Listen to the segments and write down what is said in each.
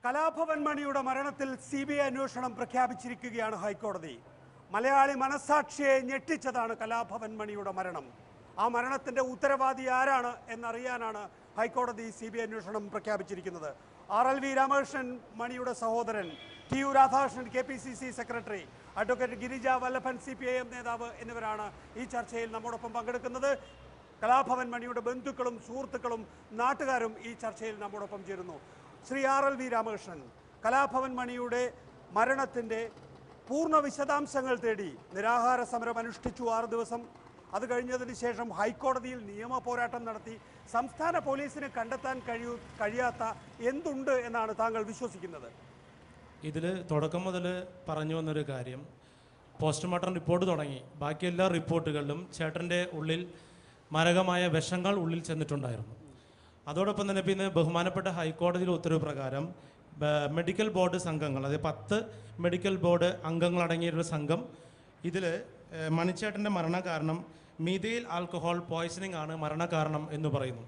കലാഭവൻ മണിയുടെ മരണത്തിൽ C B I അന്വേഷണം പ്രഖ്യാപിച്ചിരിക്കുകയാണ് ഹൈക്കോടതി മലയാളി മനസാക്ഷിയെ ഞെട്ടിച്ചതാണ് കലാഭവൻ മണിയുടെ മരണം ആ മരണത്തിന്റെ ഉത്തരവാദി ആരാണ് എന്നറിയാനാണ് ഹൈക്കോടതി സി ബി ഐ അന്വേഷണം പ്രഖ്യാപിച്ചിരിക്കുന്നത് ആർ എൽ വി രാമകൃഷ്ണൻ മണിയുടെ സഹോദരൻ T U Radhakrishnan K P C C secretary advocate Girija Vallabhan C P I M നേതാവ് എന്നിവരാണ് ഈ ചർച്ചയിൽ നമ്മോടൊപ്പം പങ്കെടുക്കുന്നത് കലാഭവൻ മണിയുടെ ബന്ധുക്കളും സുഹൃത്തുക്കളും നാട്ടുകാരും ഈ ചർച്ചയിൽ നമ്മോടൊപ്പം ചേരുന്നു Shri R L V Ramakrishnan Kalabhavan മണിയുടെ മരണത്തിൻ്റെ പൂർണ്ണ വിശദാംശങ്ങൾ തേടി നിരാഹാര സമരം അനുഷ്ഠിച്ചു ആറ് ദിവസം അത് കഴിഞ്ഞതിന് ശേഷം ഹൈക്കോടതിയിൽ നിയമ പോരാട്ടം നടത്തി സംസ്ഥാന പോലീസിന് കണ്ടെത്താൻ കഴിയൂ കഴിയാത്ത എന്തുണ്ട് എന്നാണ് താങ്കൾ വിശ്വസിക്കുന്നത് ഇതിൽ തുടക്കം മുതൽ പറഞ്ഞു വന്നൊരു കാര്യം പോസ്റ്റ്മോർട്ടം റിപ്പോർട്ട് തുടങ്ങി ബാക്കി എല്ലാ റിപ്പോർട്ടുകളിലും ചേട്ടൻ്റെ ഉള്ളിൽ മാരകമായ വിഷങ്ങൾ ഉള്ളിൽ ചെന്നിട്ടുണ്ടായിരുന്നു അതോടൊപ്പം തന്നെ പിന്നെ ബഹുമാനപ്പെട്ട ഹൈക്കോടതിയിലെ ഉത്തരവ് പ്രകാരം ബ- മെഡിക്കൽ ബോർഡ് സംഘങ്ങൾ അതായത് പത്ത് മെഡിക്കൽ ബോർഡ് അംഗങ്ങളടങ്ങിയ ഒരു സംഘം ഇതിൽ മണിച്ചേട്ടൻ്റെ മരണകാരണം മീതയിൽ ആൽക്കഹോൾ പോയ്സണിംഗ് ആണ് മരണകാരണം എന്ന് പറയുന്നു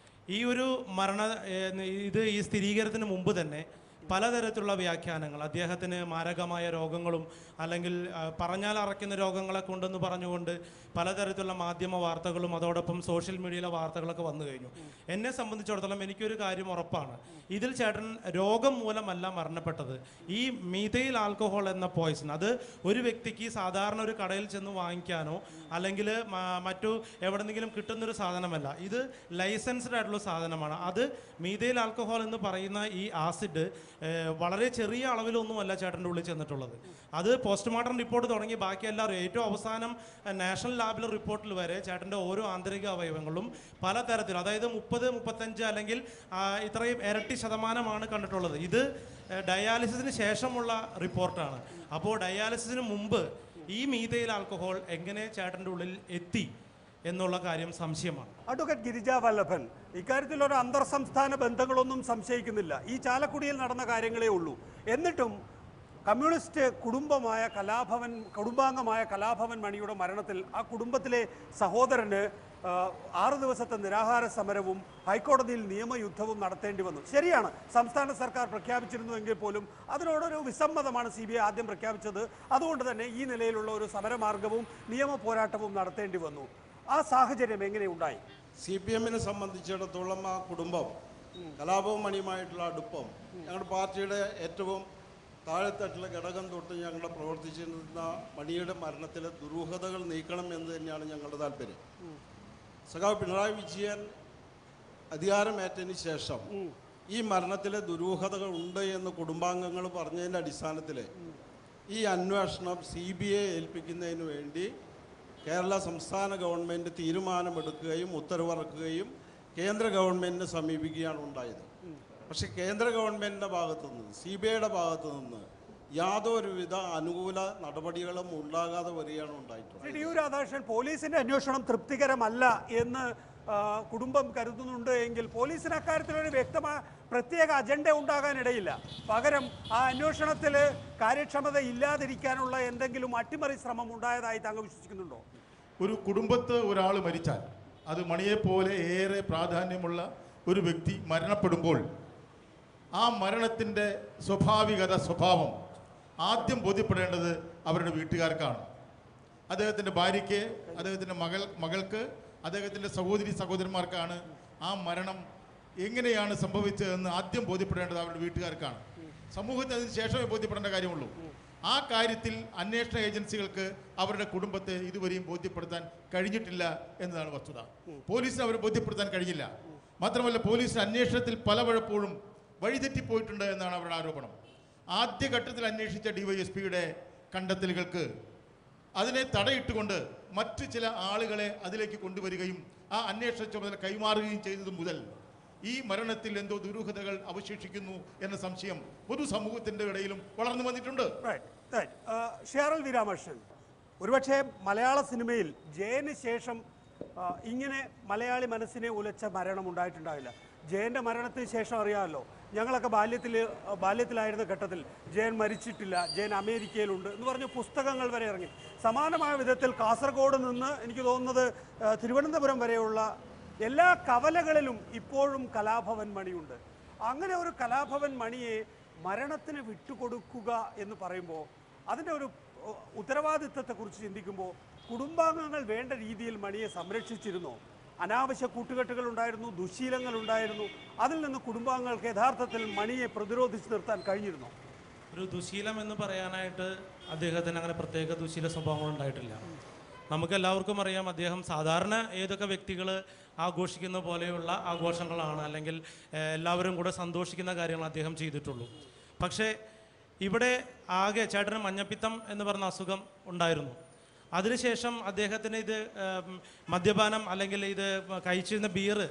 ഈ ഒരു മരണ ഏഹ്, ഇത് ഈ സ്ഥിരീകരണത്തിന് മുമ്പ് തന്നെ പലതരത്തിലുള്ള വ്യാഖ്യാനങ്ങൾ അദ്ദേഹത്തിന് മാരകമായ രോഗങ്ങളും അല്ലെങ്കിൽ ആ, പറഞ്ഞാൽ അറയ്ക്കുന്ന രോഗങ്ങളെ കൊണ്ടെന്ന് പറഞ്ഞുകൊണ്ട് പലതരത്തിലുള്ള മാധ്യമ വാർത്തകളും അതോടൊപ്പം സോഷ്യൽ മീഡിയയിലെ വാർത്തകളൊക്കെ വന്നു കഴിഞ്ഞു എന്നെ സംബന്ധിച്ചിടത്തോളം എനിക്കൊരു കാര്യം ഉറപ്പാണ് ഇതിൽ ചേട്ടൻ രോഗം മൂലമല്ല മരണപ്പെട്ടത് ഈ മീതയിൽ ആൽക്കഹോൾ എന്ന പോയ്സൺ അത് ഒരു വ്യക്തിക്ക് സാധാരണ ഒരു കടയിൽ ചെന്ന് വാങ്ങിക്കാനോ അല്ലെങ്കിൽ മ- മറ്റു എവിടെന്നെങ്കിലും കിട്ടുന്നൊരു സാധനമല്ല ഇത് ലൈസൻസ്ഡ് ആയിട്ടുള്ള സാധനമാണ് അത് മീതയിൽ ആൽക്കഹോൾ എന്ന് പറയുന്ന ഈ ആസിഡ് ഏഹ്, വളരെ ചെറിയ അളവിലൊന്നുമല്ല ചേട്ടൻ്റെ ഉള്ളിൽ ചെന്നിട്ടുള്ളത് അത് പോസ്റ്റ്മോർട്ടം റിപ്പോർട്ട് തുടങ്ങി ബാക്കി എല്ലാവരും ഏറ്റവും അവസാനം ഏഹ്, നാഷണൽ ലാബിലെ റിപ്പോർട്ടിൽ വരെ ചേട്ടൻ്റെ ഓരോ ആന്തരിക അവയവങ്ങളും പലതരത്തിൽ അതായത് മുപ്പത് മുപ്പത്തഞ്ച് അല്ലെങ്കിൽ ആ, ഇത്രയും ഇരട്ടി ശതമാനമാണ് കണ്ടിട്ടുള്ളത് ഇത് ഏഹ്, ഡയാലിസിസിന് ശേഷമുള്ള റിപ്പോർട്ടാണ് അപ്പോൾ ഡയാലിസിസിന് മുമ്പ് ഈ മീതയിൽ ആൽക്കഹോൾ എങ്ങനെ ചേട്ടൻ്റെ ഉള്ളിൽ എത്തി എന്നുള്ള കാര്യം സംശയമാണ് അഡ്വക്കേറ്റ് ഗിരിജ വല്ലഭൻ ഇക്കാര്യത്തിൽ ഒരു അന്തർ സംസ്ഥാന ബന്ധങ്ങളൊന്നും സംശയിക്കുന്നില്ല ഈ ചാലക്കുടിയിൽ നടന്ന കാര്യങ്ങളേ ഉള്ളൂ എന്നിട്ടും കമ്മ്യൂണിസ്റ്റ് കുടുംബമായ കലാഭവൻ കുടുംബാംഗമായ കലാഭവൻ മണിയുടെ മരണത്തിൽ ആ കുടുംബത്തിലെ സഹോദരന് ആ, ആറ് ദിവസത്തെ നിരാഹാര സമരവും ഹൈക്കോടതിയിൽ നിയമയുദ്ധവും നടത്തേണ്ടി വന്നു ശരിയാണ് സംസ്ഥാന സർക്കാർ പ്രഖ്യാപിച്ചിരുന്നുവെങ്കിൽ പോലും അതിനോടൊരു വിസമ്മതമാണ് സി ബി ഐ ആദ്യം പ്രഖ്യാപിച്ചത് അതുകൊണ്ട് തന്നെ ഈ നിലയിലുള്ള ഒരു സമരമാർഗവും നിയമ പോരാട്ടവും നടത്തേണ്ടി വന്നു ആ സാഹചര്യം എങ്ങനെ ഉണ്ടായി സി പി എമ്മിനെ സംബന്ധിച്ചിടത്തോളം ആ കുടുംബം കലാപവും മണിയുമായിട്ടുള്ള അടുപ്പം ഞങ്ങളുടെ പാർട്ടിയുടെ ഏറ്റവും താഴെത്തട്ടിലെ ഘടകം തൊട്ട് ഞങ്ങൾ പ്രവർത്തിച്ചിരുന്ന മണിയുടെ മരണത്തിലെ ദുരൂഹതകൾ നീക്കണം എന്ന് തന്നെയാണ് ഞങ്ങളുടെ താല്പര്യം സഖാവ് പിണറായി വിജയൻ അധികാരമേറ്റതിന് ശേഷം ഈ മരണത്തിലെ ദുരൂഹതകൾ ഉണ്ട് എന്ന് കുടുംബാംഗങ്ങൾ പറഞ്ഞതിൻ്റെ അടിസ്ഥാനത്തിൽ ഈ അന്വേഷണം സി ബി ഐ ഏൽപ്പിക്കുന്നതിന് വേണ്ടി കേരള സംസ്ഥാന ഗവൺമെൻറ് തീരുമാനമെടുക്കുകയും ഉത്തരവിറക്കുകയും കേന്ദ്ര ഗവൺമെൻറ്റിനെ സമീപിക്കുകയാണ് ഉണ്ടായത് പക്ഷേ കേന്ദ്ര ഗവൺമെൻറ്റിൻ്റെ ഭാഗത്തു നിന്ന് സി ബി ഐയുടെ ഭാഗത്തു നിന്ന് യാതൊരുവിധ അനുകൂല നടപടികളും ഉണ്ടാകാതെ വരികയാണ് ഉണ്ടായിട്ടുള്ളത് ശ്രീ ടി യു രാധാകൃഷ്ണൻ പോലീസിന്റെ അന്വേഷണം തൃപ്തികരമല്ല എന്ന് ആ, കുടുംബം കരുതുന്നുണ്ട് എങ്കിൽ പോലീസിന് അക്കാര്യത്തിൽ ഒരു വ്യക്തമായ പ്രത്യേക അജണ്ട ഉണ്ടാകാനിടയില്ല പകരം ആ അന്വേഷണത്തിൽ കാര്യക്ഷമത ഇല്ലാതിരിക്കാനുള്ള എന്തെങ്കിലും അട്ടിമറി ശ്രമം ഉണ്ടായതായി താങ്കൾ വിശ്വസിക്കുന്നുണ്ടോ ഒരു കുടുംബത്ത് ഒരാൾ മരിച്ചാൽ അത് മണിയെപ്പോലെ ഏറെ പ്രാധാന്യമുള്ള ഒരു വ്യക്തി മരണപ്പെടുമ്പോൾ ആ മരണത്തിൻ്റെ സ്വാഭാവികത സ്വഭാവം ആദ്യം ബോധ്യപ്പെടേണ്ടത് അവരുടെ വീട്ടുകാർക്കാണ് അദ്ദേഹത്തിൻ്റെ ഭാര്യയ്ക്ക് അദ്ദേഹത്തിൻ്റെ മകൾ മകൾക്ക് അദ്ദേഹത്തിൻ്റെ സഹോദരി സഹോദരന്മാർക്കാണ് ആ മരണം എങ്ങനെയാണ് സംഭവിച്ചതെന്ന് ആദ്യം ബോധ്യപ്പെടേണ്ടത് അവരുടെ വീട്ടുകാർക്കാണ് സമൂഹത്തിന് അതിന് ശേഷമേ ബോധ്യപ്പെടേണ്ട കാര്യമുള്ളൂ ആ കാര്യത്തിൽ അന്വേഷണ ഏജൻസികൾക്ക് അവരുടെ കുടുംബത്തെ ഇതുവരെയും ബോധ്യപ്പെടുത്താൻ കഴിഞ്ഞിട്ടില്ല എന്നതാണ് വസ്തുത പോലീസിന് അവരെ ബോധ്യപ്പെടുത്താൻ കഴിഞ്ഞില്ല മാത്രമല്ല പോലീസ് അന്വേഷണത്തിൽ പലവഴപ്പോഴും വഴിതെറ്റിപ്പോയിട്ടുണ്ട് എന്നാണ് അവരുടെ ആരോപണം ആദ്യഘട്ടത്തിൽ അന്വേഷിച്ച ഡിവൈഎസ്പിയുടെ കണ്ടെത്തലുകൾക്ക് അതിനെ തടയിട്ടുകൊണ്ട് മറ്റു ചില ആളുകളെ അതിലേക്ക് കൊണ്ടുവരികയും ആ അന്വേഷണ ചുമതല കൈമാറുകയും ചെയ്തത് മുതൽ ഈ മരണത്തിൽ എന്തോ ദുരൂഹതകൾ അവശേഷിക്കുന്നു എന്ന സംശയം പൊതുസമൂഹത്തിന്റെ ഇടയിലും വളർന്നു വന്നിട്ടുണ്ട് റൈറ്റ് റൈറ്റ് ഷേറൽ വി രാമകൃഷ്ണൻ ഒരുപക്ഷെ മലയാള സിനിമയിൽ ജയന് ശേഷം ആ, ഇങ്ങനെ മലയാളി മനസ്സിനെ ഉലച്ച മരണം ഉണ്ടായിട്ടുണ്ടാവില്ല ജയന്റെ മരണത്തിന് ശേഷം അറിയാമല്ലോ ഞങ്ങളൊക്കെ ബാല്യത്തിൽ ബാല്യത്തിലായിരുന്ന ഘട്ടത്തിൽ ജയൻ മരിച്ചിട്ടില്ല ജയൻ അമേരിക്കയിലുണ്ട് എന്ന് പറഞ്ഞ് പുസ്തകങ്ങൾ വരെ ഇറങ്ങി സമാനമായ വിധത്തിൽ കാസർഗോഡ് നിന്ന് എനിക്ക് തോന്നുന്നത് ആ, തിരുവനന്തപുരം വരെയുള്ള എല്ലാ കവലകളിലും ഇപ്പോഴും കലാഭവൻ മണിയുണ്ട് അങ്ങനെ ഒരു കലാഭവൻ മണിയെ മരണത്തിന് വിട്ടുകൊടുക്കുക എന്ന് പറയുമ്പോൾ അതിൻ്റെ ഒരു ഉ- ഉത്തരവാദിത്തത്തെക്കുറിച്ച് ചിന്തിക്കുമ്പോൾ കുടുംബാംഗങ്ങൾ വേണ്ട രീതിയിൽ മണിയെ സംരക്ഷിച്ചിരുന്നോ അനാവശ്യ കൂട്ടുകെട്ടുകൾ ഉണ്ടായിരുന്നു ദുശീലങ്ങൾ ഉണ്ടായിരുന്നു അതിൽ നിന്ന് കുടുംബാംഗങ്ങൾക്ക് യഥാർത്ഥത്തിൽ മണിയെ പ്രതിരോധിച്ച് നിർത്താൻ കഴിഞ്ഞിരുന്നോ ഒരു ദുശീലം എന്ന് പറയാനായിട്ട് അദ്ദേഹത്തിന് അങ്ങനെ പ്രത്യേക ദുശീല സ്വഭാവങ്ങൾ ഉണ്ടായിട്ടില്ല നമുക്ക് എല്ലാവർക്കും അറിയാം അദ്ദേഹം സാധാരണ ഏതൊക്കെ വ്യക്തികൾ ആഘോഷിക്കുന്ന പോലെയുള്ള ആഘോഷങ്ങളാണ് അല്ലെങ്കിൽ ഏഹ്, എല്ലാവരും കൂടെ സന്തോഷിക്കുന്ന കാര്യങ്ങൾ അദ്ദേഹം ചെയ്തിട്ടുള്ളൂ പക്ഷേ ഇവിടെ ആകെ ചേട്ടന് മഞ്ഞപ്പിത്തം എന്ന് പറഞ്ഞ അസുഖം ഉണ്ടായിരുന്നു അതിനുശേഷം അദ്ദേഹത്തിന് ഇത് ഏം, മദ്യപാനം അല്ലെങ്കിൽ ഇത് കഴിച്ചിരുന്ന ബിയർ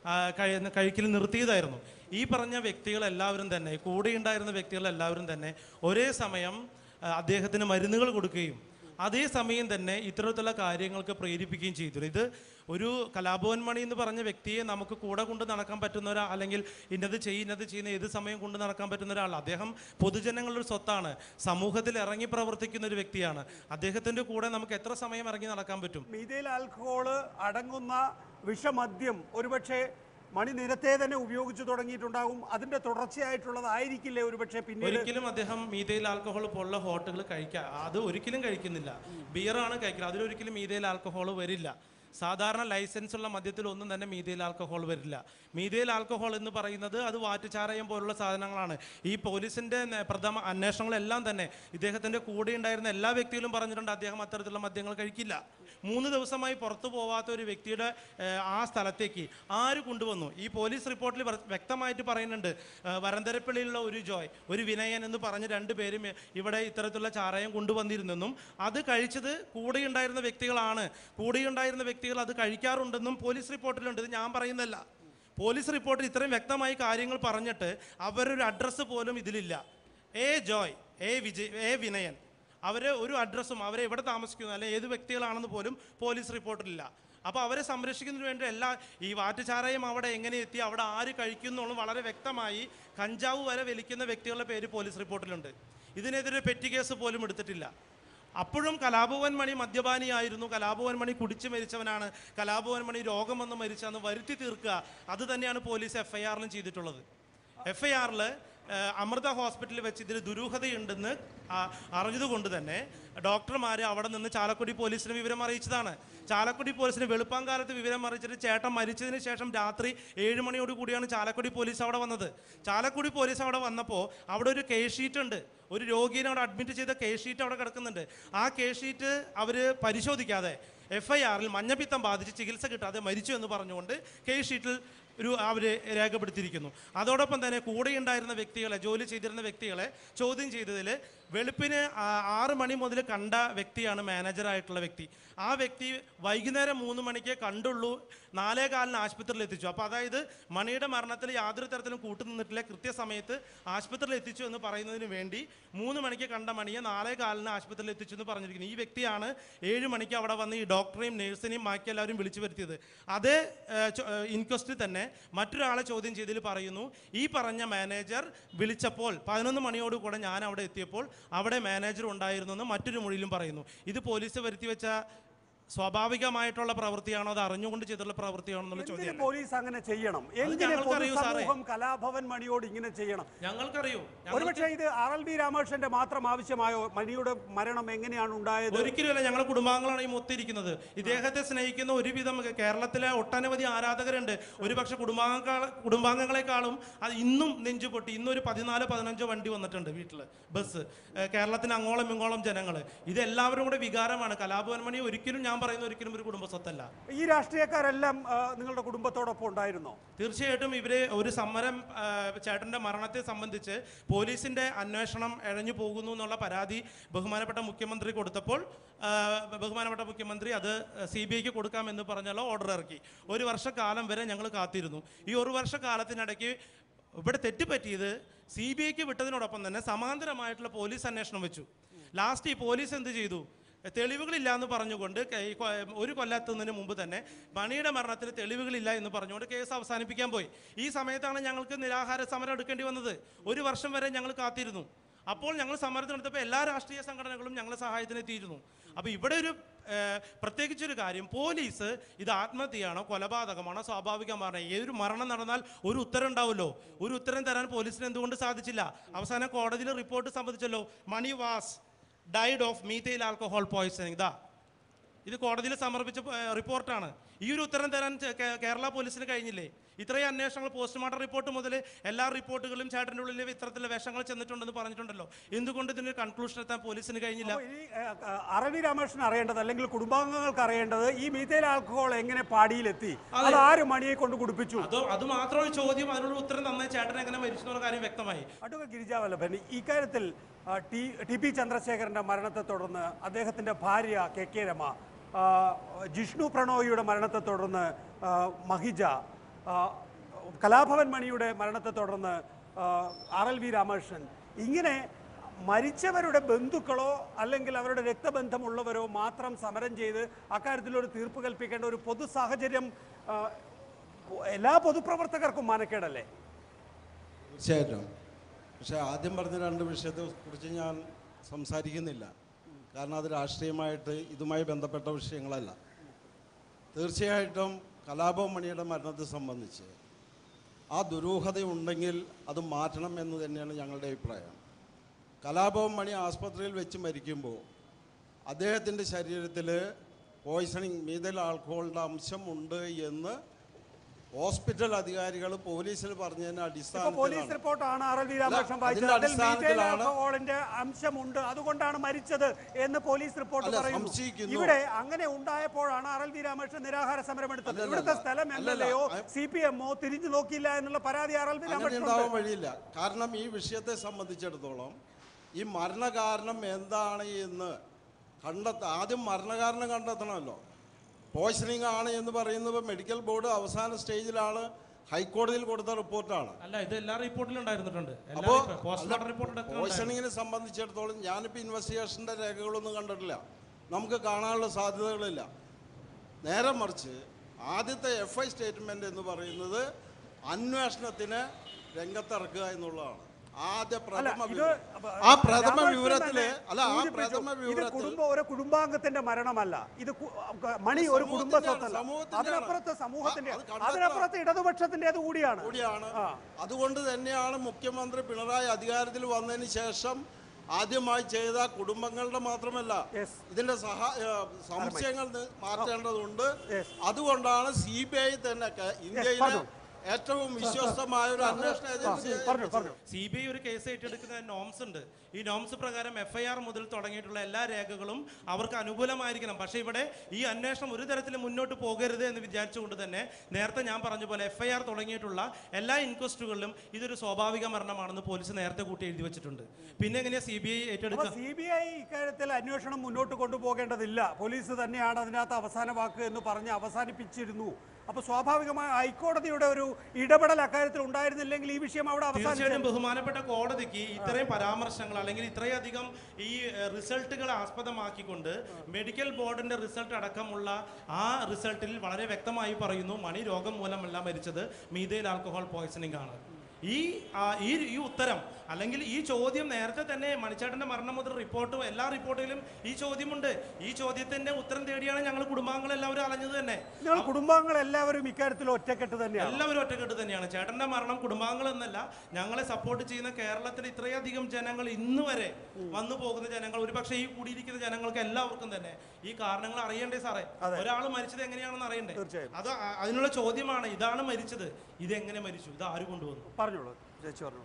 കഴിക്കൽ നിർത്തിയതായിരുന്നു ഈ പറഞ്ഞ വ്യക്തികളെല്ലാവരും തന്നെ കൂടെ ഉണ്ടായിരുന്ന വ്യക്തികളെല്ലാവരും തന്നെ ഒരേ സമയം ആ, അദ്ദേഹത്തിന് മരുന്നുകൾ കൊടുക്കുകയും അതേസമയം തന്നെ ഇത്തരത്തിലുള്ള കാര്യങ്ങൾക്ക് പ്രേരിപ്പിക്കുകയും ചെയ്തു ഇത് ഒരു കലാഭവൻ മണി എന്ന് പറഞ്ഞ വ്യക്തിയെ നമുക്ക് കൂടെ കൊണ്ട് നടക്കാൻ പറ്റുന്ന ഒരാൾ അല്ലെങ്കിൽ ഇന്നത് ചെയ്യും ഇന്നത് ചെയ്യുന്ന ഏത് സമയം കൊണ്ട് നടക്കാൻ പറ്റുന്ന ഒരാൾ അദ്ദേഹം പൊതുജനങ്ങളുടെ ഒരു സ്വത്താണ് സമൂഹത്തിൽ ഇറങ്ങി പ്രവർത്തിക്കുന്ന ഒരു വ്യക്തിയാണ് അദ്ദേഹത്തിൻ്റെ കൂടെ നമുക്ക് എത്ര സമയം ഇറങ്ങി നടക്കാൻ പറ്റും മീതയിൽ ആൽക്കഹോള് അടങ്ങുന്ന വിഷമദ്യം ഒരുപക്ഷെ മണി നേരത്തെ തന്നെ ഉപയോഗിച്ചു തുടങ്ങിയിട്ടുണ്ടാകും അതിന്റെ തുടർച്ചയായിട്ടുള്ളതായിരിക്കില്ലേ ഒരുപക്ഷെ പിന്നീട് ഒരിക്കലും അദ്ദേഹം മീതയിൽ ആൽക്കഹോൾ പോലുള്ള ഹോട്ടലുകൾ കഴിക്കുക അത് ഒരിക്കലും കഴിക്കുന്നില്ല ബിയറാണ് കഴിക്കുന്നത് അതിലൊരിക്കലും മീതയിൽ ആൽക്കഹോൾ വരില്ല സാധാരണ ലൈസൻസ് ഉള്ള മദ്യത്തിൽ ഒന്നും തന്നെ മീതയിൽ ആൽക്കഹോൾ വരില്ല മീതയിൽ ആൽക്കഹോൾ എന്ന് പറയുന്നത് അത് വാറ്റുചാരയം പോലുള്ള സാധനങ്ങളാണ് ഈ പോലീസിന്റെ നെ- പ്രഥമ അന്വേഷണങ്ങളെല്ലാം തന്നെ ഇദ്ദേഹത്തിന്റെ കൂടെ ഉണ്ടായിരുന്ന എല്ലാ വ്യക്തികളും പറഞ്ഞിട്ടുണ്ട് അദ്ദേഹം അത്തരത്തിലുള്ള മദ്യങ്ങൾ കഴിക്കില്ല മൂന്ന് ദിവസമായി പുറത്തു പോവാത്ത ഒരു വ്യക്തിയുടെ ഏഹ്, ആ സ്ഥലത്തേക്ക് ആര് കൊണ്ടുവന്നു ഈ പോലീസ് റിപ്പോർട്ടിൽ വ്ര- വ്യക്തമായിട്ട് പറയുന്നുണ്ട് ഏഹ്, വരന്തരപ്പള്ളിയിലുള്ള ഒരു ജോയ് ഒരു വിനയൻ എന്ന് പറഞ്ഞ് രണ്ടുപേരും ഇവിടെ ഇത്തരത്തിലുള്ള ചാരായം കൊണ്ടുവന്നിരുന്നെന്നും അത് കഴിച്ചത് കൂടെയുണ്ടായിരുന്ന വ്യക്തികളാണ് കൂടെയുണ്ടായിരുന്ന വ്യക്തികൾ അത് കഴിക്കാറുണ്ടെന്നും പോലീസ് റിപ്പോർട്ടിലുണ്ട് ഇത് ഞാൻ പറയുന്നല്ല പോലീസ് റിപ്പോർട്ടിൽ ഇത്രയും വ്യക്തമായി കാര്യങ്ങൾ പറഞ്ഞിട്ട് അവരൊരു അഡ്രസ്സ് പോലും ഇതിലില്ല A Joy A Vijay A Vinayan അവരെ ഒരു അഡ്രസ്സും അവരെ എവിടെ താമസിക്കുന്നു അല്ലെങ്കിൽ ഏത് വ്യക്തികളാണെന്ന് പോലും പോലീസ് റിപ്പോർട്ടിലില്ല അപ്പോൾ അവരെ സംരക്ഷിക്കുന്നതിന് വേണ്ടി എല്ലാ ഈ വാറ്റുചാരായം അവിടെ എങ്ങനെ എത്തി അവിടെ ആര് കഴിക്കുന്നു വളരെ വ്യക്തമായി കഞ്ചാവ് വരെ വലിക്കുന്ന വ്യക്തികളുടെ പേര് പോലീസ് റിപ്പോർട്ടിലുണ്ട് ഇതിനെതിരെ പെറ്റി കേസ് പോലും എടുത്തിട്ടില്ല അപ്പോഴും കലാഭവൻ മണി മദ്യപാനിയായിരുന്നു കലാഭവൻ മണി കുടിച്ചു മരിച്ചവനാണ് കലാഭവൻ മണി രോഗം വന്ന് മരിച്ചെന്ന് വരുത്തി തീർക്കുക അത് തന്നെയാണ് പോലീസ് എഫ് ഐ ആറിലും ചെയ്തിട്ടുള്ളത് എഫ് ഐ ആറിൽ അമൃത ഹോസ്പിറ്റലിൽ വെച്ച് ഇതിൽ ദുരൂഹതയുണ്ടെന്ന് ആ- അറിഞ്ഞതുകൊണ്ട് തന്നെ ഡോക്ടർമാർ അവിടെ നിന്ന് ചാലക്കുടി പോലീസിന് വിവരം അറിയിച്ചതാണ് ചാലക്കുടി പോലീസിന് വെളുപ്പാങ്കാലത്ത് വിവരം അറിയിച്ചിട്ട് ചേട്ടൻ മരിച്ചതിന് ശേഷം രാത്രി ഏഴ് മണിയോട് കൂടിയാണ് ചാലക്കുടി പോലീസ് അവിടെ വന്നത് ചാലക്കുടി പോലീസ് അവിടെ വന്നപ്പോൾ അവിടെ ഒരു കെ ഷീറ്റ് ഉണ്ട് ഒരു രോഗിയെ അവിടെ അഡ്മിറ്റ് ചെയ്ത കെ ഷീറ്റ് അവിടെ കിടക്കുന്നുണ്ട് ആ കെ ഷീറ്റ് അവർ പരിശോധിക്കാതെ എഫ് ഐ ആറിൽ മഞ്ഞപ്പിത്തം ബാധിച്ച് ചികിത്സ കിട്ടാതെ മരിച്ചു എന്ന് പറഞ്ഞുകൊണ്ട് കെ ഷീറ്റിൽ ഒരു അവർ രേഖപ്പെടുത്തിയിരിക്കുന്നു അതോടൊപ്പം തന്നെ കൂടെയുണ്ടായിരുന്ന വ്യക്തികളെ ജോലി ചെയ്തിരുന്ന വ്യക്തികളെ ചോദ്യം ചെയ്തതിൽ വെളുപ്പിന് ആ- ആറ് മണി മുതൽ കണ്ട വ്യക്തിയാണ് മാനേജറായിട്ടുള്ള വ്യക്തി ആ വ്യക്തി വൈകുന്നേരം മൂന്ന് മണിക്ക് കണ്ടുള്ളൂ നാലേ കാലിന് ആശുപത്രിയിൽ എത്തിച്ചു അപ്പോൾ അതായത് മണിയുടെ മരണത്തിൽ യാതൊരു തരത്തിലും കൂട്ടുനിന്നിട്ടില്ല കൃത്യസമയത്ത് ആശുപത്രിയിൽ എത്തിച്ചു എന്ന് പറയുന്നതിന് വേണ്ടി മൂന്ന് മണിക്ക് കണ്ട മണിയെ നാലേ കാലിന് ആശുപത്രിയിൽ എത്തിച്ചു എന്ന് പറഞ്ഞിരിക്കുന്നു ഈ വ്യക്തിയാണ് ഏഴ് മണിക്ക് അവിടെ വന്ന് ഈ ഡോക്ടറെയും നേഴ്സിനെയും ബാക്കി എല്ലാവരും വിളിച്ചു വരുത്തിയത് അതേ ഇൻക്വസ്റ്റിൽ തന്നെ മറ്റൊരാളെ ചോദ്യം ചെയ്തതിൽ പറയുന്നു ഈ പറഞ്ഞ മാനേജർ വിളിച്ചപ്പോൾ പതിനൊന്ന് മണിയോട് കൂടെ ഞാൻ അവിടെ എത്തിയപ്പോൾ അവിടെ മാനേജർ ഉണ്ടായിരുന്നു എന്ന് മറ്റൊരു മൊഴിയിലും പറയുന്നു ഇത് പോലീസ് വരുത്തി വെച്ച സ്വാഭാവികമായിട്ടുള്ള പ്രവൃത്തിയാണോ അത് അറിഞ്ഞുകൊണ്ട് ചെയ്തിട്ടുള്ള പ്രവൃത്തിയാണോ എന്നുള്ള എന്തിന് ചോദ്യം പോലീസ് അങ്ങനെ ചെയ്യണം എന്തിന് ഞങ്ങൾക്കറിയൂ സാറേ. പൊതുസമൂഹം കലാഭവൻ മണിയോട് ഇങ്ങനെ ചെയ്യണം ഞങ്ങൾക്കറിയോ ഞങ്ങൾ ഒരുപക്ഷെ ഇത് ആർ എൽ ബി രാമകൃഷ്ണന്റെ മാത്രം ആവശ്യമായോ മണിയുടെ മരണം എങ്ങനെയാണ് ഉണ്ടായത് ഒരിക്കലുമല്ല ഞങ്ങളെ കുടുംബാംഗങ്ങളാണ് ഈ മൊത്തിരിക്കുന്നത് ഇദ്ദേഹത്തെ സ്നേഹിക്കുന്ന ഒരുവിധം കേരളത്തിലെ ഒട്ടനവധി ആരാധകരുണ്ട് ഒരുപക്ഷെ കുടുംബാംഗ കുടുംബാംഗങ്ങളെക്കാളും അത് ഇന്നും നെഞ്ചു പൊട്ടി ഇന്നൊരു പതിനാല് പതിനഞ്ചോ വണ്ടി വന്നിട്ടുണ്ട് വീട്ടിൽ ബസ് ഏഹ് കേരളത്തിന് അങ്ങോളം ഇങ്ങോളം ജനങ്ങൾ ഇതെല്ലാവരും കൂടെ വികാരമാണ് കലാഭവൻ മണി ഒരിക്കലും ഞാൻ പറയുന്ന ഒരിക്കലും ഒരു കുടുംബ സ്വത്തല്ല ഈ രാഷ്ട്രീയക്കാരെല്ലാം ആ, നിങ്ങളുടെ കുടുംബത്തോടൊപ്പം ഉണ്ടായിരുന്നോ തീർച്ചയായിട്ടും ഇവര് ഒരു സമരം ആ, ചേട്ടന്റെ മരണത്തെ സംബന്ധിച്ച് പോലീസിന്റെ അന്വേഷണം എഴഞ്ഞു പോകുന്നു എന്നുള്ള പരാതി ബഹുമാനപ്പെട്ട മുഖ്യമന്ത്രി കൊടുത്തപ്പോൾ ആ, ബഹുമാനപ്പെട്ട മുഖ്യമന്ത്രി അത് സി ബി ഐക്ക് കൊടുക്കാമെന്ന് പറഞ്ഞുള്ള ഓർഡർ ഇറക്കി ഒരു വർഷക്കാലം വരെ ഞങ്ങൾ കാത്തിരുന്നു ഈ ഒരു വർഷക്കാലത്തിനിടയ്ക്ക് ഇവിടെ തെറ്റുപറ്റിയത് സി ബി ഐക്ക് വിട്ടതിനോടൊപ്പം തന്നെ സമാന്തരമായിട്ടുള്ള പോലീസ് അന്വേഷണം വെച്ചു ലാസ്റ്റ് ഈ പോലീസ് എന്ത് ചെയ്തു തെളിവുകളില്ല എന്ന് പറഞ്ഞുകൊണ്ട് ക- ഈ കൊ- ഒരു കൊല്ലത്തുന്നതിന് മുമ്പ് തന്നെ മണിയുടെ മരണത്തിന് തെളിവുകളില്ല എന്ന് പറഞ്ഞുകൊണ്ട് കേസ് അവസാനിപ്പിക്കാൻ പോയി ഈ സമയത്താണ് ഞങ്ങൾക്ക് നിരാഹാര സമരം എടുക്കേണ്ടി വന്നത് ഒരു വർഷം വരെ ഞങ്ങൾ കാത്തിരുന്നു അപ്പോൾ ഞങ്ങൾ സമരത്തിന് എടുത്തപ്പോൾ എല്ലാ രാഷ്ട്രീയ സംഘടനകളും ഞങ്ങളെ സഹായത്തിന് എത്തിയിരുന്നു അപ്പോൾ ഇവിടെ ഒരു ഏഹ്, പ്രത്യേകിച്ചൊരു കാര്യം പോലീസ് ഇത് ആത്മഹത്യയാണോ കൊലപാതകമാണോ സ്വാഭാവികമാണോ ഏതൊരു മരണം നടന്നാൽ ഒരു ഉത്തരം ഉണ്ടാവുമല്ലോ ഒരു ഉത്തരം തരാൻ പോലീസിന് എന്തുകൊണ്ട് സാധിച്ചില്ല അവസാനം കോടതിയിൽ റിപ്പോർട്ട് സംബന്ധിച്ചല്ലോ Mani was died of methyl alcohol poisoning ഇതാ ഇത് കോടതിയിൽ സമർപ്പിച്ച ഏഹ്, റിപ്പോർട്ടാണ് ഈ ഒരു ഉത്തരം തരാൻ ചെ- കേ- കേരള പോലീസിന് കഴിഞ്ഞില്ലേ ഇത്രയും അന്വേഷണങ്ങൾ പോസ്റ്റ്മോർട്ടം റിപ്പോർട്ട് മുതൽ എല്ലാ റിപ്പോർട്ടുകളും ചേട്ടൻ്റെ ഉള്ളിൽ ഇത്തരത്തിലുള്ള വിഷങ്ങൾ ചെന്നിട്ടുണ്ടെന്ന് പറഞ്ഞിട്ടുണ്ടല്ലോ എന്തുകൊണ്ട് ഇതിനൊരു കൺക്ലൂഷൻ എത്താൻ പോലീസിന് കഴിഞ്ഞില്ല അപ്പോൾ ഇനി ഏഹ്, ഏഹ്, അറബി രാമകൃഷ്ണൻ അറിയേണ്ടത് അല്ലെങ്കിൽ കുടുംബാംഗങ്ങൾക്ക് അറിയേണ്ടത് ഈ മീഥൈൽ ആൽക്കഹോൾ എങ്ങനെ പാടിയിലെത്തി അത് ആര് മണിയെ കൊണ്ട് കുടിപ്പിച്ചു അത് അത് മാത്രമാണ് ചോദ്യം അതിനുള്ള ഉത്തരം നന്നായി ചേട്ടൻ എങ്ങനെ മരിച്ചു എന്നുള്ള കാര്യം വ്യക്തമായി അഡ്വക്കേറ്റ് ഗിരിജാവല്ലഭൻ ഇക്കാര്യത്തിൽ ആ, ടി ടി പി ചന്ദ്രശേഖരന്റെ മരണത്തെ തുടർന്ന് അദ്ദേഹത്തിന്റെ ഭാര്യ കെ കെ രമ ആ, ജിഷ്ണു പ്രണോയിയുടെ മരണത്തെ തുടർന്ന് ആ, മഹിജ ആ, കലാഭവൻ മണിയുടെ മരണത്തെ തുടർന്ന് ആ, ആർ എൽ വി രാമകൃഷ്ണൻ ഇങ്ങനെ മരിച്ചവരുടെ ബന്ധുക്കളോ അല്ലെങ്കിൽ അവരുടെ രക്തബന്ധമുള്ളവരോ മാത്രം സമരം ചെയ്ത് അക്കാര്യത്തിൽ ഒരു തീർപ്പ് കൽപ്പിക്കേണ്ട ഒരു പൊതു സാഹചര്യം ആ, എല്ലാ പൊതുപ്രവർത്തകർക്കും മാനക്കേടല്ലേ തീർച്ചയായിട്ടും പക്ഷേ ആദ്യം പറഞ്ഞ രണ്ട് വിഷയത്തെ കുറിച്ച് ഞാൻ സംസാരിക്കുന്നില്ല കാരണം അത് രാഷ്ട്രീയമായിട്ട് ഇതുമായി ബന്ധപ്പെട്ട വിഷയങ്ങളല്ല തീർച്ചയായിട്ടും കലാപം മണിയുടെ മരണത്തെ സംബന്ധിച്ച് ആ ദുരൂഹതയുണ്ടെങ്കിൽ അത് മാറ്റണം എന്ന് തന്നെയാണ് ഞങ്ങളുടെ അഭിപ്രായം കലാപം മണി ആസ്പത്രിയിൽ വെച്ച് മരിക്കുമ്പോൾ അദ്ദേഹത്തിൻ്റെ ശരീരത്തിൽ പോയ്സണിങ് മീതൽ ആൽക്കഹോളിൻ്റെ അംശമുണ്ട് എന്ന് ഹോസ്പിറ്റൽ അധികാരികൾ പോലീസിൽ പറഞ്ഞതിന് ഇപ്പൊ പോലീസ് അടിസ്ഥാനത്തിലാണ് റിപ്പോർട്ടാണ് ആർ എൽ വി രാമകൃഷ്ണൻ അല്ല, വായിച്ചത് അതിന്റെ അതിൽ മീഥൈൽ അടിസ്ഥാനത്തിലാണ് ആൽക്കഹോളിന്റെ അംശമുണ്ട് അതുകൊണ്ടാണ് മരിച്ചത് എന്ന് പോലീസ് റിപ്പോർട്ട് അല്ല, പറയുന്നു സംശയിക്കുന്നു. ഇവിടെ അങ്ങനെ ഉണ്ടായപ്പോഴാണ് ആർ എൽ വി രാമകൃഷ്ണൻ നിരാഹാര സമരം എടുത്തത് അല്ലല്ല, ഇവിടുത്തെ സ്ഥലം എം എൽ അല്ലല്ല, എയോ അ- സി പി എമ്മോ തിരിഞ്ഞു നോക്കിയില്ല എന്നുള്ള പരാതി ആർ എൽ വി അങ്ങനെ രാമകൃഷ്ണൻ ഉണ്ടാവാൻ വഴിയില്ല കാരണം ഈ വിഷയത്തെ സംബന്ധിച്ചിടത്തോളം ഈ മരണകാരണം എന്താണ് എന്ന് കണ്ടെത്ത ആദ്യം മരണകാരണം കണ്ടെത്തണമല്ലോ പോയ്സണിങ് ആണ് എന്ന് പറയുന്നത് മെഡിക്കൽ ബോർഡ് അവസാന സ്റ്റേജിലാണ് ഹൈക്കോടതിയിൽ കൊടുത്ത റിപ്പോർട്ടാണ് അല്ല ഇത് എല്ലാ റിപ്പോർട്ടിലും ഉണ്ടായിരുന്നിട്ടുണ്ട് എല്ലാ അപ്പോൾ റിപ്പോ- പോസ്റ്റ്മോർട്ടം റിപ്പോർട്ടിലൊക്കെ ഉണ്ടായിരുന്നു. പോയ്സണിങ്ങിനെ സംബന്ധിച്ചിടത്തോളം ഞാനിപ്പോൾ ഇൻവെസ്റ്റിഗേഷൻ്റെ രേഖകളൊന്നും കണ്ടിട്ടില്ല നമുക്ക് കാണാനുള്ള സാധ്യതകളില്ല നേരെ മറിച്ച് ആദ്യത്തെ എഫ് ഐ സ്റ്റേറ്റ്മെന്റ് എന്ന് പറയുന്നത് അന്വേഷണത്തിന് രംഗത്തിറക്കുക എന്നുള്ളതാണ് ആദ്യ അല്ല പ്രഥമ ഇത് വിവരം. അപ്പൊ ആ പ്രഥമ രാമകൃഷ്ണൻ വിവരത്തില് തന്നെ അല്ല ആ സൂചിപ്പിച്ചു. പ്രഥമ ഇത് വിവരത്തിൽ കുടുംബ ഒരു കുടുംബാംഗത്തിന്റെ മരണമല്ല ഇത് കു- മണി ഒരു കുടുംബ സമൂഹത്തിന്റെയാണ്, സ്വത്തല്ല സമൂഹത്തിന്റെയാണ്. അതിനപ്പുറത്ത് സമൂഹത്തിന്റെ അത് കണ്ടെത്തണം. അതിനപ്പുറത്ത് ഇടതുപക്ഷത്തിന്റേത് കൂടിയാണ് കൂടിയാണ് ആ. അതുകൊണ്ട് തന്നെയാണ് മുഖ്യമന്ത്രി പിണറായി അധികാരത്തിൽ വന്നതിന് ശേഷം ആദ്യമായി ചെയ്ത കുടുംബങ്ങളുടെ മാത്രമല്ല Yes. ഇതിന്റെ സഹാ ഏ, സംശയങ്ങൾ നി- മാറ്റേണ്ടതുണ്ട് Yes. അതുകൊണ്ടാണ് സി ബി ഐ തന്നെ ക- ഇന്ത്യയിലെ പറഞ്ഞോ. ഏറ്റവും വിശ്വസ്തമായ ഒരു അന്വേഷണ ഏജൻസി പറഞ്ഞു പറഞ്ഞു സി ബി ഐ ഒരു കേസ് ഏറ്റെടുക്കുന്ന നോംസ് ഉണ്ട് ഈ നോംസ് പ്രകാരം എഫ് ഐ ആർ മുതൽ തുടങ്ങിയിട്ടുള്ള എല്ലാ രേഖകളും അവർക്ക് അനുകൂലമായിരിക്കണം പക്ഷേ ഇവിടെ ഈ അന്വേഷണം ഒരു തരത്തിലും മുന്നോട്ട് പോകരുത് എന്ന് വിചാരിച്ചുകൊണ്ട് തന്നെ നേരത്തെ ഞാൻ പറഞ്ഞ പോലെ എഫ് ഐ ആർ തുടങ്ങിയിട്ടുള്ള എല്ലാ ഇൻക്വസ്റ്റുകളിലും ഇതൊരു സ്വാഭാവിക മരണമാണെന്ന് പോലീസ് നേരത്തെ കൂട്ടി എഴുതി വെച്ചിട്ടുണ്ട് പിന്നെ എങ്ങനെയാ സി ബി ഐ അപ്പൊ ഏറ്റെടുക്കുക സി ബി ഐ ഇക്കാര്യത്തിൽ അന്വേഷണം മുന്നോട്ട് കൊണ്ടുപോകേണ്ടതില്ല പോലീസ് തന്നെയാണ് അതിനകത്ത് അവസാന വാക്ക് എന്ന് പറഞ്ഞ് അവസാനിപ്പിച്ചിരുന്നു അപ്പൊ സ്വാഭാവികമായി ഹൈക്കോടതിയുടെ ഒരു ഇടപെടൽ അക്കാര്യത്തിൽ ഉണ്ടായിരുന്നില്ലെങ്കിൽ ഈ വിഷയം അവിടെ തീർച്ചയായിട്ടും അവസാനിച്ചു ബഹുമാനപ്പെട്ട കോടതിക്ക് ഇത്രയും പരാമർശങ്ങൾ അല്ലെങ്കിൽ ഇത്രയധികം ഈ ഏഹ്, റിസൾട്ടുകൾ ആസ്പദമാക്കിക്കൊണ്ട് മെഡിക്കൽ ബോർഡിന്റെ റിസൾട്ട് അടക്കമുള്ള ആ റിസൾട്ടിൽ വളരെ വ്യക്തമായി പറയുന്നു മണി രോഗം മൂലമല്ല മരിച്ചത് മീതയിൽ ആൽക്കഹോൾ പോയ്സണിംഗ് ആണ് ഈ ആ, ഈ ഈ ഉത്തരം അല്ലെങ്കിൽ ഈ ചോദ്യം നേരത്തെ തന്നെ മണിച്ചേട്ടന്റെ മരണം മുതൽ റിപ്പോർട്ടും എല്ലാ റിപ്പോർട്ടിലും ഈ ചോദ്യമുണ്ട് ഈ ചോദ്യത്തിന്റെ ഉത്തരം തേടിയാണ് ഞങ്ങൾ കുടുംബാംഗങ്ങൾ എല്ലാവരും അലഞ്ഞത് തന്നെ നിങ്ങൾ കുടുംബാംഗങ്ങൾ എല്ലാവരും ഇക്കാര്യത്തിൽ ഒറ്റക്കെട്ട് തന്നെയാണ് എല്ലാവരും ഒറ്റക്കെട്ട് തന്നെയാണ് ചേട്ടന്റെ മരണം കുടുംബാംഗങ്ങൾ എന്നല്ല ഞങ്ങളെ സപ്പോർട്ട് ചെയ്യുന്ന കേരളത്തിൽ ഇത്രയധികം ജനങ്ങൾ ഇന്ന് വരെ വന്നു പോകുന്ന ജനങ്ങൾ ഒരുപക്ഷെ ഈ കൂടിയിരിക്കുന്ന ജനങ്ങൾക്ക് എല്ലാവർക്കും തന്നെ ഈ കാരണങ്ങൾ അറിയണ്ടേ സാറേ ഒരാൾ മരിച്ചത് എങ്ങനെയാണെന്ന് അറിയണ്ടേ തീർച്ചയായും. അത് അ- അതിനുള്ള ചോദ്യമാണ് ഇതാണ് മരിച്ചത് ഇത് എങ്ങനെ മരിച്ചു ഇത് ആര് കൊണ്ടുവന്നു പറഞ്ഞോളൂ ചേച്ചി പറഞ്ഞു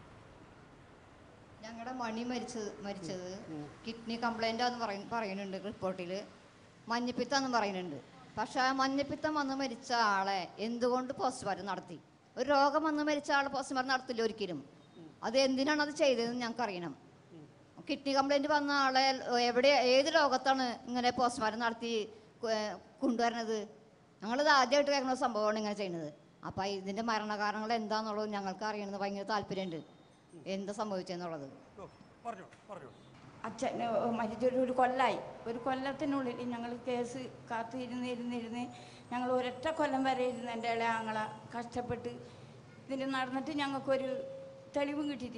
ഞങ്ങളുടെ മണി മരിച്ചത് മരിച്ചത് കിഡ്നി കംപ്ലൈൻ്റ് എന്ന് പറയ പറയുന്നുണ്ട് റിപ്പോർട്ടിൽ മഞ്ഞപ്പിത്തം എന്ന് പറയുന്നുണ്ട് പക്ഷെ ആ മഞ്ഞപ്പിത്തം വന്ന് മരിച്ച ആളെ എന്തുകൊണ്ട് പോസ്റ്റ്മോർട്ടം നടത്തി ഒരു രോഗം വന്ന് മരിച്ച ആൾ പോസ്റ്റ്മോർട്ടം നടത്തില്ല ഒരിക്കലും അത് എന്തിനാണ് അത് ചെയ്തതെന്ന് ഞങ്ങൾക്ക് അറിയണം കിഡ്നി കംപ്ലൈൻറ്റ് വന്ന ആളെ എവിടെ ഏത് രോഗത്താണ് ഇങ്ങനെ പോസ്റ്റ്മോർട്ടം നടത്തി കൊ- ഏഹ് കൊണ്ടുവരണത് ഞങ്ങളിത് ആദ്യമായിട്ട് കേൾക്കുന്ന സംഭവമാണ് ഇങ്ങനെ ചെയ്യുന്നത് അപ്പം ഇതിൻ്റെ മരണകാരണങ്ങൾ എന്താണെന്നുള്ളത് ഞങ്ങൾക്ക് അറിയണമെന്ന് ഭയങ്കര താല്പര്യമുണ്ട് എന്താ സംഭവിച്ചെന്നുള്ളത് ഓ, പറഞ്ഞോ പറഞ്ഞോ അച്ഛൻ മരിച്ചൊരു ഒരു കൊല്ലായി ഒരു കൊല്ലത്തിനുള്ളിൽ ഞങ്ങൾ കേസ് കാത്തു ഇരുന്ന് ഇരുന്ന് ഇരുന്ന് ഞങ്ങൾ ഒരൊറ്റ കൊല്ലം വരെ ഇരുന്ന് എൻ്റെ ഇളയാങ്ങള കഷ്ടപ്പെട്ട് ഇതിന് നടന്നിട്ട് ഞങ്ങൾക്കൊരു തെളിവും കിട്ടിയിട്ടില്ല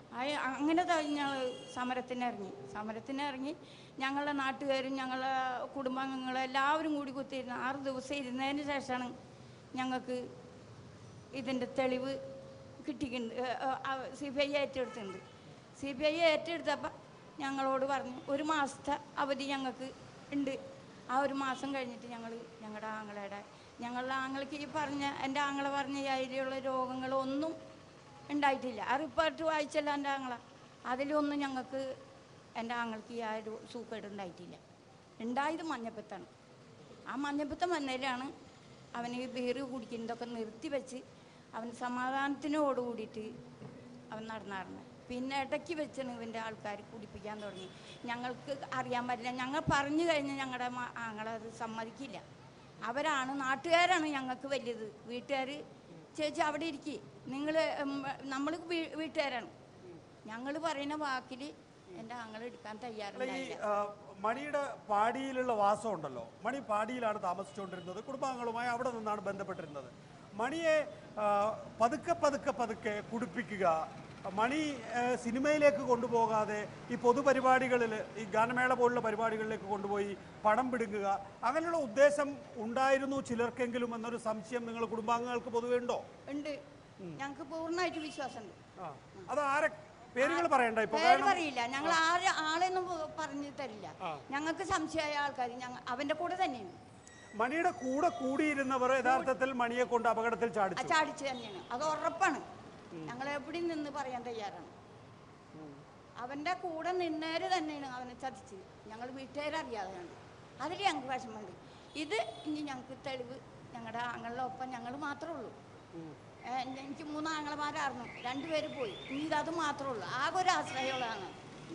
ആ- അങ്ങനെ ഞങ്ങൾ സമരത്തിനിറങ്ങി സമരത്തിനിറങ്ങി ഞങ്ങളുടെ നാട്ടുകാരും ഞങ്ങളെ കുടുംബാംഗങ്ങളും എല്ലാവരും കൂടി കുത്തിയിരുന്ന് ആറ് ദിവസം ഇരുന്നതിന് ശേഷമാണ് ഞങ്ങൾക്ക് ഇതിൻ്റെ തെളിവ് കിട്ടിയിട്ടുണ്ട് സി ബി ഐ ഏറ്റെടുത്തിട്ടുണ്ട് സി ബി ഐ ഏറ്റെടുത്തപ്പോൾ ഞങ്ങളോട് പറഞ്ഞു ഒരു മാസത്തെ അവധി ഞങ്ങൾക്ക് ഉണ്ട് ആ ഒരു മാസം കഴിഞ്ഞിട്ട് ഞങ്ങൾ ഞങ്ങളുടെ ആങ്ങളയുടെ ഞങ്ങളുടെ ആങ്ങൾക്ക് ഈ പറഞ്ഞ എൻ്റെ ആങ്ങള പറഞ്ഞ ഈ അതിലുള്ള രോഗങ്ങളൊന്നും ഉണ്ടായിട്ടില്ല ആ റിപ്പോർട്ട് വായിച്ചല്ല എൻ്റെ ആങ്ങള അതിലൊന്നും ഞങ്ങൾക്ക് എൻ്റെ ആങ്ങൾക്ക് ഈ ആ ഒരു സൂക്കേട് ഉണ്ടായിട്ടില്ല ഉണ്ടായത് മഞ്ഞപ്പിത്താണ് ആ മഞ്ഞപ്പിത്തം വന്നതിലാണ് അവന് ഈ ബീറ് കുടിക്കുന്നതൊക്കെ നിർത്തി വെച്ച് അവൻ സമാധാനത്തിനോട് കൂടിയിട്ട് അവൻ നടന്നായിരുന്നു പിന്നെ ഇടയ്ക്ക് വെച്ചാണ് ഇവൻ്റെ ആൾക്കാർ കുടിപ്പിക്കാൻ തുടങ്ങി ഞങ്ങൾക്ക് അറിയാൻ പറ്റില്ല ഞങ്ങൾ പറഞ്ഞു കഴിഞ്ഞാൽ ഞങ്ങളുടെ ആങ്ങളത് സമ്മതിക്കില്ല അവരാണ് നാട്ടുകാരാണ് ഞങ്ങൾക്ക് വലിയത് വീട്ടുകാർ ചേച്ചി അവിടെ ഇരിക്കി നിങ്ങൾ നമ്മൾ വീട്ടുകാരാണ് ഞങ്ങൾ പറയുന്ന വാക്കിൽ എൻ്റെ ആങ്ങൾ എടുക്കാൻ അല്ല, ഈ തയ്യാറുണ്ടായില്ല ആ, മണിയുടെ പാടിയിലുള്ള വാസം ഉണ്ടല്ലോ മണി പാടിയിലാണ് താമസിച്ചുകൊണ്ടിരുന്നത് കുടുംബാംഗങ്ങളുമായി അവിടെ നിന്നാണ് ബന്ധപ്പെട്ടിരുന്നത് മണിയെ ആ, പതുക്കെ പതുക്കെ പതുക്കെ കുടിപ്പിക്കുക മണി ആ, സിനിമയിലേക്ക് കൊണ്ടുപോകാതെ ഈ പൊതുപരിപാടികളിൽ ഈ ഗാനമേള പോലുള്ള പരിപാടികളിലേക്ക് കൊണ്ടുപോയി പണം പിടുങ്ങുക അങ്ങനെയുള്ള ഉദ്ദേശം ഉണ്ടായിരുന്നു ചിലർക്കെങ്കിലും എന്നൊരു സംശയം നിങ്ങൾ കുടുംബാംഗങ്ങൾക്ക് പൊതുവെ ഉണ്ടോ ഉണ്ട് ഞങ്ങൾക്ക് പൂർണ്ണമായിട്ട് വിശ്വാസമുണ്ട് ആ അത് ആരെ പേരുകൾ പറയണ്ട ഇപ്പൊ പേര് കാരണം പറയില്ല ഞങ്ങൾ ആരെ ആളെയൊന്നും പ- പറഞ്ഞു തരില്ല ഞങ്ങൾക്ക് സംശയമായ ആൾക്കാർ ഞങ്ങൾ അവന്റെ കൂടെ തന്നെയാണ് മണിയുടെ കൂടെ കൂടിയിരുന്നവർ യഥാർത്ഥത്തിൽ മണിയെ കൊണ്ട് അപകടത്തിൽ ആ ചാടിച്ചു ചാടിച്ച് തന്നെയാണ് അത് ഉറപ്പാണ് ഞങ്ങൾ എവിടെ നിന്ന് പറയാൻ തയ്യാറാണ് അവന്റെ കൂടെ നിന്നേര് തന്നെയാണ് അവനെ ചതിച്ചത് ഞങ്ങൾ വീട്ടുകാരറിയാതെയാണ് അതിൽ ഞങ്ങൾക്ക് വിഷമമുണ്ട് ഇത് ഇനി ഞങ്ങൾക്ക് തെളിവ് ഞങ്ങളുടെ ആങ്ങളുടെ ഒപ്പം ഞങ്ങൾ മാത്രമേ ഉള്ളൂ ഏ, എനിക്ക് മൂന്ന് ആങ്ങളമാരായിരുന്നു രണ്ടുപേര് പോയി ഇനി ഇതത് മാത്രമേ ഉള്ളൂ ആകെ ഒരു ആശ്രയമുള്ളതാണ്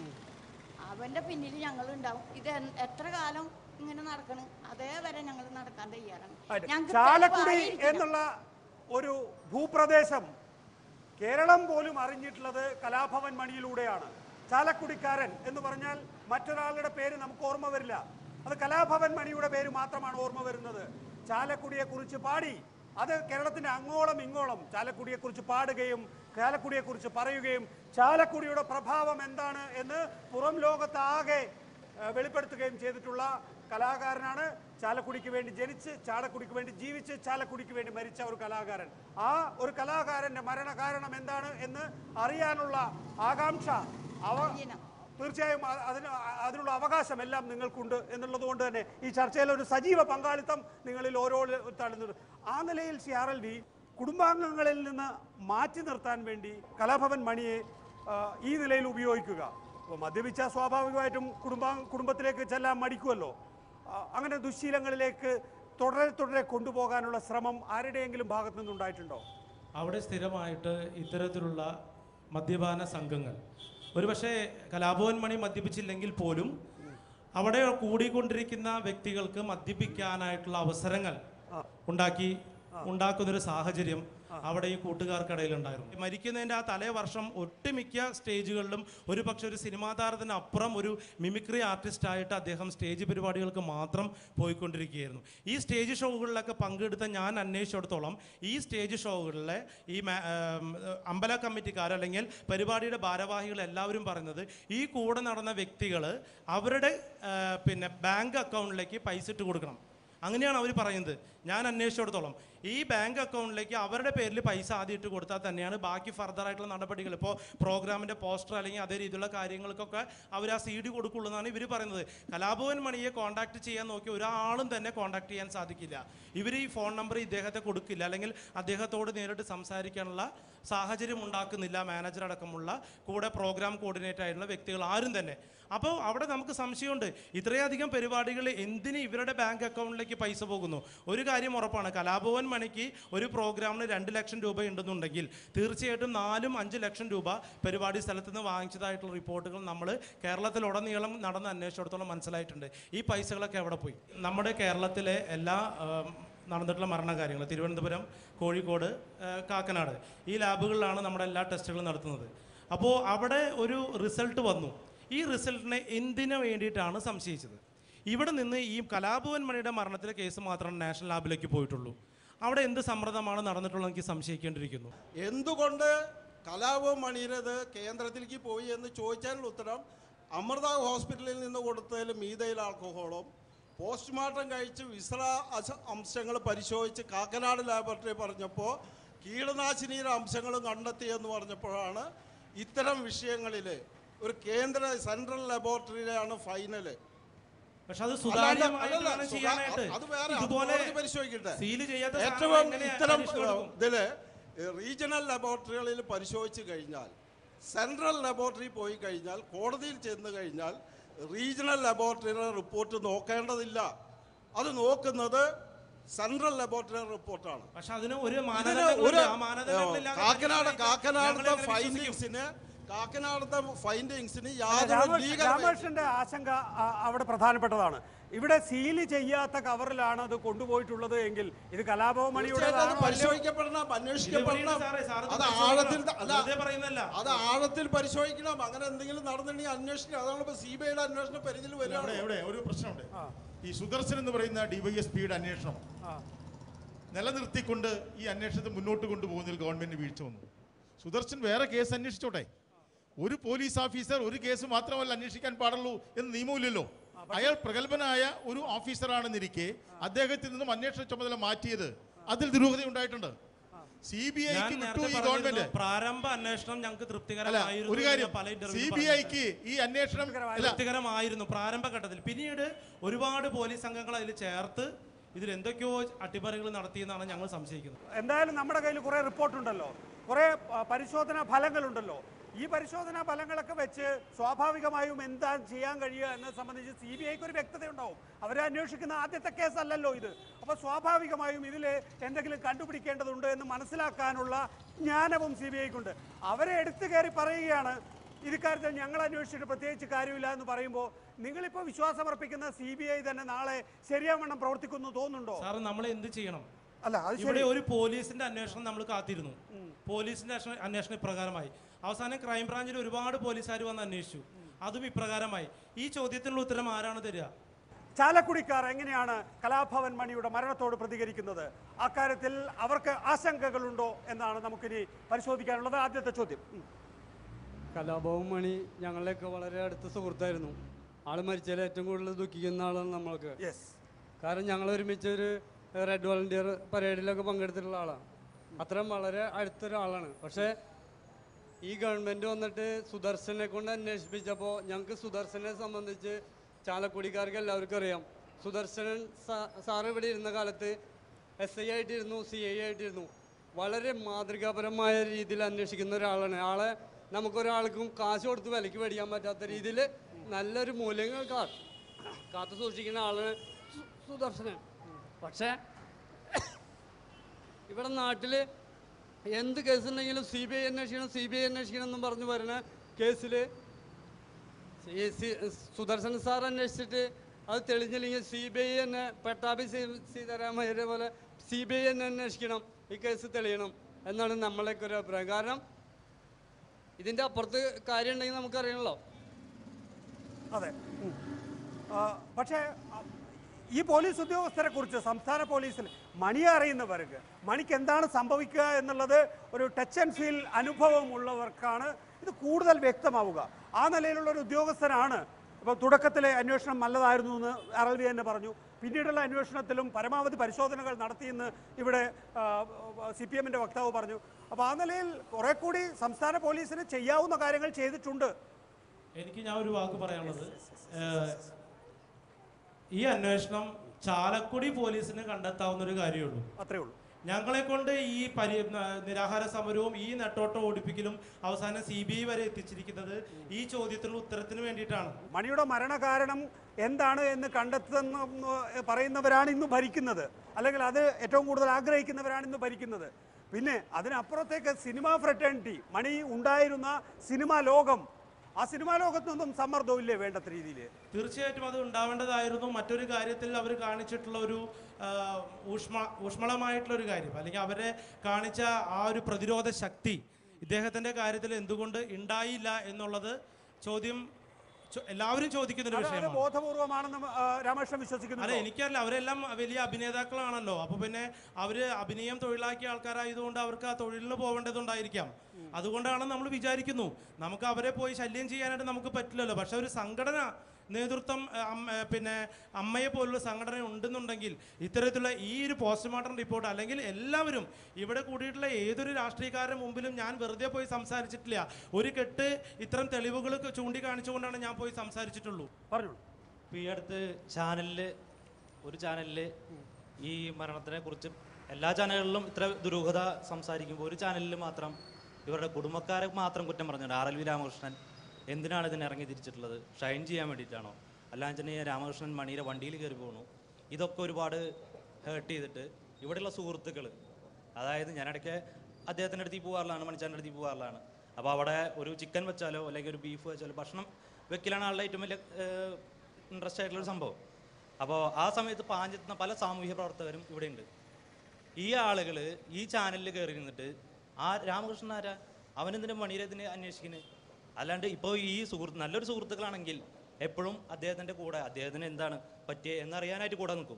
അവന്റെ പിന്നിൽ ഞങ്ങൾ ഉണ്ടാവും ഇത് എൻ- എത്ര കാലം ഇങ്ങനെ നടക്കണം അതേവരെ ഞങ്ങൾ നടക്കാൻ തയ്യാറാണ് ഞങ്ങൾക്ക് ചാലക്കുടി തെളിവായിരിക്കണം. എന്നുള്ള ഒരു ഭൂപ്രദേശം കേരളം പോലും അറിഞ്ഞിട്ടുള്ളത് കലാഭവൻ മണിയിലൂടെയാണ് ചാലക്കുടിക്കാരൻ എന്ന് പറഞ്ഞാൽ മറ്റൊരാളുടെ പേര് നമുക്ക് ഓർമ്മ വരില്ല അത് കലാഭവൻ മണിയുടെ പേര് മാത്രമാണ് ഓർമ്മ വരുന്നത് ചാലക്കുടിയെ കുറിച്ച് പാടി അത് കേരളത്തിന്റെ അങ്ങോളം ഇങ്ങോളം ചാലക്കുടിയെ കുറിച്ച് പാടുകയും ചാലക്കുടിയെ കുറിച്ച് പറയുകയും ചാലക്കുടിയുടെ പ്രഭാവം എന്താണ് എന്ന് പുറം ലോകത്താകെ ഏഹ് വെളിപ്പെടുത്തുകയും ചെയ്തിട്ടുള്ള കലാകാരനാണ് ചാലക്കുടിക്ക് വേണ്ടി ജനിച്ച് ചാലക്കുടിക്ക് വേണ്ടി ജീവിച്ച് ചാലക്കുടിക്ക് വേണ്ടി മരിച്ച ഒരു കലാകാരൻ ആ ഒരു കലാകാരന്റെ മരണ കാരണം എന്താണ് എന്ന് അറിയാനുള്ള ആകാംക്ഷ അവ തീർച്ചയായും അ- അതിന് അ- അതിനുള്ള അവകാശം എല്ലാം നിങ്ങൾക്കുണ്ട് എന്നുള്ളത് കൊണ്ട് തന്നെ ഈ ചർച്ചയിൽ ഒരു സജീവ പങ്കാളിത്തം നിങ്ങളിൽ ഓരോരുത്തരുന്നുണ്ട് ആ നിലയിൽ സി ആർ എൽ വി കുടുംബാംഗങ്ങളിൽ നിന്ന് മാറ്റി നിർത്താൻ വേണ്ടി കലാഭവൻ മണിയെ ആ, ഈ നിലയിൽ ഉപയോഗിക്കുക അപ്പോൾ മദ്യപിച്ച സ്വാഭാവികമായിട്ടും കുടുംബ കുടുംബത്തിലേക്ക് ചെല്ലാൻ മടിക്കുമല്ലോ ആ, അങ്ങനെ ദുശ്ശീലങ്ങളിലേക്ക് തുടരെ തുടരെ കൊണ്ടുപോകാനുള്ള ശ്രമം ആരുടെയെങ്കിലും ഭാഗത്തു നിന്നുണ്ടായിട്ടുണ്ടോ അവിടെ സ്ഥിരമായിട്ട് ഇത്തരത്തിലുള്ള മദ്യപാന സംഘങ്ങൾ ഒരുപക്ഷെ കലാഭവൻ മണി മദ്യപിച്ചില്ലെങ്കിൽ പോലും അവിടെ കൂടിക്കൊണ്ടിരിക്കുന്ന വ്യക്തികൾക്ക് മദ്യപിക്കാനായിട്ടുള്ള അവസരങ്ങൾ ഉണ്ടാക്കി ഉണ്ടാക്കുന്നൊരു സാഹചര്യം അവിടെ ഈ കൂട്ടുകാർക്കിടയിൽ ഉണ്ടായിരുന്നു മരിക്കുന്നതിൻ്റെ ആ തലേ വർഷം ഒട്ടുമിക്ക സ്റ്റേജുകളിലും ഒരു പക്ഷെ ഒരു സിനിമാ താരത്തിന് അപ്പുറം ഒരു മിമിക്രി ആർട്ടിസ്റ്റ് ആയിട്ട് അദ്ദേഹം സ്റ്റേജ് പരിപാടികൾക്ക് മാത്രം പോയിക്കൊണ്ടിരിക്കുകയായിരുന്നു ഈ സ്റ്റേജ് ഷോകളിലൊക്കെ പങ്കെടുത്ത ഞാൻ അന്വേഷിച്ചിടത്തോളം ഈ സ്റ്റേജ് ഷോകളിലെ ഈ മാ- ആം, അമ്പല കമ്മിറ്റിക്കാർ അല്ലെങ്കിൽ പരിപാടിയുടെ ഭാരവാഹികൾ എല്ലാവരും പറയുന്നത് ഈ കൂടെ നടന്ന വ്യക്തികൾ അവരുടെ ആ, പിന്നെ ബാങ്ക് അക്കൗണ്ടിലേക്ക് പൈസ ഇട്ട് കൊടുക്കണം അങ്ങനെയാണ് അവർ പറയുന്നത് ഞാൻ അന്വേഷിച്ചിടത്തോളം ഈ ബാങ്ക് അക്കൗണ്ടിലേക്ക് അവരുടെ പേരിൽ പൈസ ആദ്യം ഇട്ട് കൊടുത്താൽ തന്നെയാണ് ബാക്കി ഫർദർ ആയിട്ടുള്ള നടപടികൾ ഇപ്പോൾ പ്രോഗ്രാമിൻ്റെ പോസ്റ്റർ അല്ലെങ്കിൽ അതേ രീതിയിലുള്ള കാര്യങ്ങൾക്കൊക്കെ അവർ ആ സി ഡി കൊടുക്കുള്ളൂ എന്നാണ് ഇവർ പറയുന്നത് കലാഭവൻ മണിയെ കോൺടാക്ട് ചെയ്യാൻ നോക്കി ഒരാളും തന്നെ കോൺടാക്ട് ചെയ്യാൻ സാധിക്കില്ല ഇവർ ഈ ഫോൺ നമ്പർ ഇദ്ദേഹത്തെ കൊടുക്കില്ല അല്ലെങ്കിൽ അദ്ദേഹത്തോട് നേരിട്ട് സംസാരിക്കാനുള്ള സാഹചര്യം ഉണ്ടാക്കുന്നില്ല മാനേജർ അടക്കമുള്ള കൂടെ പ്രോഗ്രാം കോർഡിനേറ്റർ ആയിട്ടുള്ള വ്യക്തികൾ ആരും തന്നെ അപ്പോൾ അവിടെ നമുക്ക് സംശയമുണ്ട് ഇത്രയധികം പരിപാടികൾ എന്തിന് ഇവരുടെ ബാങ്ക് അക്കൗണ്ടിലേക്ക് പൈസ പോകുന്നു ഒരു കാര്യം ഉറപ്പാണ് കലാഭവൻ മണിക്ക് ഒരു പ്രോഗ്രാമിന് രണ്ട് ലക്ഷം രൂപ ഉണ്ടെന്നുണ്ടെങ്കിൽ തീർച്ചയായിട്ടും നാലും അഞ്ച് ലക്ഷം രൂപ പരിപാടി സ്ഥലത്ത് നിന്ന് വാങ്ങിച്ചതായിട്ടുള്ള റിപ്പോർട്ടുകൾ നമ്മൾ കേരളത്തിലുടനീളം നടന്ന് അന്വേഷിച്ചിടത്തോളം മനസ്സിലായിട്ടുണ്ട് ഈ പൈസകളൊക്കെ എവിടെ പോയി നമ്മുടെ കേരളത്തിലെ എല്ലാ ആം, നടന്നിട്ടുള്ള മരണകാര്യങ്ങൾ തിരുവനന്തപുരം കോഴിക്കോട് ആ, കാക്കനാട് ഈ ലാബുകളിലാണ് നമ്മുടെ എല്ലാ ടെസ്റ്റുകളും നടത്തുന്നത് അപ്പോൾ അവിടെ ഒരു റിസൾട്ട് വന്നു ഈ റിസൾട്ടിനെ എന്തിനു വേണ്ടിയിട്ടാണ് സംശയിച്ചത് ഇവിടെ നിന്ന് ഈ കലാഭവൻ മണിയുടെ മരണത്തിലെ കേസ് മാത്രമാണ് നാഷണൽ ലാബിലേക്ക് പോയിട്ടുള്ളൂ അവിടെ എന്ത് സമ്മർദ്ദമാണ് നടന്നിട്ടുള്ളത് എനിക്ക് സംശയിക്കേണ്ടിയിരിക്കുന്നു എന്തുകൊണ്ട് കലാപവും മണിയുടേത് കേന്ദ്രത്തിലേക്ക് പോയി എന്ന് ചോദിച്ചതിനുള്ള ഉത്തരം അമൃത ഹോസ്പിറ്റലിൽ നിന്ന് കൊടുത്തതിൽ മീതയിൽ ആൽക്കഹോളും പോസ്റ്റ്മോർട്ടം കഴിച്ച് വിസ്ര അശ- അംശങ്ങൾ പരിശോധിച്ച് കാക്കനാട് ലാബറട്ടറി പറഞ്ഞപ്പോൾ കീടനാശിനിയുടെ അംശങ്ങളും കണ്ടെത്തി എന്ന് പറഞ്ഞപ്പോഴാണ് ഇത്തരം വിഷയങ്ങളിൽ ഒരു കേന്ദ്ര സെൻട്രൽ ലബോറട്ടറിയിലാണ് ഫൈനല് പക്ഷെ അത് അല്ലാണ്ട് സുതാര്യമായിട്ട് അല്ലല്ല, വേണം സുഖ- ചെയ്യാനായിട്ട് അത് വേറെ അത് ഇതുപോലെ കോടതി പരിശോധിക്കട്ടെ സീല് ചെയ്യാത്ത സാധനങ്ങൾ ഏറ്റവും എങ്ങനെ ഇത്തരം അന്വേഷിച്ച് കൊടുക്കും? ഇതില് റീജിയണൽ ലബോറട്ടറികളിൽ പരിശോധിച്ച് കഴിഞ്ഞാൽ സെൻട്രൽ ലബോറട്ടറി പോയി കഴിഞ്ഞാൽ കോടതിയിൽ ചെന്ന് കഴിഞ്ഞാൽ റീജിയണൽ ലബോറട്ടറിയുടെ റിപ്പോർട്ട് നോക്കേണ്ടതില്ല അത് നോക്കുന്നത് സെൻട്രൽ ലബോറട്ടറി റിപ്പോർട്ടാണ് പക്ഷെ അതിന് ഒരു ഇതിന് മാനദണ്ഡങ്ങളുണ്ട്. ഒരു ആ മാനദണ്ഡങ്ങളില്ലാതെ കാക്കനാട് ഞങ്ങളെ കാക്കനാടത്തെ എങ്ങനെ വിശ്വസിക്കും? ഫൈൻഡിങ്സിന് കാക്കനാടത്തെ ഫൈൻഡിങ്സിന് യാതൊരു രാമകൃഷ്ണ- ലീഗൽ രാമകൃഷ്ണന്റെ ആശങ്ക ആ, അവിടെ പ്രധാനപ്പെട്ടതാണ് ഇവിടെ സീല് ചെയ്യാത്ത കവറിലാണ് അത് കൊണ്ടുപോയിട്ടുള്ളത് എങ്കിൽ ഇത് കലാപവും തീർച്ചയായിട്ടും അത് മണിയുടെ പരിശോധിക്കപ്പെടണം ഇത് അന്വേഷിക്കപ്പെടണം ഇവിടെയുണ്ട് സാറേ, സാറ് ഇത് അത് പരിശോധിക്കണം. ആഴത്തിൽ ത- അല്ല വെറുതെ പറയുന്നതല്ല. അത് ആഴത്തിൽ പരിശോധിക്കണം അങ്ങനെ എന്തെങ്കിലും നടന്നിട്ടുണ്ടെങ്കിൽ അന്വേഷിക്കണം അതാണ് ഇപ്പൊ സി ബി ഐയുടെ അന്വേഷണം പരിധിയിൽ എവിടെ വരികയാണ് എവിടെ ഒരു പ്രശ്നമുണ്ട് ഈ സുദർശൻ എന്ന് പറയുന്ന ഡിവൈഎസ്പിയുടെ അന്വേഷണം നിലനിർത്തിക്കൊണ്ട് ഈ അന്വേഷണത്തെ മുന്നോട്ട് കൊണ്ടുപോകുന്നതിൽ ഗവൺമെന്റ് വീഴ്ച വന്നു സുദർശൻ വേറെ കേസ് അന്വേഷിച്ചോട്ടെ ഒരു പോലീസ് ഓഫീസർ ഒരു കേസ് മാത്രമല്ല അന്വേഷിക്കാൻ പാടുള്ളൂ എന്ന് നിയമമില്ലല്ലോ അയാൾ പ്രഗത്ഭനായ ഒരു ഓഫീസറാണെന്നിരിക്കെ അദ്ദേഹത്തിൽ നിന്നും അന്വേഷണ ചുമതല മാറ്റിയത് അതിൽ ദുരൂഹത ഉണ്ടായിട്ടുണ്ട് സി ബി ഞാൻ ഐക്ക് വിട്ടു നേരത്തെ ഈ പറഞ്ഞിരുന്നു, ഗവൺമെന്റ് പ്രാരംഭ അന്വേഷണം ഞങ്ങൾക്ക് അല്ല തൃപ്തികരമായിരുന്നു ഒരു എന്ന് കാര്യം ഞാൻ പല സി ഇന്റർവ്യൂവിലും ബി പറഞ്ഞിട്ടുണ്ട്. ഐക്ക് ഈ അന്വേഷണം അല്ല തൃപ്തികരമായിരുന്നു പ്രാരംഭഘട്ടത്തിൽ പിന്നീട് ഒരുപാട് പോലീസ് അംഗങ്ങൾ അതിൽ ചേർത്ത് ഇതിൽ എന്തൊക്കെയോ അട്ടിമറികൾ നടത്തിയെന്നാണ് ഞങ്ങൾ സംശയിക്കുന്നത് എന്തായാലും നമ്മുടെ കയ്യിൽ കുറെ റിപ്പോർട്ടുണ്ടല്ലോ കുറെ ആ, പരിശോധനാ ഫലങ്ങളുണ്ടല്ലോ ഈ പരിശോധനാ ഫലങ്ങളൊക്കെ വെച്ച് സ്വാഭാവികമായും എന്താ ചെയ്യാൻ കഴിയുക എന്നത് സംബന്ധിച്ച് സി ബി ഐക്ക് ഒരു വ്യക്തത ഉണ്ടാവും അവരെ അന്വേഷിക്കുന്ന ആദ്യത്തെ കേസല്ലല്ലോ ഇത് അപ്പോൾ സ്വാഭാവികമായും ഇതിൽ എന്തെങ്കിലും കണ്ടുപിടിക്കേണ്ടതുണ്ട് എന്ന് മനസ്സിലാക്കാനുള്ള ജ്ഞാനവും സി ബി ഐക്കുണ്ട് അവരെ എടുത്തു കയറി പറയുകയാണ് ഇക്കാര്യത്തിൽ ഞങ്ങൾ അന്വേഷിച്ചിട്ട് പ്രത്യേകിച്ച് കാര്യമില്ല എന്ന് പറയുമ്പോൾ നിങ്ങളിപ്പോൾ വിശ്വാസമർപ്പിക്കുന്ന സി ബി ഐ തന്നെ നാളെ ശരിയാവണ്ണം പ്രവർത്തിക്കുന്നു തോന്നുന്നുണ്ടോ സാറ് നമ്മൾ എന്ത് ചെയ്യണം അല്ല അത് ഇവിടെ ശരി ഒരു പോലീസിന്റെ അന്വേഷണം നമ്മൾ കാത്തിരുന്നു പോലീസിന്റെ അന്വേഷണം- അന്വേഷണം ഇപ്രകാരമായി അവസാനം ക്രൈംബ്രാഞ്ചിൽ ഒരുപാട് പോലീസുകാർ വന്ന് അന്വേഷിച്ചു അതും ഇപ്രകാരമായി ഈ ചോദ്യത്തിനുള്ള ഉത്തരം ആരാണ് തരിക ചാലക്കുടിക്കാർ എങ്ങനെയാണ് കലാഭവൻ മണിയുടെ മരണത്തോട് പ്രതികരിക്കുന്നത് അക്കാര്യത്തിൽ അവർക്ക് ആശങ്കകളുണ്ടോ എന്നാണ് നമുക്കിനി പരിശോധിക്കാനുള്ളത് ആദ്യത്തെ ചോദ്യം ഉം. കലാഭവൻ മണി ഞങ്ങളുടെയൊക്കെ വളരെ അടുത്ത സുഹൃത്തായിരുന്നു ആള് മരിച്ചതിൽ ഏറ്റവും കൂടുതൽ ദുഃഖിക്കുന്ന ആളാണ് നമ്മൾക്ക് യെസ് കാരണം ഞങ്ങൾ ഒരുമിച്ച് ഒരു റെഡ് വോളണ്ടിയർ പരേഡിലൊക്കെ പങ്കെടുത്തിട്ടുള്ള ആളാണ് അത്രയും വളരെ അടുത്തൊരാളാണ് പക്ഷേ ഈ ഗവൺമെൻറ് വന്നിട്ട് സുദർശനെ കൊണ്ട് അന്വേഷിപ്പിച്ചപ്പോൾ ഞങ്ങൾക്ക് സുദർശനെ സംബന്ധിച്ച് ചാലക്കുടിക്കാർക്ക് എല്ലാവർക്കും അറിയാം സുദർശനൻ സാ- സാറ് ഇവിടെ ഇരുന്ന കാലത്ത് എസ് ഐ ആയിട്ടിരുന്നു സി ഐ ആയിട്ടിരുന്നു വളരെ മാതൃകാപരമായ രീതിയിൽ അന്വേഷിക്കുന്ന ഒരാളാണ് ആളെ നമുക്കൊരാൾക്കും കാശ് കൊടുത്ത് വിലയ്ക്ക് മേടിക്കാൻ പറ്റാത്ത രീതിയിൽ നല്ലൊരു മൂല്യങ്ങൾ കാ കാത്തു സൂക്ഷിക്കുന്ന ആളാണ് സു- സുദർശനൻ പക്ഷേ ഇവിടെ നാട്ടിൽ എന്ത് കേസുണ്ടെങ്കിലും സി ബി ഐ അന്വേഷിക്കണം സി ബി ഐ അന്വേഷിക്കണം എന്നും പറഞ്ഞു വരുന്ന കേസിൽ സുദർശൻ സാർ അന്വേഷിച്ചിട്ട് അത് തെളിഞ്ഞില്ലെങ്കിൽ സി ബി ഐ തന്നെ പട്ടാഭി സീ സീതാരാമയ്യരെ പോലെ സി ബി ഐ തന്നെ അന്വേഷിക്കണം ഈ കേസ് തെളിയണം എന്നാണ് നമ്മളെയൊക്കെ ഒരു അഭിപ്രായം കാരണം ഇതിൻ്റെ അപ്പുറത്ത് കാര്യം ഉണ്ടെങ്കിൽ നമുക്കറിയണല്ലോ അതെ ഉം. ആ, പക്ഷേ ആ, ഈ പോലീസ് ഉദ്യോഗസ്ഥരെ കുറിച്ച് സംസ്ഥാന പോലീസിൽ മണിയെ അറിയുന്നവർക്ക് മണിക്ക് എന്താണ് സംഭവിക്കുക എന്നുള്ളത് ഒരു ടച്ച് ആൻഡ് ഫീൽ അനുഭവം ഉള്ളവർക്കാണ് ഇത് കൂടുതൽ വ്യക്തമാവുക ആ നിലയിലുള്ള ഒരു ഉദ്യോഗസ്ഥനാണ് ഇപ്പോൾ തുടക്കത്തിലെ അന്വേഷണം നല്ലതായിരുന്നു എന്ന് ആർ എൽ വി തന്നെ പറഞ്ഞു പിന്നീടുള്ള അന്വേഷണത്തിലും പരമാവധി പരിശോധനകൾ നടത്തിയെന്ന് ഇവിടെ സി പി എമ്മിൻ്റെ വക്താവ് പറഞ്ഞു അപ്പോൾ ആ നിലയിൽ കുറെ കൂടി സംസ്ഥാന പോലീസിന് ചെയ്യാവുന്ന കാര്യങ്ങൾ ചെയ്തിട്ടുണ്ട് എനിക്ക് ഞാൻ ഒരു വാക്ക് പറയാനുള്ളത് ഏഹ്, ഈ അന്വേഷണം ചാലക്കുടി പോലീസിന് കണ്ടെത്താവുന്ന ഒരു കാര്യമുള്ളൂ അത്രേ ഉള്ളൂ ഞങ്ങളെ കൊണ്ട് ഈ പരി ന- നിരാഹാര സമരവും ഈ നെട്ടോട്ടം ഓടിപ്പിക്കലും അവസാനം സി ബി ഐ വരെ എത്തിച്ചിരിക്കുന്നത് ഈ ചോദ്യത്തിനുള്ള ഉത്തരത്തിന് വേണ്ടിയിട്ടാണ് മണിയുടെ മരണകാരണം എന്താണ് എന്ന് കണ്ടെത്തുന്ന പറയുന്നവരാണ് ഇന്ന് ഭരിക്കുന്നത് അല്ലെങ്കിൽ അത് ഏറ്റവും കൂടുതൽ ആഗ്രഹിക്കുന്നവരാണ് ഇന്ന് ഭരിക്കുന്നത് പിന്നെ അതിനപ്പുറത്തേക്ക് സിനിമാ ഫ്രറ്റേണിറ്റി മണി ഉണ്ടായിരുന്ന സിനിമാ ലോകം ആ സിനിമാ ലോകത്തൊന്നും സമ്മർദ്ദമില്ലേ വേണ്ടത്ര രീതിയിൽ തീർച്ചയായിട്ടും അത് ഉണ്ടാവേണ്ടതായിരുന്നു മറ്റൊരു കാര്യത്തിൽ അവർ കാണിച്ചിട്ടുള്ള ഒരു ആ, ഊഷ്മ ഊഷ്മളമായിട്ടുള്ള ഒരു കാര്യം അല്ലെങ്കിൽ അവരെ കാണിച്ച ആ ഒരു പ്രതിരോധ ശക്തി ഇദ്ദേഹത്തിൻ്റെ കാര്യത്തിൽ എന്തുകൊണ്ട് ഉണ്ടായില്ല എന്നുള്ളത് ചോദ്യം ചോ- എല്ലാവരും ചോദിക്കുന്ന ഒരു അത് അത് വിഷയമാണ് ബോധപൂർവമാണെന്ന് ആ, രാമകൃഷ്ണൻ അല്ല വിശ്വസിക്കുന്നു എനിക്കറിയില്ല അവരെല്ലാം വലിയ അഭിനേതാക്കളാണല്ലോ അപ്പൊ പിന്നെ അവര് അഭിനയം തൊഴിലാക്കിയ ആൾക്കാരായതുകൊണ്ട് അവർക്ക് ആ തൊഴിലിന് പോവേണ്ടതുണ്ടായിരിക്കാം അതുകൊണ്ടാണ് നമ്മൾ വിചാരിക്കുന്നു നമുക്ക് അവരെ പോയി ശല്യം ചെയ്യാനായിട്ട് നമുക്ക് പറ്റില്ലല്ലോ പക്ഷെ ഒരു സംഘടന നേതൃത്വം ആ, അമ്മ, ആ, പിന്നെ അമ്മയെ പോലുള്ള സംഘടന ഉണ്ടെന്നുണ്ടെങ്കിൽ ഇത്തരത്തിലുള്ള ഈ ഒരു പോസ്റ്റ്മോർട്ടം റിപ്പോർട്ട് അല്ലെങ്കിൽ എല്ലാവരും ഇവിടെ കൂടിയിട്ടുള്ള ഏതൊരു രാഷ്ട്രീയക്കാരുടെ മുമ്പിലും ഞാൻ വെറുതെ പോയി സംസാരിച്ചിട്ടില്ല ഒരു കെട്ട് ഇത്തരം തെളിവുകൾ ചൂണ്ടിക്കാണിച്ചുകൊണ്ടാണ് ഞാൻ പോയി സംസാരിച്ചിട്ടുള്ളൂ പറഞ്ഞോളൂ ഇപ്പൊ ഈ അടുത്ത് ചാനലിൽ ഒരു ചാനലിൽ ഈ മരണത്തിനെ കുറിച്ച് എല്ലാ ചാനലുകളിലും ഇത്ര ദുരൂഹത സംസാരിക്കുമ്പോൾ ഒരു ചാനലിൽ മാത്രം ഇവരുടെ കുടുംബക്കാരെ മാത്രം കുറ്റം പറഞ്ഞിട്ടുണ്ട് ആർ എൽ വി രാമകൃഷ്ണൻ എന്തിനാണ് ഇതിന് ഇറങ്ങി തിരിച്ചിട്ടുള്ളത് ഷൈൻ ചെയ്യാൻ വേണ്ടിയിട്ടാണോ അല്ലാതെ തന്നെ രാമകൃഷ്ണൻ മണിയുടെ വണ്ടിയിൽ കയറി പോകണു ഇതൊക്കെ ഒരുപാട് ഹേർട്ട് ചെയ്തിട്ട് ഇവിടെയുള്ള സുഹൃത്തുക്കൾ അതായത് ഞാനിടയ്ക്ക് അദ്ദേഹത്തിൻ്റെ അടുത്തേക്ക് പോകാറുള്ളതാണ് മണിച്ചാൻ്റെ അടുത്തേക്ക് പോകാറുള്ളതാണ് അപ്പോൾ അവിടെ ഒരു ചിക്കൻ വെച്ചാലോ അല്ലെങ്കിൽ ഒരു ബീഫ് വെച്ചാലോ ഭക്ഷണം വെക്കലാണ് ആളുടെ ഏറ്റവും വലിയ ഇൻട്രസ്റ്റ് ആയിട്ടുള്ള ഒരു സംഭവം അപ്പോൾ ആ സമയത്ത് പാഞ്ഞെത്തുന്ന പല സാമൂഹ്യ പ്രവർത്തകരും ഇവിടെയുണ്ട് ഈ ആളുകൾ ഈ ചാനലിൽ കയറി നിന്നിട്ട് ആ രാമകൃഷ്ണൻ ആരാ അവനെന്തിനും മണിരത്തിനെ അന്വേഷിക്കുന്നത് അല്ലാണ്ട് ഇപ്പോൾ ഈ സുഹൃത്ത് നല്ലൊരു സുഹൃത്തുക്കളാണെങ്കിൽ എപ്പോഴും അദ്ദേഹത്തിൻ്റെ കൂടെ അദ്ദേഹത്തിന് എന്താണ് പറ്റിയത് എന്നറിയാനായിട്ട് കൂടെ നിൽക്കും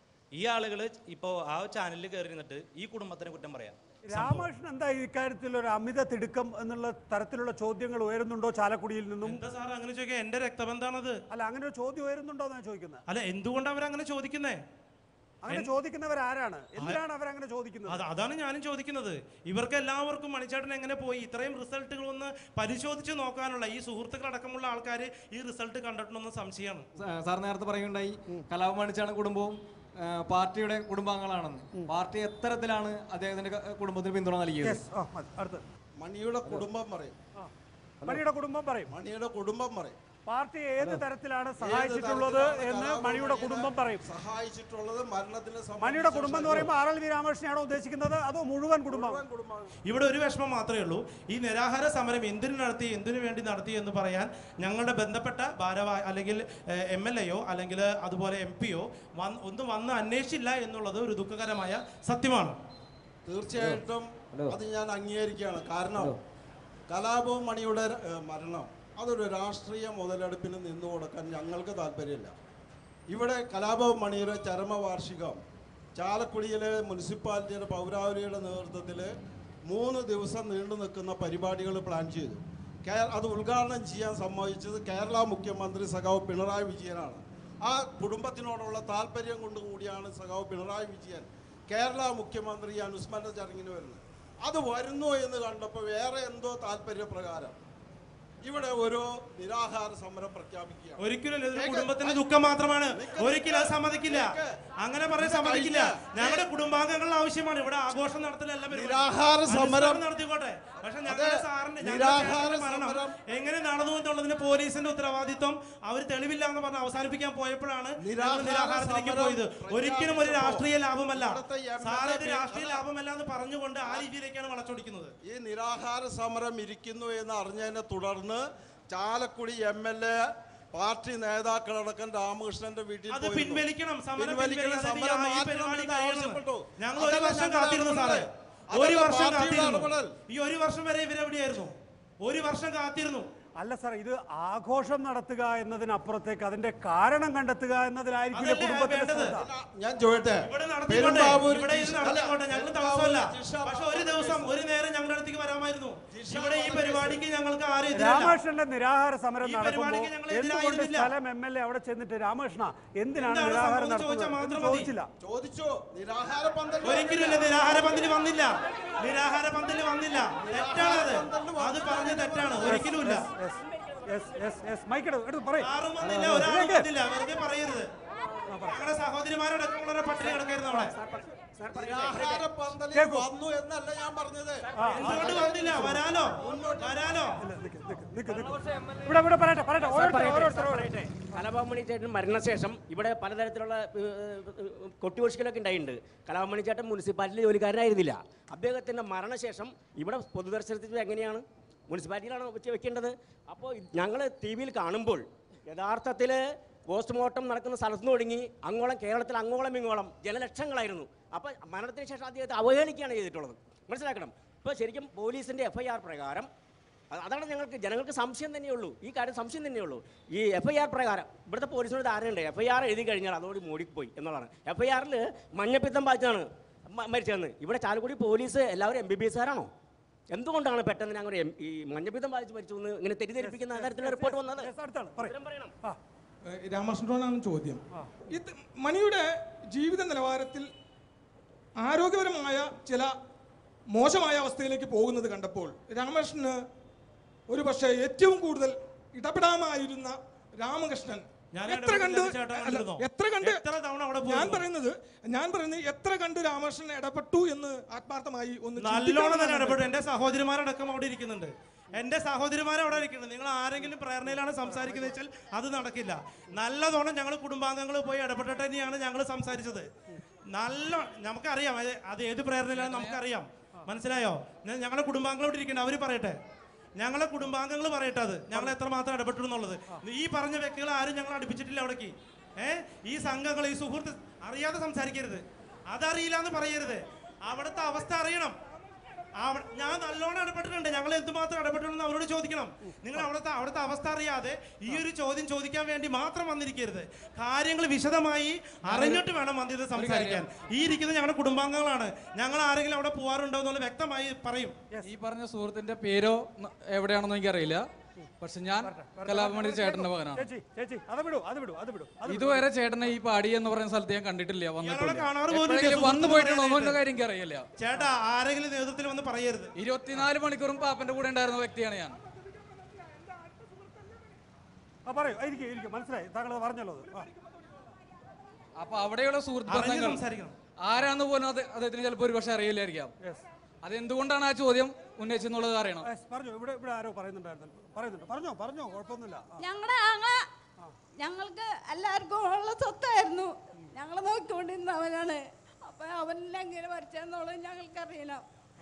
ഈ ആളുകൾ ഇപ്പോൾ ആ ചാനലിൽ കയറി നിന്നിട്ട് ഈ കുടുംബത്തിനെ കുറ്റം പറയാം രാമകൃഷ്ണൻ എന്താ ഇക്കാര്യത്തിൽ ഒരു അമിത തിടുക്കം എന്നുള്ള തരത്തിലുള്ള ചോദ്യങ്ങൾ ഉയരുന്നുണ്ടോ ചാലക്കുടിയിൽ നിന്നും എന്താ സാർ അങ്ങനെ ചോദിക്കുക എന്റെ രക്തബന്ധാണത് അല്ല അങ്ങനെ ഒരു ചോദ്യം ഉയരുന്നുണ്ടോ എന്നാണ് ചോദിക്കുന്നത് അല്ല എന്തുകൊണ്ട് അവരങ്ങനെ ചോദിക്കുന്നേ അങ്ങനെ ചോദിക്കുന്നവർ ആരാണ് എന്തിനാണ് അവരങ്ങനെ ചോദിക്കുന്നത് അത് അതാണ് ഞാനും ചോദിക്കുന്നത് ഇവർക്ക് എല്ലാവർക്കും മണിച്ചേട്ടൻ എങ്ങനെ പോയി ഇത്രയും റിസൾട്ടുകൾ ഒന്ന് പരിശോധിച്ച് നോക്കാനുള്ള ഈ സുഹൃത്തുക്കളടക്കമുള്ള ആൾക്കാർ ഈ റിസൾട്ട് കണ്ടിട്ടുണ്ടെന്ന് സംശയമാണ് സാ- സാർ നേരത്തെ പറയുണ്ടായി കലാപമണിച്ചാണ് കുടുംബവും ആ, പാർട്ടിയുടെ കുടുംബാംഗങ്ങളാണെന്ന് പാർട്ടി എത്തരത്തിലാണ് അദ്ദേഹത്തിന്റെ ക- കുടുംബത്തിന് പിന്തുണ നൽകിയത് യെസ് ആ മതി അടുത്ത് മണിയുടെ കുടുംബം പറയും മണിയുടെ കുടുംബം പറയും മണിയുടെ കുടുംബം പറയും പാർട്ടി ഏത് തരത്തിലാണ് ഏത് സഹായിച്ചിട്ടുള്ളത് തരത്തിലാണ് എന്ന് കലാപം മണിയുടെ മണിയെ കുടുംബം പറയും സഹായിച്ചിട്ടുള്ളത് മരണത്തിന് മണിയുടെ കുടുംബം എന്ന് പറയുമ്പോൾ ആർ എൽ വി രാമകൃഷ്ണനാണോ ഉദ്ദേശിക്കുന്നത് അതോ മുഴുവൻ കുടുംബം ഇവിടെ ഒരു വിഷമം മാത്രമേ ഉള്ളൂ ഈ നിരാഹാര സമരം എന്തിനു നടത്തി എന്തിനു വേണ്ടി നടത്തി എന്ന് പറയാൻ ഞങ്ങളുടെ ബന്ധപ്പെട്ട ഭാരവാഹി അല്ലെങ്കിൽ എം എൽ എയോ അല്ലെങ്കിൽ അതുപോലെ എം പിയോ ഒന്നും വന്ന് അന്വേഷിച്ചില്ല എന്നുള്ളത് ഒരു ദുഃഖകരമായ സത്യമാണ് തീർച്ചയായിട്ടും അത് ഞാൻ അംഗീകരിക്കുകയാണ് കാരണം കലാപവും മണിയുടെ ഏഹ്, മരണം അതൊരു രാഷ്ട്രീയ മുതലെടുപ്പിന് നിന്നു കൊടുക്കാൻ ഞങ്ങൾക്ക് താല്പര്യമില്ല ഇവിടെ കലാപവും മണിയുടെ ചരമവാർഷികം ചാലക്കുടിയിലെ മുനിസിപ്പാലിറ്റിയുടെ പൗരാവലിയുടെ നേതൃത്വത്തിൽ മൂന്ന് ദിവസം നീണ്ടു നിൽക്കുന്ന പരിപാടികൾ പ്ലാൻ ചെയ്തു കേ- അത് ഉദ്ഘാടനം ചെയ്യാൻ സമ്മതിച്ചത് കേരള മുഖ്യമന്ത്രി സഖാവ് പിണറായി വിജയനാണ് ആ കുടുംബത്തിനോടുള്ള താല്പര്യം കൊണ്ട് കൂടിയാണ് സഖാവ് പിണറായി വിജയൻ കേരള മുഖ്യമന്ത്രി ഈ അനുസ്മരണ ചടങ്ങിന് വരുന്നത് അത് വരുന്നു എന്ന് കണ്ടപ്പോൾ വേറെ എന്തോ താല്പര്യപ്രകാരം ഇവിടെ ഒരു നിരാഹാര സമരം പ്രഖ്യാപിക്കുകയാണ് ഒരിക്കലും ഇതൊരു കേക്ക്. കുടുംബത്തിന്റെ ദുഃഖം മാത്രമാണ് നിക്ക്. ഒരിക്കലും അത് സമ്മതിക്കില്ല കേക്ക്. അങ്ങനെ പറയാൻ ഇത് സമ്മതിക്കില്ല കഴിഞ്ഞ- ഞങ്ങളുടെ കുടുംബാംഗങ്ങളുടെ ആവശ്യമാണ് ഇവിടെ ആഘോഷം നടത്തലല്ല പരിപാടി. നിരാഹാര സമരം- അനുസ്മരണം നടത്തിക്കോട്ടെ പക്ഷെ ഞങ്ങളുടെ അതെ, സാറിന് ഞങ്ങളുടെ നിരാഹാര ചേട്ടന്റെ മരണം സമരം- എങ്ങനെ നടന്നു എന്നുള്ളതിന് പോലീസിന്റെ ഉത്തരവാദിത്വം അവർ തെളിവില്ല എന്ന് പറഞ്ഞ് അവസാനിപ്പിക്കാൻ പോയപ്പോഴാണ് ഞങ്ങൾ നിരാഹാര നിരാഹാരത്തിലേക്ക് സമരം പോയത് ഒരിക്കലും ഒരു രാഷ്ട്രീയ ലാഭമല്ല ഇവിടുത്തെ എം എൽ എ സാറ് ഇത് പേ- രാഷ്ട്രീയ ലാഭമല്ല എന്ന് പറഞ്ഞുകൊണ്ട് ആ രീതിയിലേക്കാണ് വളച്ചൊടിക്കുന്നത് ഈ നിരാഹാര സമരം ഇരിക്കുന്നു എന്ന് അറിഞ്ഞതിനെ തുടർന്ന് Chalakudy M L A party നേതാക്കളടക്കം രാമകൃഷ്ണന്റെ വീട്ടിൽ അത് പോയിരുന്നു. പിൻവലിക്കണം സമരം പിൻവലിക്കണം, പിൻവലിക്കണം. സമരം ഈ മാറ്റണം പരിപാടി എന്ന് കഴിയണം. ആവശ്യപ്പെട്ടു. ഞങ്ങൾ ഒരു അതല്ല വർഷം ഞങ്ങളുടെ കാത്തിരുന്നു സാറേ ഇടപെടൽ. ഒരു അതല്ല വർഷം പാർട്ടിയുടെ കാത്തിരുന്നു ഇടപെടൽ. ഈ ഒരു വർഷം വരെ ഇവരെവിടെയായിരുന്നു ഒരു വർഷം കാത്തിരുന്നു അല്ല സാർ ഇത് ആഘോഷം നടത്തുക എന്നതിനപ്പുറത്തേക്ക് അതിന്റെ കാരണം കണ്ടെത്തുക എന്നതിലായിരിക്കില്ല അതല്ലേ കുടുംബത്തിന്റെ വേണ്ടത്? ശ്രദ്ധ ഞാൻ ചോദിട്ടെ ഇവിടെ നടത്തിക്കോട്ടെ പെരുമ്പാവൂർ ഇവിടെ ഇത് ജിഷ- നടത്തിക്കോട്ടെ അല്ല, ഞങ്ങൾ പെരുമ്പാവൂർ തടസ്സമല്ല ജിഷ പക്ഷെ ഒരു ദിവസം ഒരു നേരം ഞങ്ങളുടെ അടുത്തേക്ക് വരാമായിരുന്നു ജിഷ ഇവിടെ ഈ വധക്കേസ്. പരിപാടിക്ക് ഞങ്ങൾക്ക് ആരും എതിരല്ല രാമകൃഷ്ണന്റെ നിരാഹാര സമരം ഈ നടക്കുമ്പോൾ പരിപാടിക്ക് ഞങ്ങൾ എന്തുകൊണ്ട് എതിരായിരുന്നില്ല. സ്ഥലം എം എൽ എ അവിടെ ചെന്നിട്ട് രാമകൃഷ്ണ എന്തിനാണ് എന്താണ് നിരാഹാരം സംഭവം ചോദിച്ചാൽ നടത്തുന്നത് എന്ന് മാത്രം മതി. ചോദിച്ചില്ല ചോദിച്ചു നിരാഹാര പന്തൽ ഒരിക്കലും ഇല്ല നിരാഹാര പന്തല് വന്നില്ല നിരാഹാര പന്തല് വന്നില്ല തെറ്റാണത് അത് പറഞ്ഞ് തെറ്റാണ് ഒരിക്കലും ഇല്ല യെസ് യെസ് യെസ് മൈക്കെടു എടുത്ത് പറയും ആറും വന്നില്ല ഒരാളും വന്നില്ല വെറുതെ പറയരുത് ഞങ്ങളുടെ സഹോദരിമാരോടൊക്കെ പട്ടിണി കിടക്കായിരുന്നു അവിടെ നിരാഹാര പന്തലിൽ കേൾക്കൂ. വന്നു എന്നല്ല ഞാൻ പറഞ്ഞത് എന്തുകൊണ്ട് വന്നില്ല വരാലോ വരാലോ ഇവിടെ ഇവിടെ പറയട്ടെ പറയട്ടെ ഓരോരുത്തർ ഓരോരുത്തർ പറയട്ടെ കലാഭവമണി ചേട്ടൻ മരണശേഷം ഇവിടെ പലതരത്തിലുള്ള കൊട്ടിഘോഷിക്കലൊക്കെ ഉണ്ടായിട്ടുണ്ട് കലാഭവമണി ചേട്ടൻ മുനിസിപ്പാലിറ്റി ജോലിക്കാരനായിരുന്നില്ല അദ്ദേഹത്തിൻ്റെ മരണശേഷം ഇവിടെ പൊതുദർശനത്തിൽ എങ്ങനെയാണ് മുനിസിപ്പാലിറ്റിയിലാണ് വെച്ച് വെക്കേണ്ടത് അപ്പോൾ ഞങ്ങൾ ടി വിയിൽ കാണുമ്പോൾ യഥാർത്ഥത്തിൽ പോസ്റ്റ്മോർട്ടം നടക്കുന്ന സ്ഥലത്ത് നിന്ന് തുടങ്ങി അങ്ങോളം കേരളത്തിൽ അങ്ങോളം ഇങ്ങോളം ജനലക്ഷങ്ങളായിരുന്നു അപ്പോൾ മരണത്തിന് ശേഷം അദ്ദേഹത്തെ അവഹേളിക്കുകയാണ് ചെയ്തിട്ടുള്ളത് മനസ്സിലാക്കണം ഇപ്പോൾ ശരിക്കും പോലീസിൻ്റെ എഫ് ഐ ആർ പ്രകാരം അത് അതാണ് ഞങ്ങൾക്ക് ജനങ്ങൾക്ക് സംശയം തന്നെയുള്ളൂ ഈ കാര്യം സംശയം തന്നെയുള്ളൂ ഈ എഫ് ഐ ആർ പ്രകാരം ഇവിടുത്തെ പോലീസിനോട് ധാരണയുണ്ട് എഫ് ഐ ആർ എഴുതി കഴിഞ്ഞാൽ അതോട് മൂടിപ്പോയി എന്നുള്ളതാണ് എഫ് ഐ ആറിൽ മഞ്ഞപ്പിത്തം ബാധിച്ചാണ് മ- മരിച്ചതെന്ന് ഇവിടെ ചാലക്കുടി പോലീസ് എല്ലാവരും എം ബി ബി എസ്കാരാണോ എന്തുകൊണ്ടാണ് പെട്ടെന്ന് ഞങ്ങൾ എം- ഈ മഞ്ഞപ്പിത്തം ബാധിച്ച് മരിച്ചു എന്ന് ഇങ്ങനെ തെറ്റിദ്ധരിപ്പിക്കുന്ന തരത്തിലുള്ള റിപ്പോർട്ട് വന്നത് ഉത്തരം പറയണം രാമകൃഷ്ണനോടാണ് ചോദ്യം ഇത് മണിയുടെ ജീവിത നിലവാരത്തിൽ ആരോഗ്യപരമായ ചില മോശമായ അവസ്ഥയിലേക്ക് പോകുന്നത് കണ്ടപ്പോൾ രാമകൃഷ്ണന് ഒരു പക്ഷേ ഏറ്റവും കൂടുതൽ ഇടപെടാമായിരുന്ന രാമകൃഷ്ണൻ ഞാൻ എത്ര കണ്ട് ഇടപെട്ടില്ല ചേട്ടാ, അല്ല, കണ്ടിരുന്നോ? എത്ര കണ്ട് എത്ര തവണ അവിടെ ഞാൻ പോയിരുന്നു? പറയുന്നത് ഞാൻ പറയുന്നത് എത്ര കണ്ട് രാമകൃഷ്ണൻ ഇടപെട്ടു എന്ന് ആത്മാർത്ഥമായി ഒന്ന് നല്ലോണം ചിന്തിക്കണം തന്നെ എന്നാണ് ഇടപെട്ടു എന്റെ സഹോദരിമാരടക്കം അവിടെ ഇരിക്കുന്നുണ്ട് എന്റെ സഹോദരിമാരെ അവിടെ ഇരിക്കുന്നുണ്ട് നിങ്ങൾ ആരെങ്കിലും പ്രേരണയിലാണ് സംസാരിക്കുന്നത് വെച്ചാൽ അത് നടക്കില്ല നല്ലതോണം ഞങ്ങൾ കുടുംബാംഗങ്ങൾ പോയി ഇടപെട്ടിട്ട് തന്നെയാണ് ഞങ്ങൾ സംസാരിച്ചത് നല്ല നമുക്കറിയാം അത് അത് ഏത് പ്രേരണയിലാണ് നമുക്കറിയാം മനസ്സിലായോ ഞാൻ- ഞങ്ങളുടെ കുടുംബാംഗങ്ങളോട് ഇരിക്കണ്ട അവർ പറയട്ടെ ഞങ്ങളെ കുടുംബാംഗങ്ങൾ പറയട്ടെ അത് ഞങ്ങൾ എത്രമാത്രം ഇടപെട്ടു എന്നുള്ളത് ഈ പറഞ്ഞ വ്യക്തികൾ ആരും ഞങ്ങൾ അടുപ്പിച്ചിട്ടില്ല അവിടേക്ക് ഏ ഈ സംഘങ്ങൾ ഈ സുഹൃത്ത് അറിയാതെ സംസാരിക്കരുത് അതറിയില്ല എന്ന് പറയരുത് അവിടുത്തെ അവസ്ഥ അറിയണം അവ- ഞാൻ നല്ലോണം ഇടപെട്ടിട്ടുണ്ട് ഞങ്ങൾ എന്തുമാത്രം ഇടപെട്ടിട്ടുണ്ടെന്ന് അവരോട് ചോദിക്കണം നിങ്ങൾ അവിടുത്തെ അവിടുത്തെ അവസ്ഥ അറിയാതെ ഈ ഒരു ചോദ്യം ചോദിക്കാൻ വേണ്ടി മാത്രം വന്നിരിക്കരുത് കാര്യങ്ങൾ വിശദമായി അറിഞ്ഞിട്ട് വേണം വന്നത് സംസാരിക്കാൻ ഈ ഇരിക്കുന്ന ഞങ്ങളുടെ കുടുംബാംഗങ്ങളാണ് ഞങ്ങൾ ആരെങ്കിലും അവിടെ പോവാറുണ്ടോ എന്നുള്ള വ്യക്തമായി പറയും ഈ പറഞ്ഞ സുഹൃത്തിന്റെ പേരോ ന- എവിടെയാണെന്ന് എനിക്കറിയില്ല പക്ഷെ ഞാൻ കലാപമണി ചേട്ടന്റെ മകനാണ് ചേച്ചി ചേച്ചി അത് വിടൂ അത് വിടൂ അത് വിടൂ അത് വിടൂ. ഇതുവരെ ചേട്ടനെ ഈ പാടി എന്ന് പറയുന്ന സ്ഥലത്ത് ഞാൻ കണ്ടിട്ടില്ല വന്നിട്ടില്ല കാണാറ് പോലും ഇല്ല, എപ്പോഴെങ്കിലും വന്നു സുഹൃത്ത് പോയിട്ടുണ്ടോ പറയാനായിട്ട്. എന്നുള്ള കാര്യം എനിക്കറിയില്ല ചേട്ടാ ആരെങ്കിലും നേതൃത്വത്തിൽ വന്ന് പറയരുത് ഇരുപത്തിനാല് മണിക്കൂറും പാപ്പന്റെ കൂടെ ഉണ്ടായിരുന്ന വ്യക്തിയാണ് ഞാൻ ആ പറയൂ ഇരിക്കും ഇരിക്കും മനസ്സിലായി താങ്കൾ അത് പറഞ്ഞല്ലോ അത് ആ. അപ്പൊ അവിടെയുള്ള സുഹൃത്ത് അറിഞ്ഞ് ബന്ധങ്ങൾ സംസാരിക്കണം. ആരാന്ന് പോലും അത് അദ്ദേഹത്തിന് ചിലപ്പോൾ ഒരു പക്ഷെ അറിയില്ലായിരിക്കാം അതെന്തുകൊണ്ടാണ് ആ ചോദ്യം ഉന്നയിച്ചെന്നുള്ളത് അറിയണം ഏ, പറഞ്ഞോ ഇവിടെ ഇവിടെ ആരോ പറയുന്നുണ്ടായിരുന്നു പറയുന്നുണ്ട് പറഞ്ഞോ പറഞ്ഞോ കുഴപ്പമൊന്നുമില്ല ആ. ഞങ്ങളുടെ ആങ്ങ ഞങ്ങൾക്ക് എല്ലാവർക്കും ഉള്ള സ്വത്തായിരുന്നു ഞങ്ങൾ നോക്കിക്കൊണ്ടിരുന്നവനാണ് അപ്പൊ അവനെല്ലാം ഇങ്ങനെ മരിച്ചെന്നുള്ളത് ഞങ്ങൾക്കറിയില്ല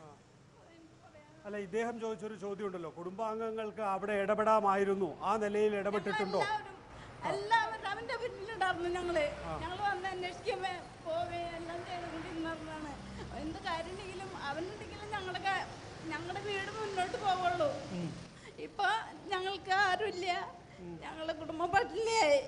അല്ല ഇദ്ദേഹം ചോദിച്ചൊരു ചോദ്യം ഉണ്ടല്ലോ കുടുംബാംഗങ്ങൾക്ക് അവിടെ ഇടപെടാമായിരുന്നു ആ നിലയിൽ ഇടപെട്ടിട്ടുണ്ടോ എല്ലാവരും അവന്റെ പിന്നിലുണ്ടായിരുന്നു ഞങ്ങള് ഞങ്ങൾ വന്ന് അന്വേഷിക്കുമ്പോ പോവേ എല്ലാം ചെയ്തുകൊണ്ടിരുന്നതാണ് എന്ത് കാര്യമെങ്കിലും അവനുണ്ടെങ്കിലും ഞങ്ങളുടെ ഞങ്ങളുടെ വീട് മുന്നോട്ട് പോവുള്ളൂ ഇപ്പൊ ഞങ്ങൾക്ക് ആരുമില്ല ഞങ്ങളുടെ കുടുംബം പട്ടിണിയായി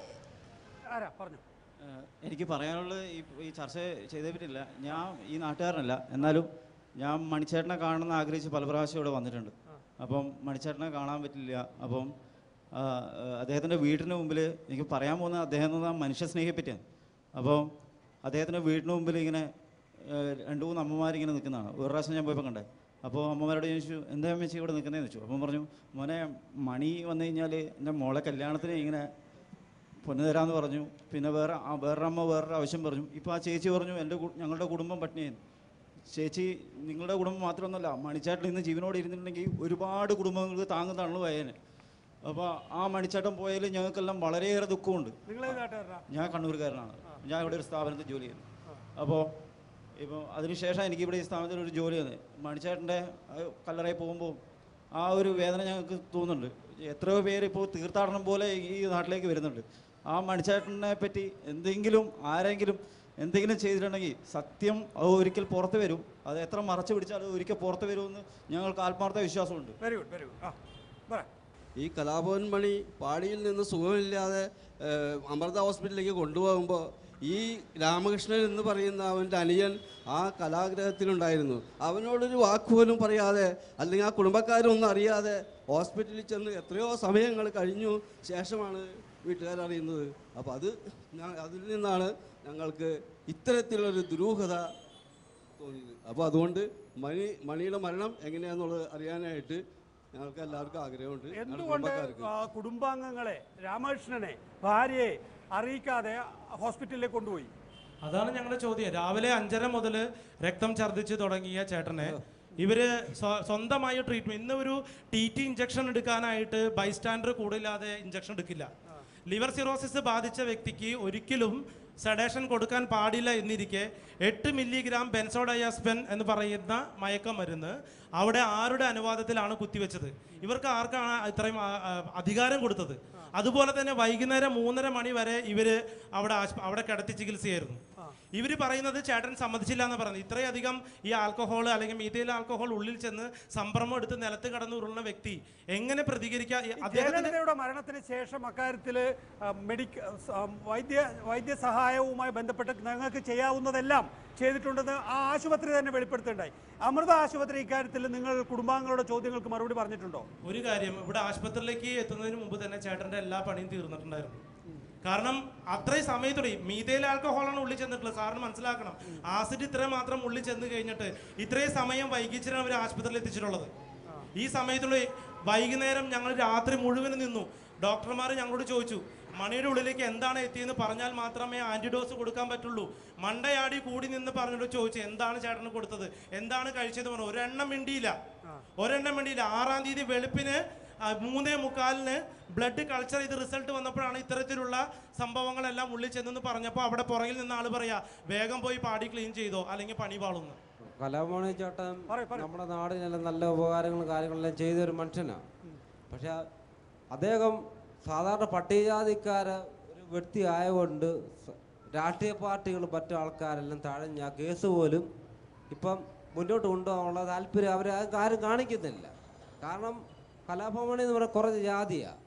ആരാ പറഞ്ഞു ഏഹ് എനിക്ക് പറയാനുള്ളത് ഈ ഈ ചർച്ച ചെയ്തേ പറ്റില്ല ഞാൻ ഈ നാട്ടുകാരനല്ല എന്നാലും ഞാൻ മണിച്ചേട്ടനെ കാണണമെന്ന് ആഗ്രഹിച്ച് പല പ്രാവശ്യം ഇവിടെ വന്നിട്ടുണ്ട് അപ്പം മണിച്ചേട്ടനെ കാണാൻ പറ്റില്ല അപ്പം ആ, ഏഹ് അദ്ദേഹത്തിൻ്റെ വീടിന് മുമ്പിൽ എനിക്ക് പറയാൻ പോകുന്ന അദ്ദേഹം എന്ന് പറഞ്ഞാൽ മനുഷ്യ സ്നേഹിയെ പറ്റിയാണ് അപ്പം അദ്ദേഹത്തിൻ്റെ വീടിന് മുമ്പിൽ ഇങ്ങനെ ഏഹ് രണ്ട് മൂന്ന് അമ്മമാരിങ്ങനെ നിൽക്കുന്നതാണ് ഒരു പ്രാവശ്യം ഞാൻ പോയപ്പോൾ കണ്ടേ അപ്പോൾ അമ്മമാരോട് ചോദിച്ചു എന്താ അമ്മച്ചി ഇവിടെ നിൽക്കുന്നതെന്ന് വെച്ചു അപ്പം പറഞ്ഞു മോനെ മണി വന്നു കഴിഞ്ഞാൽ എൻ്റെ മോളെ കല്യാണത്തിന് ഇങ്ങനെ പൊന്നു തരാമെന്ന് പറഞ്ഞു പിന്നെ വേറെ ആ വേറൊരു അമ്മ വേറൊരു ആവശ്യം പറഞ്ഞു ഇപ്പോൾ ആ ചേച്ചി പറഞ്ഞു എൻ്റെ കു- ഞങ്ങളുടെ കുടുംബം പട്ടിണിയായിരുന്നു ചേച്ചി നിങ്ങളുടെ കുടുംബം മാത്രമൊന്നുമല്ല മണിച്ചേട്ടൻ ഇന്ന് ജീവനോട് ഇരുന്നിട്ടുണ്ടെങ്കിൽ ഒരുപാട് കുടുംബങ്ങൾക്ക് താങ്ങുന്നതാണ് വയന് അപ്പോൾ ആ മണിച്ചേട്ടൻ പോയാൽ ഞങ്ങൾക്കെല്ലാം വളരെയേറെ ദുഃഖമുണ്ട് നിങ്ങളെ നാട്ടുകാരനാ ഞാൻ കണ്ണൂർക്കാരനാണ് ഞാൻ ഇവിടെ ഒരു സ്ഥാപനത്തിൽ ജോലി ചെയ്യുന്നു അപ്പോൾ ഇപ്പോൾ അതിനുശേഷം എനിക്ക് ഇവിടെ ഈ സ്ഥാപനത്തിൽ ഒരു ജോലി തന്നെ മണിച്ചേട്ടൻ്റെ കല്ലറയിൽ പോകുമ്പോൾ ആ ഒരു വേദന ഞങ്ങൾക്ക് തോന്നുന്നുണ്ട് എത്രയോ പേര് ഇപ്പോൾ തീർത്ഥാടനം പോലെ ഈ നാട്ടിലേക്ക് വരുന്നുണ്ട് ആ മണിച്ചേട്ടനെ പറ്റി എന്തെങ്കിലും ആരെങ്കിലും എന്തെങ്കിലും ചെയ്തിട്ടുണ്ടെങ്കിൽ സത്യം അത് ഒരിക്കൽ പുറത്ത് വരും അത് എത്ര മറച്ചു പിടിച്ചാലും അത് ഒരിക്കൽ പുറത്ത് വരുമെന്ന് ഞങ്ങൾക്ക് ആത്മാർത്ഥ വിശ്വാസമുണ്ട് വെരി ഗുഡ് വെരി ഗുഡ് ആ പറ ഈ കലാഭവൻ മണി പാടിയിൽ നിന്ന് സുഖമില്ലാതെ ഏഹ്, അമൃത ഹോസ്പിറ്റലിലേക്ക് കൊണ്ടുപോകുമ്പോൾ ഈ രാമകൃഷ്ണൻ എന്ന് പറയുന്ന അവൻ്റെ അനിയൻ ആ കലാഗ്രഹത്തിലുണ്ടായിരുന്നു അവനോടൊരു വാക്ക് പോലും പറയാതെ അല്ലെങ്കിൽ ആ കുടുംബക്കാരൊന്നും അറിയാതെ ഹോസ്പിറ്റലിൽ ചെന്ന് എത്രയോ സമയങ്ങൾ കഴിഞ്ഞു ശേഷമാണ് വീട്ടുകാരറിയുന്നത് അപ്പോൾ അത് ഞാൻ അതിൽ നിന്നാണ് ഞങ്ങൾക്ക് ഇത്തരത്തിലുള്ളൊരു ദുരൂഹത തോന്നിയത് അപ്പോൾ അതുകൊണ്ട് മണി മണിയുടെ മരണം എങ്ങനെയാണെന്നുള്ളത് അറിയാനായിട്ട് ഞങ്ങൾക്ക് എല്ലാവർക്കും ആഗ്രഹമുണ്ട് ഞങ്ങളുടെ എന്തുകൊണ്ട് കുടുംബക്കാർക്ക് ആ, കുടുംബാംഗങ്ങളെ രാമകൃഷ്ണനെ ഭാര്യയെ അറിയിക്കാതെ ഹോസ്പിറ്റലിലേക്ക് കൊണ്ടുപോയി അതാണ് ഞങ്ങളുടെ ചോദ്യം രാവിലെ അഞ്ചര മുതൽ രക്തം ഛർദ്ദിച്ച് തുടങ്ങിയ ചേട്ടനെ ഇവര് സ്വ- സ്വന്തമായി ട്രീറ്റ്മെന്റ് ഇന്ന് ഒരു ടി ടി ഇഞ്ചക്ഷൻ എടുക്കാനായിട്ട് ബൈസ്റ്റാൻഡർ കൂടില്ലാതെ ഇഞ്ചക്ഷൻ എടുക്കില്ല ലിവർ സിറോസിസ് ബാധിച്ച വ്യക്തിക്ക് ഒരിക്കലും സെഡേഷൻ കൊടുക്കാൻ പാടില്ല എന്നിരിക്കെ എട്ട് മില്ലിഗ്രാം ബെൻസോഡയാസ്പെൻ എന്ന് പറയുന്ന മയക്കമരുന്ന് അവിടെ ആരുടെ അനുവാദത്തിലാണ് കുത്തിവെച്ചത് ഇവർക്ക് ആർക്കാണ് ഇത്രയും ആ- ആ അധികാരം കൊടുത്തത് അതുപോലെ തന്നെ വൈകുന്നേരം മൂന്നര മണി വരെ ഇവര് അവിടെ ആശുപ- അവിടെ കിടത്തി ചികിത്സയായിരുന്നു ഇവർ പറയുന്നത് ചേട്ടൻ സമ്മതിച്ചില്ല എന്ന് പറയുന്നത് ഇത്രയധികം ഈ ആൽക്കഹോൾ അല്ലെങ്കിൽ മീഥൈൽ ആൽക്കഹോൾ ഉള്ളിൽ ചെന്ന് സംഭ്രമം എടുത്ത് നിലത്ത് കടന്നു ഉരുളുന്ന വ്യക്തി എങ്ങനെ പ്രതികരിക്കുക ഈ അദ്ദേഹത്തിന്റെ ജയലളിതയുടെ മരണത്തിന് ശേഷം അക്കാര്യത്തിൽ മെഡിക്ക സ- വൈദ്യ വൈദ്യസഹായവുമായി ബന്ധപ്പെട്ട് നിങ്ങൾക്ക് ചെയ്യാവുന്നതെല്ലാം ചെയ്തിട്ടുണ്ടെന്ന് ആ ആശുപത്രി തന്നെ വെളിപ്പെടുത്തുണ്ടായി അമൃത ആശുപത്രി ഇക്കാര്യത്തിൽ നിങ്ങൾ കുടുംബാംഗങ്ങളുടെ ചോദ്യങ്ങൾക്ക് മറുപടി പറഞ്ഞിട്ടുണ്ടോ ഒരു കാര്യം ഇവിടെ ആശുപത്രിയിലേക്ക് എത്തുന്നതിന് മുമ്പ് തന്നെ ചേട്ടന്റെ എല്ലാ പണിയും തീർന്നിട്ടുണ്ടായിരുന്നു കാരണം അത്രയും സമയത്തോടെ മീതയിൽ ആൽക്കഹോളാണ് ഉള്ളിൽ ചെന്നിട്ടുള്ളത് സാറിന് മനസ്സിലാക്കണം ആസിഡ് ഇത്രയും മാത്രം ഉള്ളിൽ ചെന്ന് കഴിഞ്ഞിട്ട് ഇത്രയും സമയം വൈകിച്ചിട്ടാണ് അവർ ആശുപത്രിയിൽ എത്തിച്ചിട്ടുള്ളത് ഈ സമയത്തുള്ള വൈകുന്നേരം ഞങ്ങൾ രാത്രി മുഴുവൻ നിന്നു ഡോക്ടർമാർ ഞങ്ങളോട് ചോദിച്ചു മണിയുടെ ഉള്ളിലേക്ക് എന്താണ് എത്തിയെന്ന് പറഞ്ഞാൽ മാത്രമേ ആന്റിഡോസ് കൊടുക്കാൻ പറ്റുള്ളൂ മണ്ടയാടി കൂടി നിന്ന് പറഞ്ഞിട്ട് ചോദിച്ചു എന്താണ് ചേട്ടന് കൊടുത്തത് എന്താണ് കഴിച്ചത് പറഞ്ഞു ഒരെണ്ണം മിണ്ടിയില്ല ഒരെണ്ണം മിണ്ടിയില്ല ആറാം തീയതി വെളുപ്പിന് ആ, മൂന്നേ മുക്കാലിന് ബ്ലഡ് കൾച്ചർ ചെയ്ത് റിസൾട്ട് വന്നപ്പോഴാണ് ഇത്തരത്തിലുള്ള സംഭവങ്ങളെല്ലാം ഉള്ളിൽ ചെന്നെന്ന് പറഞ്ഞപ്പോൾ അവിടെ പുറകിൽ നിന്ന് ആള് പറയാ വേഗം പോയി പാടി ക്ലീൻ ചെയ്തോ അല്ലെങ്കിൽ പണി പാളുന്നു കലാമണി ചേട്ടൻ നമ്മുടെ നാടിനെല്ലാം നല്ല ഉപകാരങ്ങളും കാര്യങ്ങളെല്ലാം ചെയ്ത ഒരു മനുഷ്യനാണ് പക്ഷെ അദ്ദേഹം സാധാരണ പട്ടികജാതിക്കാര ഒരു വ്യക്തി ആയതുകൊണ്ട് സ- രാഷ്ട്രീയ പാർട്ടികൾ മറ്റു ആൾക്കാരെല്ലാം തഴഞ്ഞ ആ കേസ് പോലും ഇപ്പം മുന്നോട്ട് കൊണ്ടുപോകാനുള്ള താല്പര്യം അവർ ആരും കാണിക്കുന്നില്ല കാരണം കലാഭവമണി എന്ന് പറയുന്ന കുറച്ച് ജാതിയാണ്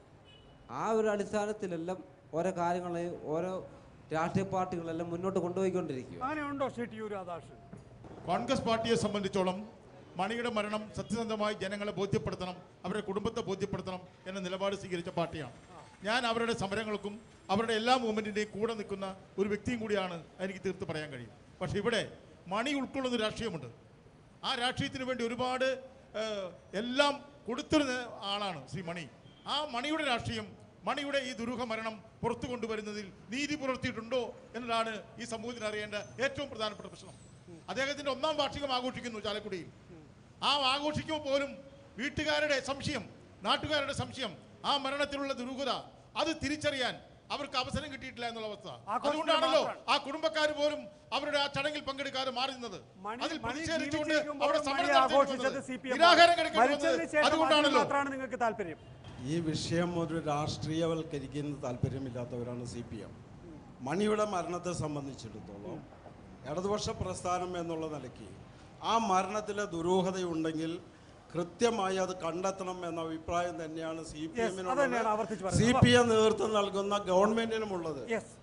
ആ ഒരു അടിസ്ഥാനത്തിലെല്ലാം ഓരോ കാര്യങ്ങളെയും ഓരോ രാഷ്ട്രീയ പാർട്ടികളെല്ലാം മുന്നോട്ട് കൊണ്ടുപോയിക്കൊണ്ടിരിക്കുക അങ്ങനെയുണ്ടോ ശ്രീ ടി യു രാധാകൃഷ്ണൻ കോൺഗ്രസ് പാർട്ടിയെ സംബന്ധിച്ചോളം മണിയുടെ മരണം സത്യസന്ധമായി ജനങ്ങളെ ബോധ്യപ്പെടുത്തണം അവരുടെ കുടുംബത്തെ ബോധ്യപ്പെടുത്തണം എന്ന നിലപാട് സ്വീകരിച്ച പാർട്ടിയാണ് ഞാൻ അവരുടെ സമരങ്ങൾക്കും അവരുടെ എല്ലാ മൂവ്മെൻറ്റിൻ്റെയും കൂടെ നിൽക്കുന്ന ഒരു വ്യക്തിയും കൂടിയാണ് എനിക്ക് തീർത്ത് പറയാൻ കഴിയും പക്ഷേ ഇവിടെ മണി ഉൾക്കൊള്ളുന്ന ഒരു രാഷ്ട്രീയമുണ്ട് ആ രാഷ്ട്രീയത്തിന് വേണ്ടി ഒരുപാട് ഏഹ്, എല്ലാം കൊടുത്തൊരു നേ- ആളാണ് ശ്രീ മണി ആ മണിയുടെ രാഷ്ട്രീയം മണിയുടെ ഈ ദുരൂഹ മരണം പുറത്തു കൊണ്ടുവരുന്നതിൽ നീതി പുലർത്തിയിട്ടുണ്ടോ എന്നതാണ് ഈ സമൂഹത്തിന് അറിയേണ്ട ഏറ്റവും പ്രധാനപ്പെട്ട പ്രശ്നം അദ്ദേഹത്തിന്റെ ഒന്നാം വാർഷികം ആഘോഷിക്കുന്നു ചാലക്കുടിയിൽ ആ ആഘോഷിക്കുമ്പോൾ പോലും വീട്ടുകാരുടെ സംശയം നാട്ടുകാരുടെ സംശയം ആ മരണത്തിലുള്ള ദുരൂഹത അത് തിരിച്ചറിയാൻ അവർക്ക് അവസരം കിട്ടിയിട്ടില്ല എന്നുള്ള അവസ്ഥ ആഘോഷിക്കാൻ അതുകൊണ്ടാണല്ലോ മാത്രമാണ്. ആ കുടുംബക്കാർ പോലും അവരുടെ ആ ചടങ്ങിൽ പങ്കെടുക്കാതെ മാറി നിന്നത് അതിൽ മണി പ്രതിഷേധിച്ചുകൊണ്ട് ജീവിച്ചിരിക്കുമ്പോൾ അവിടെ മണി സമരം നടത്തേണ്ടി ആഘോഷിച്ചത് വന്നത്. സി പി എം നിരാഹാരം കിടക്കേണ്ടി മരിച്ചതിന് വന്നത് ശേഷം അതിന് അതുകൊണ്ടാണല്ലോ മാത്രമാണ് നിങ്ങൾക്ക് താല്പര്യം ഈ വിഷയം ഒരു രാഷ്ട്രീയവൽക്കരിക്കുന്ന താല്പര്യമില്ലാത്തവരാണ് സി പി എം മണിയുടെ മരണത്തെ സംബന്ധിച്ചിടത്തോളം ഇടതുപക്ഷ പ്രസ്ഥാനം എന്നുള്ള നിലയ്ക്ക് ആ മരണത്തിലെ ദുരൂഹതയുണ്ടെങ്കിൽ കൃത്യമായി അത് കണ്ടെത്തണം എന്ന അഭിപ്രായം തന്നെയാണ് സി പി Yes, അതന്നെയാണ് ആവർത്തിച്ച് എമ്മിനുള്ളത് പറയുന്നത്. സി പി എം നേതൃത്വം നൽകുന്ന ഗവൺമെന്റിനുമുള്ളത്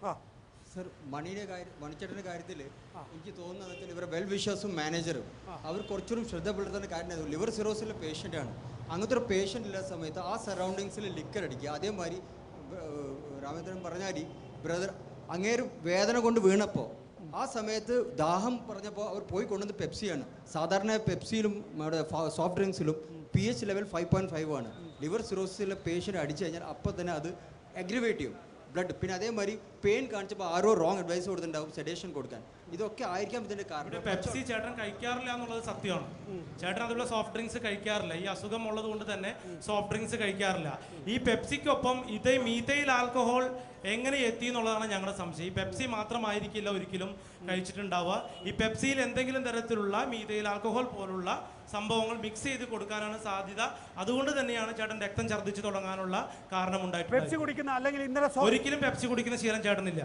സർ മണിയുടെ കാര്യം മണിച്ചേട്ടൻ്റെ കാര്യത്തിൽ എനിക്ക് തോന്നുന്നത് വെച്ചാൽ ഇവരെ വെൽ വിഷേഴ്സും മാനേജറും അവർ കുറച്ചുകൂടി ശ്രദ്ധ പുലർത്തേണ്ട കാര്യം ലിവർ സിറോസിലെ പേഷ്യൻ്റാണ് അങ്ങനത്തെ ഒരു പേഷ്യൻ്റ് ഇല്ലാത്ത സമയത്ത് ആ സറൗണ്ടിങ്സിൽ ലിക്കർ അടിക്കുക അതേമാതിരി ഏഹ്, രാമേന്ദ്രൻ പറഞ്ഞാൽ ബ്രദർ അങ്ങേര് വേദന കൊണ്ട് വീണപ്പോൾ ആ സമയത്ത് ദാഹം പറഞ്ഞപ്പോൾ അവർ പോയി കൊണ്ടുവന്ന് പെപ്സിയാണ് സാധാരണ പെപ്സിയിലും നമ്മുടെ സോഫ്റ്റ് ഡ്രിങ്ക്സിലും P H level five point five ആണ് ലിവർ സിറോസിലെ പേഷ്യൻ്റ് അടിച്ചു കഴിഞ്ഞാൽ അപ്പോൾ തന്നെ അത് അഗ്രിവേറ്റ് ചെയ്യും ബ്ലഡ് പിന്നെ അതേമാതിരി പെയിൻ കാണിച്ചപ്പോൾ ആരോ റോങ് അഡ്വൈസ് കൊടുത്തിട്ടുണ്ടാവും സെഡേഷൻ കൊടുക്കാൻ ഇതൊക്കെ ആയിരിക്കാം ഇതിൻ്റെ കാരണം പെപ്സി ചേട്ടൻ കഴിക്കാറില്ല എന്നുള്ളത് സത്യമാണ് ചേട്ടൻ അതുള്ള സോഫ്റ്റ് ഡ്രിങ്ക്സ് കഴിക്കാറില്ല ഈ അസുഖം ഉള്ളത് കൊണ്ട് തന്നെ സോഫ്റ്റ് ഡ്രിങ്ക്സ് കഴിക്കാറില്ല ഈ പെപ്സിക്കൊപ്പം ഇതേ മീത്തയിൽ ആൽക്കഹോൾ എങ്ങനെ എത്തി എന്നുള്ളതാണ് ഞങ്ങളുടെ സംശയം ഈ പെപ്സി മാത്രമായിരിക്കില്ല ഒരിക്കലും കഴിച്ചിട്ടുണ്ടാവുക ഈ പെപ്സിയിൽ എന്തെങ്കിലും തരത്തിലുള്ള മീതയിൽ ആൽക്കഹോൾ പോലുള്ള സംഭവങ്ങൾ മിക്സ് ചെയ്ത് കൊടുക്കാനാണ് സാധ്യത അതുകൊണ്ട് തന്നെയാണ് ചേട്ടൻ രക്തം ഛർദ്ദിച്ചു തുടങ്ങാനുള്ള പെപ്സി കാരണമുണ്ടായിട്ടുള്ളത് കുടിക്കുന്ന അല്ലെങ്കിൽ ഇന്നലെ സോ- ഒരിക്കലും പെപ്സി കുടിക്കുന്ന ശീലം ചേട്ടനില്ല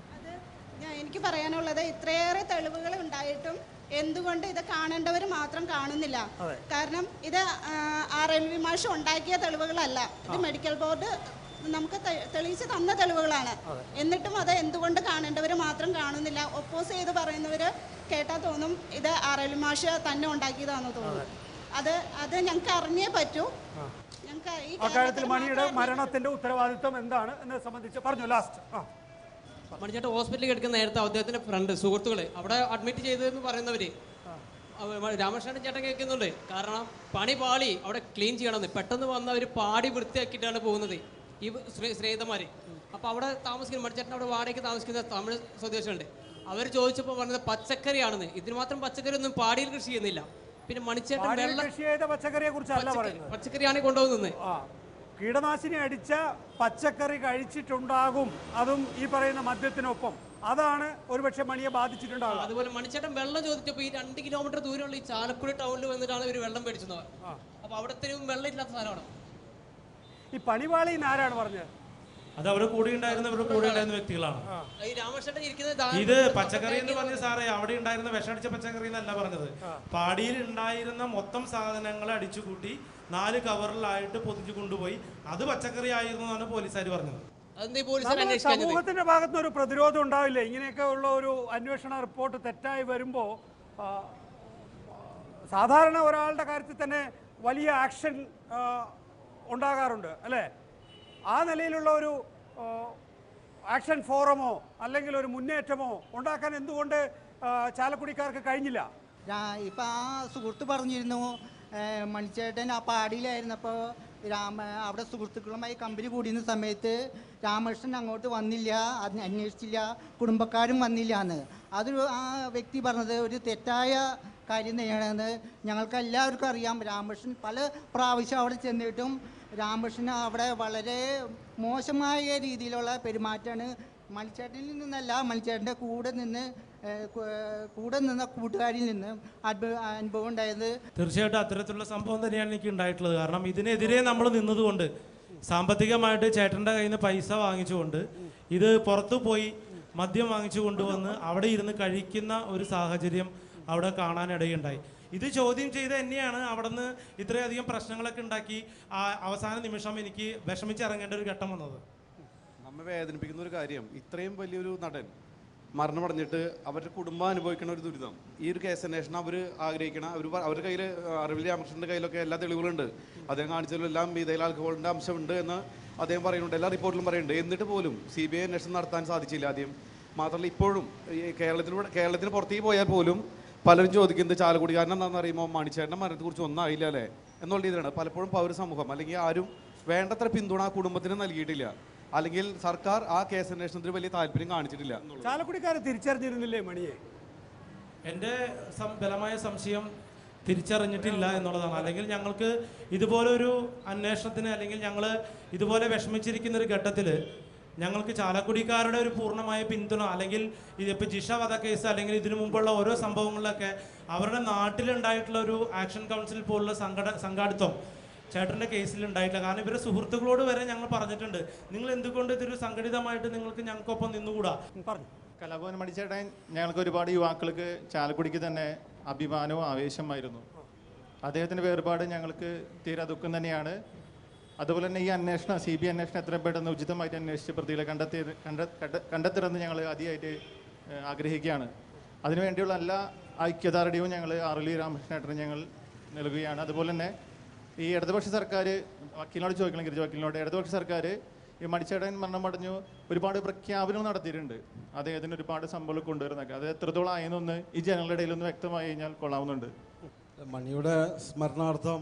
ഞാൻ എനിക്ക് പറയാനുള്ളത് ഇത്രയേറെ തെളിവുകൾ ഉണ്ടായിട്ടും എന്തുകൊണ്ട് ഇത് കാണേണ്ടവർ മാത്രം കാണുന്നില്ല അതെ. കാരണം ഇത് ആർ എൽ വി മാഷ് ഉണ്ടാക്കിയ തെളിവുകളല്ല ഇത് മെഡിക്കൽ ബോർഡ് നമുക്ക് തെ- തെളിയിച്ച് തന്ന തെളിവുകളാണ് അതെ. എന്നിട്ടും അത് എന്തുകൊണ്ട് കാണേണ്ടവർ മാത്രം കാണുന്നില്ല ഒപ്പോസ് ചെയ്ത് പറയുന്നവർ കേട്ടാൽ തോന്നും ഇത് ആർ എൽ വി മാഷ് തന്നെ ഉണ്ടാക്കിയതാണെന്ന് തോന്നും അത് അത് ഞങ്ങൾക്ക് അറിഞ്ഞേ പറ്റൂ ഞങ്ങൾക്ക് ഈ അക്കാര്യത്തിൽ മണിയുടെ മരണത്തിന്റെ ഉത്തരവാദിത്വം എന്താണ് എന്നെ സംബന്ധിച്ച് പറഞ്ഞു ലാസ്റ്റ് ആ മണിച്ചേട്ടൻ ഹോസ്പിറ്റലിൽ കിടക്കുന്ന നേരത്തെ അദ്ദേഹത്തിന്റെ ഫ്രണ്ട് സുഹൃത്തുക്കള് അവിടെ അഡ്മിറ്റ് ചെയ്തതെന്ന് പറയുന്നവര് രാമകൃഷ്ണൻ ചേട്ടൻ കേൾക്കുന്നുണ്ട് കാരണം പണി പാളി അവിടെ ക്ലീൻ ചെയ്യണമെന്ന് പെട്ടെന്ന് വന്ന് അവർ പാടി വൃത്തിയാക്കിയിട്ടാണ് പോകുന്നത് ഈ ശ്രീ- സ്നേഹിതന്മാര് അപ്പൊ അവിടെ താമസിക്കുന്ന മണിച്ചേട്ടൻ അവിടെ വാടകയ്ക്ക് താമസിക്കുന്ന തമിഴ് സ്വദേശമുണ്ട് അവർ ചോദിച്ചപ്പോൾ പറഞ്ഞത് പച്ചക്കറിയാണെന്ന് ഇതിന് മാത്രം പച്ചക്കറി ഒന്നും പാടിയിൽ കൃഷി ചെയ്യുന്നില്ല പിന്നെ മണിച്ചേട്ടൻ പാടിയിൽ വെള്ളം കൃഷി ചെയ്ത പച്ചക്കറിയെ കുറിച്ചല്ല പച്ചക്കറി- പറയുന്നത് പച്ചക്കറിയാണ് കൊണ്ടുപോകുന്നത് ആ കീടനാശിനി അടിച്ച പച്ചക്കറി കഴിച്ചിട്ടുണ്ടാകും അതും ഈ പറയുന്ന മദ്യത്തിനൊപ്പം അതാണ് ഒരുപക്ഷെ മണിയെ ബാധിച്ചിട്ടുണ്ടാകുക അതുപോലെ മണിച്ചേട്ടൻ വെള്ളം ചോദിച്ചപ്പോൾ ഈ രണ്ട് കിലോമീറ്റർ ദൂരമുള്ള ഈ ചാലക്കുടി ടൗണിൽ വന്നിട്ടാണ് ഇവർ വെള്ളം മേടിച്ചത് അപ്പൊ അവിടത്തെ വെള്ളം ഇല്ലാത്ത സ്ഥലമാണ് ഈ പണിവാളി ആരാണ് പറഞ്ഞത് അത് അവരുടെ കൂടെ ഉണ്ടായിരുന്ന ഇവരുടെ കൂടെ ഉണ്ടായിരുന്ന വ്യക്തികളാണ് ഈ രാമകൃഷ്ണൻ ഇരിക്കുന്നത് താഴെ ഇത് പച്ചക്കറി എന്ന് പറഞ്ഞ സാറേ അവിടെ ഉണ്ടായിരുന്ന വിഷമടിച്ച പച്ചക്കറി എന്നല്ല പറഞ്ഞത് പാടിയിൽ ഉണ്ടായിരുന്ന മൊത്തം സാധനങ്ങളെ അടിച്ചുകൂട്ടി നാല് കവറിലായിട്ട് പൊതിച്ചു കൊണ്ടുപോയി അത് പച്ചക്കറി ആയിരുന്നു എന്നാണ് പോലീസുകാർ പറഞ്ഞത് അതെന്തീ പോലീസുകാർ നമ്മുടെ അന്വേഷിക്കാഞ്ഞത് സമൂഹത്തിന്റെ ഭാഗത്ത് ഒരു പ്രതിരോധം ഉണ്ടാവില്ലേ ഇങ്ങനെയൊക്കെ ഉള്ള ഒരു അന്വേഷണ റിപ്പോർട്ട് തെറ്റായി വരുമ്പോൾ സാധാരണ ഒരാളുടെ കാര്യത്തിൽ തന്നെ വലിയ ആക്ഷൻ ഉണ്ടാകാറുണ്ട് അല്ലേ ആ നിലയിലുള്ള ഒരു ആ, ആക്ഷൻ ഫോറമോ അല്ലെങ്കിൽ ഒരു മുന്നേറ്റമോ ഉണ്ടാക്കാൻ എന്തുകൊണ്ട് ആ, ചാലക്കുടിക്കാർക്ക് കഴിഞ്ഞില്ല രാ- ഇപ്പൊ ആ സുഹൃത്ത് പറഞ്ഞിരുന്നു ഏഹ് മണിച്ചേട്ടൻ ആ പാടിയിലായിരുന്നപ്പോൾ രാമ അവിടെ സുഹൃത്തുക്കളുമായി കമ്പനി കൂടിയുന്ന സമയത്ത് രാമകൃഷ്ണൻ അങ്ങോട്ട് വന്നില്ല അത് അന്വേഷിച്ചില്ല കുടുംബക്കാരും വന്നില്ല എന്ന് അതൊരു ആ വ്യക്തി പറഞ്ഞത് ഒരു തെറ്റായ കാര്യം തന്നെയാണെന്ന് ഞങ്ങൾക്ക് എല്ലാവർക്കും അറിയാം രാമകൃഷ്ണൻ പല പ്രാവശ്യം അവിടെ ചെന്നിട്ടും രാമകൃഷ്ണൻ അവിടെ വളരെ മോശമായ രീതിയിലുള്ള പെരുമാറ്റമാണ് മണിച്ചേട്ടനിൽ നിന്നല്ല മണിച്ചേട്ടൻ്റെ കൂടെ നിന്ന് ഏഹ് കു- ഏഹ് കൂടെ നിന്ന കൂട്ടുകാരിൽ നിന്ന് അനുഭവ അനുഭവം ഉണ്ടായത് തീർച്ചയായിട്ടും അത്തരത്തിലുള്ള സംഭവം തന്നെയാണ് എനിക്ക് ഉണ്ടായിട്ടുള്ളത് കാരണം ഇതിനെതിരെ നമ്മൾ നിന്നതുകൊണ്ട് സാമ്പത്തികമായിട്ട് ചേട്ടൻ്റെ കയ്യിൽ നിന്ന് പൈസ വാങ്ങിച്ചുകൊണ്ട് ഇത് പുറത്തു പോയി മദ്യം വാങ്ങിച്ചു കൊണ്ടുവന്ന് അവിടെ ഇരുന്ന് കഴിക്കുന്ന ഒരു സാഹചര്യം അവിടെ കാണാനിടയുണ്ടായി ഇത് ചോദ്യം ചെയ്ത് തന്നെയാണ് അവിടെ നിന്ന് ഇത്രയധികം പ്രശ്നങ്ങളൊക്കെ ഉണ്ടാക്കി ആ അവസാന നിമിഷം എനിക്ക് വിഷമിച്ചിറങ്ങേണ്ട ഒരു ഘട്ടം വന്നത് നമ്മെ വേദനിപ്പിക്കുന്ന ഒരു കാര്യം ഇത്രയും വലിയൊരു നടൻ മരണമടഞ്ഞിട്ട് അവരുടെ കുടുംബം അനുഭവിക്കുന്ന ഒരു ദുരിതം ഈ ഒരു കേസ് അന്വേഷണം അവർ ആഗ്രഹിക്കണം അവർ അവരുടെ കയ്യിൽ അറിവിൽ രാമകൃഷ്ണൻ്റെ കയ്യിലൊക്കെ എല്ലാ തെളിവുകളുണ്ട് അദ്ദേഹം കാണിച്ചതിലെല്ലാം ഇതയിൽ ആൽക്കഹോളിൻ്റെ അംശമുണ്ട് എന്ന് അദ്ദേഹം പറയുന്നുണ്ട് എല്ലാ റിപ്പോർട്ടിലും പറയുന്നുണ്ട് എന്നിട്ട് പോലും സി ബി ഐ അന്വേഷണം നടത്താൻ സാധിച്ചില്ല ആദ്യം മാത്രമല്ല ഇപ്പോഴും ഈ കേരളത്തിലൂടെ കേരളത്തിന് പുറത്തേക്ക് പോയാൽ പോലും പലരും ചോദിക്കുന്നത് ചാലക്കുടിക്കാരൻ എന്താണെന്ന് അറിയുമ്പോൾ മണിച്ചേട്ടൻ്റെ മരണത്തെക്കുറിച്ച് ഒന്നും ആയില്ല അല്ലേ എന്നുള്ള രീതിയിലാണ് പലപ്പോഴും പൗരസമൂഹം അല്ലെങ്കിൽ ആരും വേണ്ടത്ര പിന്തുണ ആ കുടുംബത്തിന് നൽകിയിട്ടില്ല അല്ലെങ്കിൽ സർക്കാർ ആ കേസ് അന്വേഷണത്തിന് വലിയ താല്പര്യം കാണിച്ചിട്ടില്ല എന്നുള്ളത്. ചാലക്കുടിക്കാരെ തിരിച്ചറിഞ്ഞിരുന്നില്ലേ മണിയെ എൻ്റെ സം- ബലമായ സംശയം തിരിച്ചറിഞ്ഞിട്ടില്ല എന്നുള്ളതാണ് അല്ലെങ്കിൽ ഞങ്ങൾക്ക് ഇതുപോലെ ഒരു അന്വേഷണത്തിന് അല്ലെങ്കിൽ ഞങ്ങൾ ഇതുപോലെ വിഷമിച്ചിരിക്കുന്ന ഒരു ഘട്ടത്തിൽ ഞങ്ങൾക്ക് ചാലക്കുടിക്കാരുടെ ഒരു പൂർണ്ണമായ പിന്തുണ അല്ലെങ്കിൽ ഇതിപ്പോൾ ജിഷ വധ കേസ് അല്ലെങ്കിൽ ഇതിനു മുമ്പുള്ള ഓരോ സംഭവങ്ങളിലൊക്കെ അവരുടെ നാട്ടിലുണ്ടായിട്ടുള്ള ഒരു ആക്ഷൻ കൗൺസിൽ പോലുള്ള സംഘട സംഘാടിത്വം ചേട്ടൻ്റെ കേസിൽ ഉണ്ടായിട്ടില്ല കാരണം ഇവരുടെ സുഹൃത്തുക്കളോട് വരെ ഞങ്ങൾ പറഞ്ഞിട്ടുണ്ട് നിങ്ങൾ എന്തുകൊണ്ട് ഇതൊരു സംഘടിതമായിട്ട് നിങ്ങൾക്ക് ഞങ്ങൾക്കൊപ്പം നിന്നുകൂടാ പറഞ്ഞു കലാഭവൻ മണിച്ചേട്ടൻ ഞങ്ങൾക്ക് ഒരുപാട് യുവാക്കൾക്ക് ചാലക്കുടിക്ക് തന്നെ അഭിമാനവും ആവേശമായിരുന്നു അദ്ദേഹത്തിൻ്റെ വേർപാട് ഞങ്ങൾക്ക് തീരെ ദുഃഖം തന്നെയാണ് അതുപോലെ തന്നെ ഈ അന്വേഷണം സി ബി അന്വേഷണം എത്രയും പെട്ടെന്ന് ഉചിതമായിട്ട് അന്വേഷിച്ച് പ്രതികളെ കണ്ടെത്തി കണ്ട കണ്ട- കണ്ടെത്തണമെന്ന് ഞങ്ങൾ അതിയായിട്ട് ഏഹ്, ആഗ്രഹിക്കുകയാണ് അതിനുവേണ്ടിയുള്ള എല്ലാ ഐക്യദാർഢ്യവും ഞങ്ങൾ ആറുലി രാമകൃഷ്ണേട്ടന് ഞങ്ങൾ നൽകുകയാണ് അതുപോലെ തന്നെ ഈ ഇടതുപക്ഷ സർക്കാർ വക്കീലിനോട് ചോദിക്കണം ഗിരിജ വക്കീലിനോട് ഇടതുപക്ഷ സർക്കാർ ഈ മണിച്ചേട്ടൻ മരണം അടഞ്ഞു ഒരുപാട് പ്രഖ്യാപനങ്ങൾ നടത്തിയിട്ടുണ്ട് അദ്ദേഹത്തിന് ഒരുപാട് സംഭവങ്ങൾ കൊണ്ടുവരുന്നൊക്കെ അത് എത്രത്തോളം ആയെന്നൊന്ന് ഈ ജനങ്ങളുടെ ഇടയിൽ ഒന്ന് വ്യക്തമായി കഴിഞ്ഞാൽ കൊള്ളാവുന്നുണ്ട് മണിയുടെ സ്മരണാർത്ഥം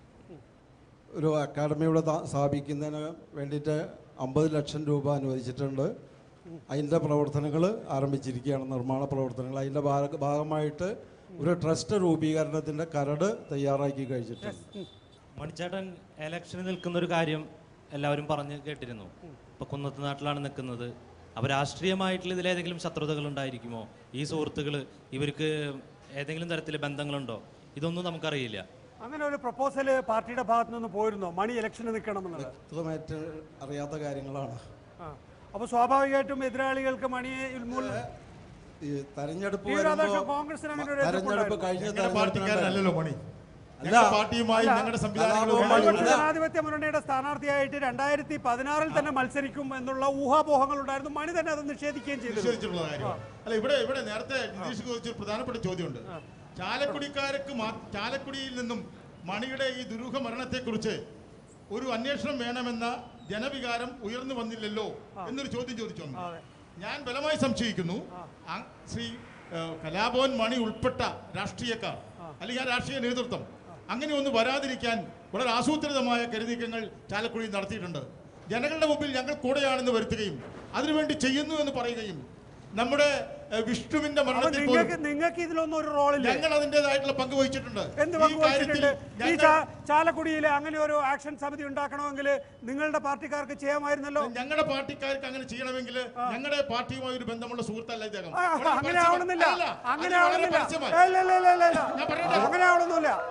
ഒരു അക്കാഡമി ഇവിടെ സ്ഥാ- സ്ഥാപിക്കുന്നതിന് വേണ്ടിയിട്ട് അമ്പത് ലക്ഷം രൂപ അനുവദിച്ചിട്ടുണ്ട് അതിൻ്റെ പ്രവർത്തനങ്ങൾ ആരംഭിച്ചിരിക്കുകയാണ് നിർമ്മാണ പ്രവർത്തനങ്ങൾ അതിൻ്റെ ഭാഗ- ഭാഗമായിട്ട് ഒരു ട്രസ്റ്റ് രൂപീകരണത്തിൻ്റെ കരട് തയ്യാറാക്കി കഴിച്ചിട്ടുണ്ട് മണിച്ചേട്ടൻ ഇലക്ഷന് നിൽക്കുന്ന ഒരു കാര്യം എല്ലാവരും പറഞ്ഞ് കേട്ടിരുന്നു ഇപ്പൊ കുന്നത്ത് നാട്ടിലാണ് നിൽക്കുന്നത് അപ്പോൾ രാഷ്ട്രീയമായിട്ടുള്ള ഇതിലേതെങ്കിലും ശത്രുതകൾ ഉണ്ടായിരിക്കുമോ ഈ സുഹൃത്തുക്കൾ ഇവർക്ക് ഏതെങ്കിലും തരത്തിൽ ബന്ധങ്ങളുണ്ടോ ഇതൊന്നും നമുക്കറിയില്ല അങ്ങനെ ഒരു പ്രപ്പോസല് പാർട്ടിയുടെ ഭാഗത്തു നിന്ന് പോയിരുന്നോ മണി ഇലക്ഷന് നിൽക്കണം എന്നുള്ളത് വ്യക്തമായിട്ട് അറിയാത്ത കാര്യങ്ങളാണ് ആ. അപ്പൊ സ്വാഭാവികമായിട്ടും എതിരാളികൾക്ക് മണിയെ ഉന്മൂലനം ഈ തെരഞ്ഞെടുപ്പ് ഈ രാധാകൃഷ്ണൻ വരുമ്പോൾ കോൺഗ്രസിന് അങ്ങനെ ഒരു തെരഞ്ഞെടുപ്പ് എതിർപ്പുണ്ടായിരുന്നു. കഴിഞ്ഞ ഞങ്ങളുടെ പാർട്ടിക്കാരനല്ലല്ലോ മണി അല്ല. ഞങ്ങളുടെ പാർട്ടിയുമായി അല്ല, ഞങ്ങളുടെ ഇടതുപക്ഷ സംവിധാനങ്ങളുമായി ജനാധിപത്യ മുന്നണിയുടെ സ്ഥാനാർത്ഥിയായിട്ട് രണ്ടായിരത്തി പതിനാറിൽ തന്നെ മത്സരിക്കും എന്നുള്ള ഊഹാപോഹങ്ങൾ ഉണ്ടായിരുന്നു മണി തന്നെ അത് നിഷേധിക്കുകയും ചെയ്തു നിഷേധിച്ചിട്ടുള്ള കാര്യം അല്ല ഇവിടെ ഇവിടെ നേരത്തെ നിതീഷ് ചോദിച്ചൊരു പ്രധാനപ്പെട്ട ചോദ്യമുണ്ട് ചാലക്കുടിക്കാർക്ക് മാ- ചാലക്കുടിയിൽ നിന്നും മണിയുടെ ഈ ദുരൂഹ മരണത്തെക്കുറിച്ച് ഒരു അന്വേഷണം വേണമെന്ന ജനവികാരം ഉയർന്നു വന്നില്ലല്ലോ എന്നൊരു ചോദ്യം ചോദിച്ചു വന്നു. ഞാൻ ബലമായി സംശയിക്കുന്നു ആ- ശ്രീ ഏഹ്, കലാഭവൻ മണി ഉൾപ്പെട്ട രാഷ്ട്രീയക്കാർ അല്ലെങ്കിൽ ആ രാഷ്ട്രീയ നേതൃത്വം അങ്ങനെ ഒന്ന് വരാതിരിക്കാൻ വളരെ ആസൂത്രിതമായ കരുനീക്കങ്ങൾ ചാലക്കുടിയിൽ നടത്തിയിട്ടുണ്ട് ജനങ്ങളുടെ മുമ്പിൽ ഞങ്ങൾ കൂടെയാണെന്ന് വരുത്തുകയും അതിനുവേണ്ടി ചെയ്യുന്നു എന്ന് പറയുകയും നമ്മുടെ ഏഹ്, വിഷ്ണുവിന്റെ അപ്പൊ മരണത്തിൽ നിങ്ങൾക്ക് പോലും നിങ്ങൾക്ക് ഇതിലൊന്നും ഒരു റോളില്ല ഞങ്ങൾ അതിൻ്റെതായിട്ടുള്ള പങ്ക് വഹിച്ചിട്ടുണ്ട് എന്ത് ഈ പങ്ക് കാര്യത്തിൽ വഹിച്ചിട്ടുണ്ട് ഈ ഞങ്ങൾ- ചാ- ചാലക്കുടിയിൽ അങ്ങനെ ഒരു ആക്ഷൻ സമിതി ഉണ്ടാക്കണമെങ്കിൽ നിങ്ങളുടെ പാർട്ടിക്കാർക്ക് ചെയ്യാമായിരുന്നല്ലോ ഞങ്ങളുടെ പാർട്ടിക്കാർക്ക് അങ്ങനെ ചെയ്യണമെങ്കിൽ ഞങ്ങളുടെ പാർട്ടിയുമായി ഒരു ബന്ധമുള്ള സുഹൃത്തല്ല ഇദ്ദേഹം ആ, വളരെ അങ്ങനെ പരസ്യമായി- ആവണമെന്നില്ല അല്ല, അങ്ങനെ അത് വളരെ ആവണമെന്നില്ല പരസ്യമായി. ഇല്ല, ഇല്ല, ഇല്ല, ഇല്ല, ഇല്ല. ഞാൻ പറയട്ടെ. അങ്ങനെ ആവണമെന്നില്ല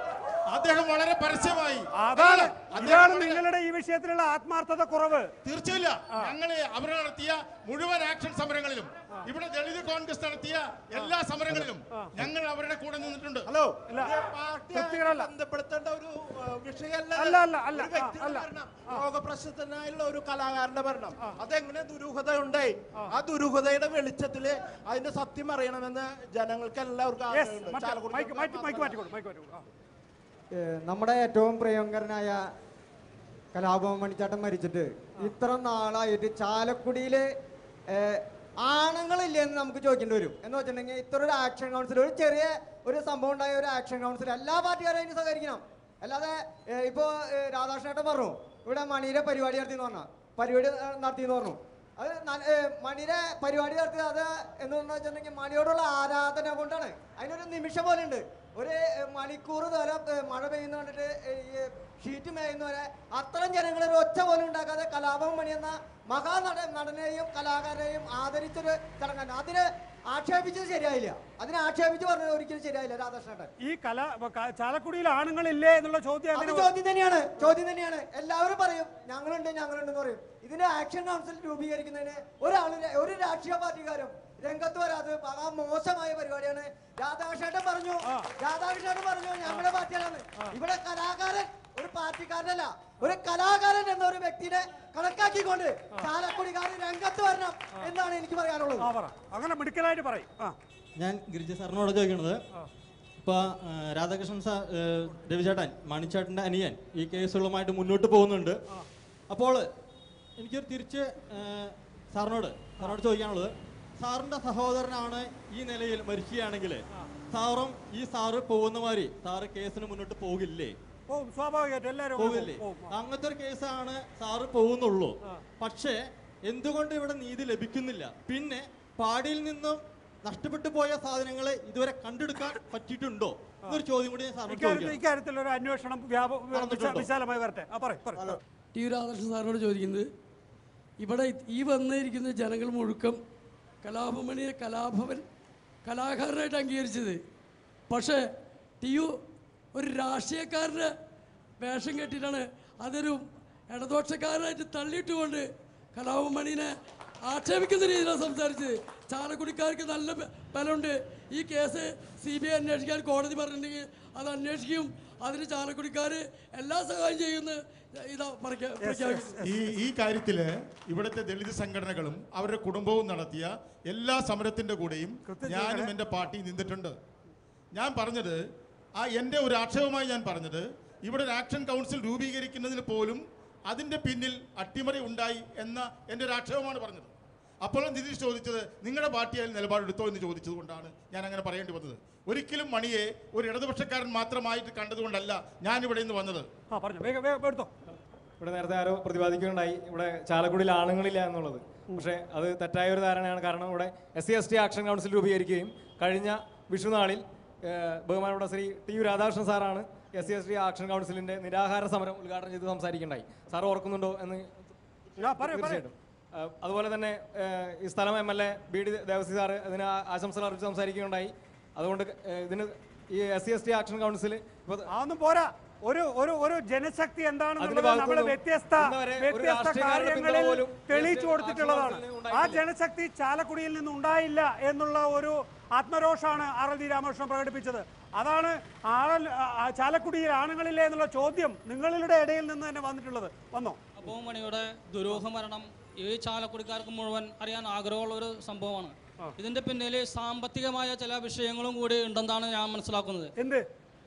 അദ്ദേഹം വളരെ പരസ്യമായി അതാണ് അദ്ദേഹം ഇതാണ് വളരെ- നിങ്ങളുടെ ഈ വിഷയത്തിലുള്ള ആത്മാർത്ഥത കുറവ് തീർച്ചയില്ല ഞങ്ങള് അവർ നടത്തിയ മുഴുവൻ ആക്ഷൻ സമരങ്ങളിലും ഇവിടെ ദളിത് കോൺഗ്രസ് നടത്തിയ എല്ലാ സമരങ്ങളിലും ഞങ്ങൾ അവരുടെ കൂടെ നിന്നിട്ടുണ്ട് ഹലോ പാർട്ടിയായി ബന്ധപ്പെടുത്തേണ്ട ഒരു ഏഹ്, വിഷയമല്ല അല്ല, അല്ല, അല്ല, ഒരു വ്യക്തിയുടെ ആ, അല്ല. മരണം ലോകപ്രസിദ്ധനായുള്ള ഒരു കലാകാരന്റെ മരണം അതെങ്ങനെ ദുരൂഹത ഉണ്ടായി ആ ദുരൂഹതയുടെ വെളിച്ചത്തില് അതിന്റെ സത്യം അറിയണമെന്ന് ജനങ്ങൾക്ക് എല്ലാവർക്കും ആഗ്രഹമുണ്ട്. ചാലക്കുടി ഏഹ് നമ്മുടെ ഏറ്റവും പ്രിയങ്കരനായ കലാഭവൻ മണിച്ചാട്ടൻ മരിച്ചിട്ട് ഇത്ര നാളായിട്ട് ചാലക്കുടിയില് ഏഹ്, ആണുങ്ങളില്ലെന്ന് നമുക്ക് ചോദിക്കേണ്ടി വരും എന്ന് വെച്ചിട്ടുണ്ടെങ്കിൽ ഇത്ര ഒരു ആക്ഷൻ കൗൺസിൽ ഒരു ചെറിയ ഒരു സംഭവം ഉണ്ടായ ഒരു ആക്ഷൻ കൗൺസിൽ എല്ലാ പാർട്ടിക്കാരും അതിന് സഹകരിക്കണം അല്ലാതെ ഏഹ്, ഇപ്പോ ഏഹ്, രാധാകൃഷ്ണേട്ടൻ പറഞ്ഞു ഇവിടെ മണിയുടെ പരിപാടി നടത്തി എന്ന് പറഞ്ഞ പരിപാടി ഏഹ്, നടത്തി എന്ന് പറഞ്ഞു അത് ന- ഏഹ്, മണിയുടെ പരിപാടി നടത്തിയത് അത് എന്ന് വെച്ചിട്ടുണ്ടെങ്കിൽ മണിയോടുള്ള ആരാധന കൊണ്ടാണ് അതിനൊരു നിമിഷം പോലെ ഉണ്ട് ഒരു ഏഹ്, മണിക്കൂർ നേരം ഏഹ്, മഴ പെയ്യുന്ന കണ്ടിട്ട് ഏഹ്, ഈ ഷീറ്റ് മേയുന്നവരെ അത്തരം ജനങ്ങൾ ഒരു ഒച്ച പോലും ഉണ്ടാക്കാതെ കലാപം മണി എന്ന മഹാനട നടനെയും കലാകാരനെയും ആദരിച്ചൊരു ചടങ്ങാണ് അതിന് ആക്ഷേപിച്ചത് ശരിയായില്ല അതിനെ ആക്ഷേപിച്ച് പറഞ്ഞത് ഒരിക്കലും ശരിയായില്ല രാധാകൃഷ്ണൻ ഈ കല ക- ചാലക്കുടിയിൽ ആണുങ്ങളില്ലേ എന്നുള്ള ചോദ്യം അത് അങ്ങനെ ചോദ്യം തന്നെയാണ് ചോദ്യം തന്നെയാണ് എല്ലാവരും പറയും ഞങ്ങളുണ്ട് ഞങ്ങളുണ്ടെന്ന് പറയും ഇതിന്റെ ആക്ഷൻ കൗൺസിൽ രൂപീകരിക്കുന്നതിന് ഒരാൾ ഒരു രാഷ്ട്രീയ പാർട്ടിക്കാരും രംഗത്ത് വരാതെ മഹാ മോശമായ പരിപാടിയാണ് രാധാകൃഷ്ണേട്ടൻ പറഞ്ഞു രാധാകൃഷ്ണേട്ടൻ പറഞ്ഞു ഞങ്ങളുടെ പാർട്ടിയാണ് ഇവിടെ കലാകാരൻ ഒരു പാർട്ടിക്കാരനല്ല ഒരു കലാകാരൻ എന്ന ഒരു വ്യക്തിനെ കണക്കാക്കിക്കൊണ്ട് ചാലക്കുടിക്കാരൻ രംഗത്ത് വരണം എന്നാണ് എനിക്ക് പറയാനുള്ളത് അങ്ങനെ മിടുക്കലായിട്ട് പറയും ആ ഞാൻ ഗിരിജ സാറിനോട് ചോദിക്കുന്നത് ഇപ്പോൾ രാധാകൃഷ്ണൻ സാർ ഏഹ്, രവിചേട്ടൻ മണിച്ചേട്ടൻ്റെ അനിയൻ ഈ കേസുകളുമായിട്ട് മുന്നോട്ട് പോകുന്നുണ്ട് അപ്പോൾ എനിക്കൊരു തിരിച്ച് ഏഹ്, സാറിനോട് സാറിനോട് ചോദിക്കാനുള്ളത് സാറിൻ്റെ സഹോദരനാണ് ഈ നിലയിൽ മരിക്കുകയാണെങ്കിൽ സാറും ഈ സാറ് പോകുന്ന മാതിരി സാറ് കേസിന് മുന്നോട്ട് പോകില്ലേ പോവും സ്വാഭാവികമായിട്ടും എല്ലാവരും അങ്ങനെ പോകില്ലേ പോവും, പോവും. അങ്ങനത്തെ ഒരു കേസാണ് സാറ് പോകുന്നുള്ളൂ പക്ഷേ എന്തുകൊണ്ട് ഇവിടെ നീതി ലഭിക്കുന്നില്ല പിന്നെ പാടിയിൽ നിന്നും നഷ്ടപ്പെട്ടു പോയ സാധനങ്ങളെ ഇതുവരെ കണ്ടെടുക്കാൻ പറ്റിയിട്ടുണ്ടോ എന്നൊരു ചോദ്യം കൂടി ഞാൻ സാറിനോട് ഇക്കാര്യത്തിൽ ചോദിക്കാം ഇക്കാര്യത്തിൽ ഒരു അന്വേഷണം വ്യാപ നടന്നിട്ടുണ്ടോ? വിശാലമായി വരട്ടെ ആ പറയും പറയും ടി രാധാകൃഷ്ണൻ സാറിനോട് ചോദിക്കുന്നത് ഇവിടെ ഈ വന്നിരിക്കുന്ന ജനങ്ങൾ മുഴുക്കം കലാഭമണിയെ കലാഭവൻ കലാകാരനായിട്ട് അംഗീകരിച്ചത് പക്ഷേ ടി യു ഒരു രാഷ്ട്രീയക്കാരൻ്റെ വേഷം കെട്ടിയിട്ടാണ് അതൊരു ഇടദോഷക്കാരനായിട്ട് തള്ളിയിട്ടുകൊണ്ട് കലാഭമണിനെ ആക്ഷേപിക്കുന്ന രീതിയിലാണ് സംസാരിച്ചത് ചാലക്കുടിക്കാർക്ക് നല്ല ബ- ബലമുണ്ട് ഈ കേസ് സി ബി ഐ അന്വേഷിക്കാൻ കോടതി പറഞ്ഞിട്ടുണ്ടെങ്കിൽ അത് അന്വേഷിക്കും അതിന് ചാലക്കുടിക്കാർ എല്ലാ സഹായം ചെയ്യുമെന്ന് ഇതാ പ്രഖ്യാ- പ്രഖ്യാപിക്കുന്നു ഈ ഈ കാര്യത്തില് ഇവിടുത്തെ ദളിത് സംഘടനകളും അവരുടെ കുടുംബവും നടത്തിയ എല്ലാ സമരത്തിന്റെ കൂടെയും ഞാനും എൻ്റെ പാർട്ടി നിന്നിട്ടുണ്ട് ഞാൻ പറഞ്ഞത് ആ എൻ്റെ ഒരു ആക്ഷേപമായി ഞാൻ പറഞ്ഞത് ഇവിടെ ഒരു ആക്ഷൻ കൗൺസിൽ രൂപീകരിക്കുന്നതിന് പോലും അതിൻ്റെ പിന്നിൽ അട്ടിമറി ഉണ്ടായി എന്ന എൻ്റെ ഒരു ആക്ഷേപമാണ് പറഞ്ഞത് അപ്പോൾ നിതീഷ് ചോദിച്ചത് നിങ്ങളുടെ പാർട്ടിയായി നിലപാടെടുത്തോ എന്ന് ചോദിച്ചത് കൊണ്ടാണ് ഞാൻ അങ്ങനെ പറയേണ്ടി വന്നത് ഒരിക്കലും മണിയെ ഒരു ഇടതുപക്ഷക്കാരൻ മാത്രമായിട്ട് കണ്ടതുകൊണ്ടല്ല ഞാൻ ഇവിടെ നിന്ന് വന്നത് ആ പറഞ്ഞു വേഗം വേഗം എടുത്തോ ഇവിടെ നേരത്തെ ആരോ പ്രതിപാദിക്കുകയുണ്ടായി ഇവിടെ ചാലക്കുടിയിൽ ആണുങ്ങളില്ല എന്നുള്ളത് പക്ഷേ അത് തെറ്റായ ഒരു ധാരണയാണ് കാരണം ഇവിടെ S C S T action council രൂപീകരിക്കുകയും കഴിഞ്ഞ വിഷുനാളിൽ ഏഹ്, ബഹുമാനപ്പെട്ട ശ്രീ ടി യു രാധാകൃഷ്ണൻ സാറാണ് S C S T action കൗൺസിലിന്റെ നിരാഹാര സമരം ഉദ്ഘാടനം ചെയ്ത് സംസാരിക്കുകയുണ്ടായി സാർ ഓർക്കുന്നുണ്ടോ എന്ന് തീർച്ചയായിട്ടും ഏഹ്, അതുപോലെ തന്നെ ഏഹ്, ഈ സ്ഥലം M L A B D Devasy സാറ് ഇതിന് ആ- ആശംസകൾ അർപ്പിച്ച് സംസാരിക്കുകയുണ്ടായി അതുകൊണ്ട് ഏഹ്, ഇതിന് ഈ S C S T action council ഇപ്പോൾ അതൊന്നും പോരാ ഒരു ഒരു ഒരു ജനശക്തി എന്താണെന്നുള്ളത് അതിന്റെ നമ്മൾ ഭാഗത്തുനിന്നും വ്യത്യസ്ത ഇന്ന് വരെ ഒരു വ്യത്യസ്ത രാഷ്ട്രീയക്കാരുടെ പിന്തുണ കാര്യങ്ങളിൽ പോലും തെളിയിച്ചു ഈ കൊടുത്തിട്ടുള്ളതാണ് ആക്ഷൻ ആ ഉണ്ടായിട്ടില്ല. ജനശക്തി ചാലക്കുടിയിൽ നിന്ന് ഉണ്ടായില്ല എന്നുള്ള ഒരു ആത്മരോഷാണ് ആർ എൽ ഡി രാമകൃഷ്ണൻ പ്രകടിപ്പിച്ചത് അതാണ് ആളൽ ആ, ചാലക്കുടിയിൽ ആണുങ്ങളില്ലേ എന്നുള്ള ചോദ്യം നിങ്ങളുടെ ഇടയിൽ നിന്ന് തന്നെ വന്നിട്ടുള്ളത് വന്നോ അപ്പോൾ മണിയുടെ ദുരൂഹ മരണം ഈ ചാലക്കുടിക്കാർക്ക് മുഴുവൻ അറിയാൻ ആഗ്രഹമുള്ള ഒരു സംഭവമാണ് ഇതിന്റെ പിന്നിൽ സാമ്പത്തികമായ ചില വിഷയങ്ങളും കൂടി ഉണ്ടെന്നാണ് ഞാൻ മനസ്സിലാക്കുന്നത് എന്ത്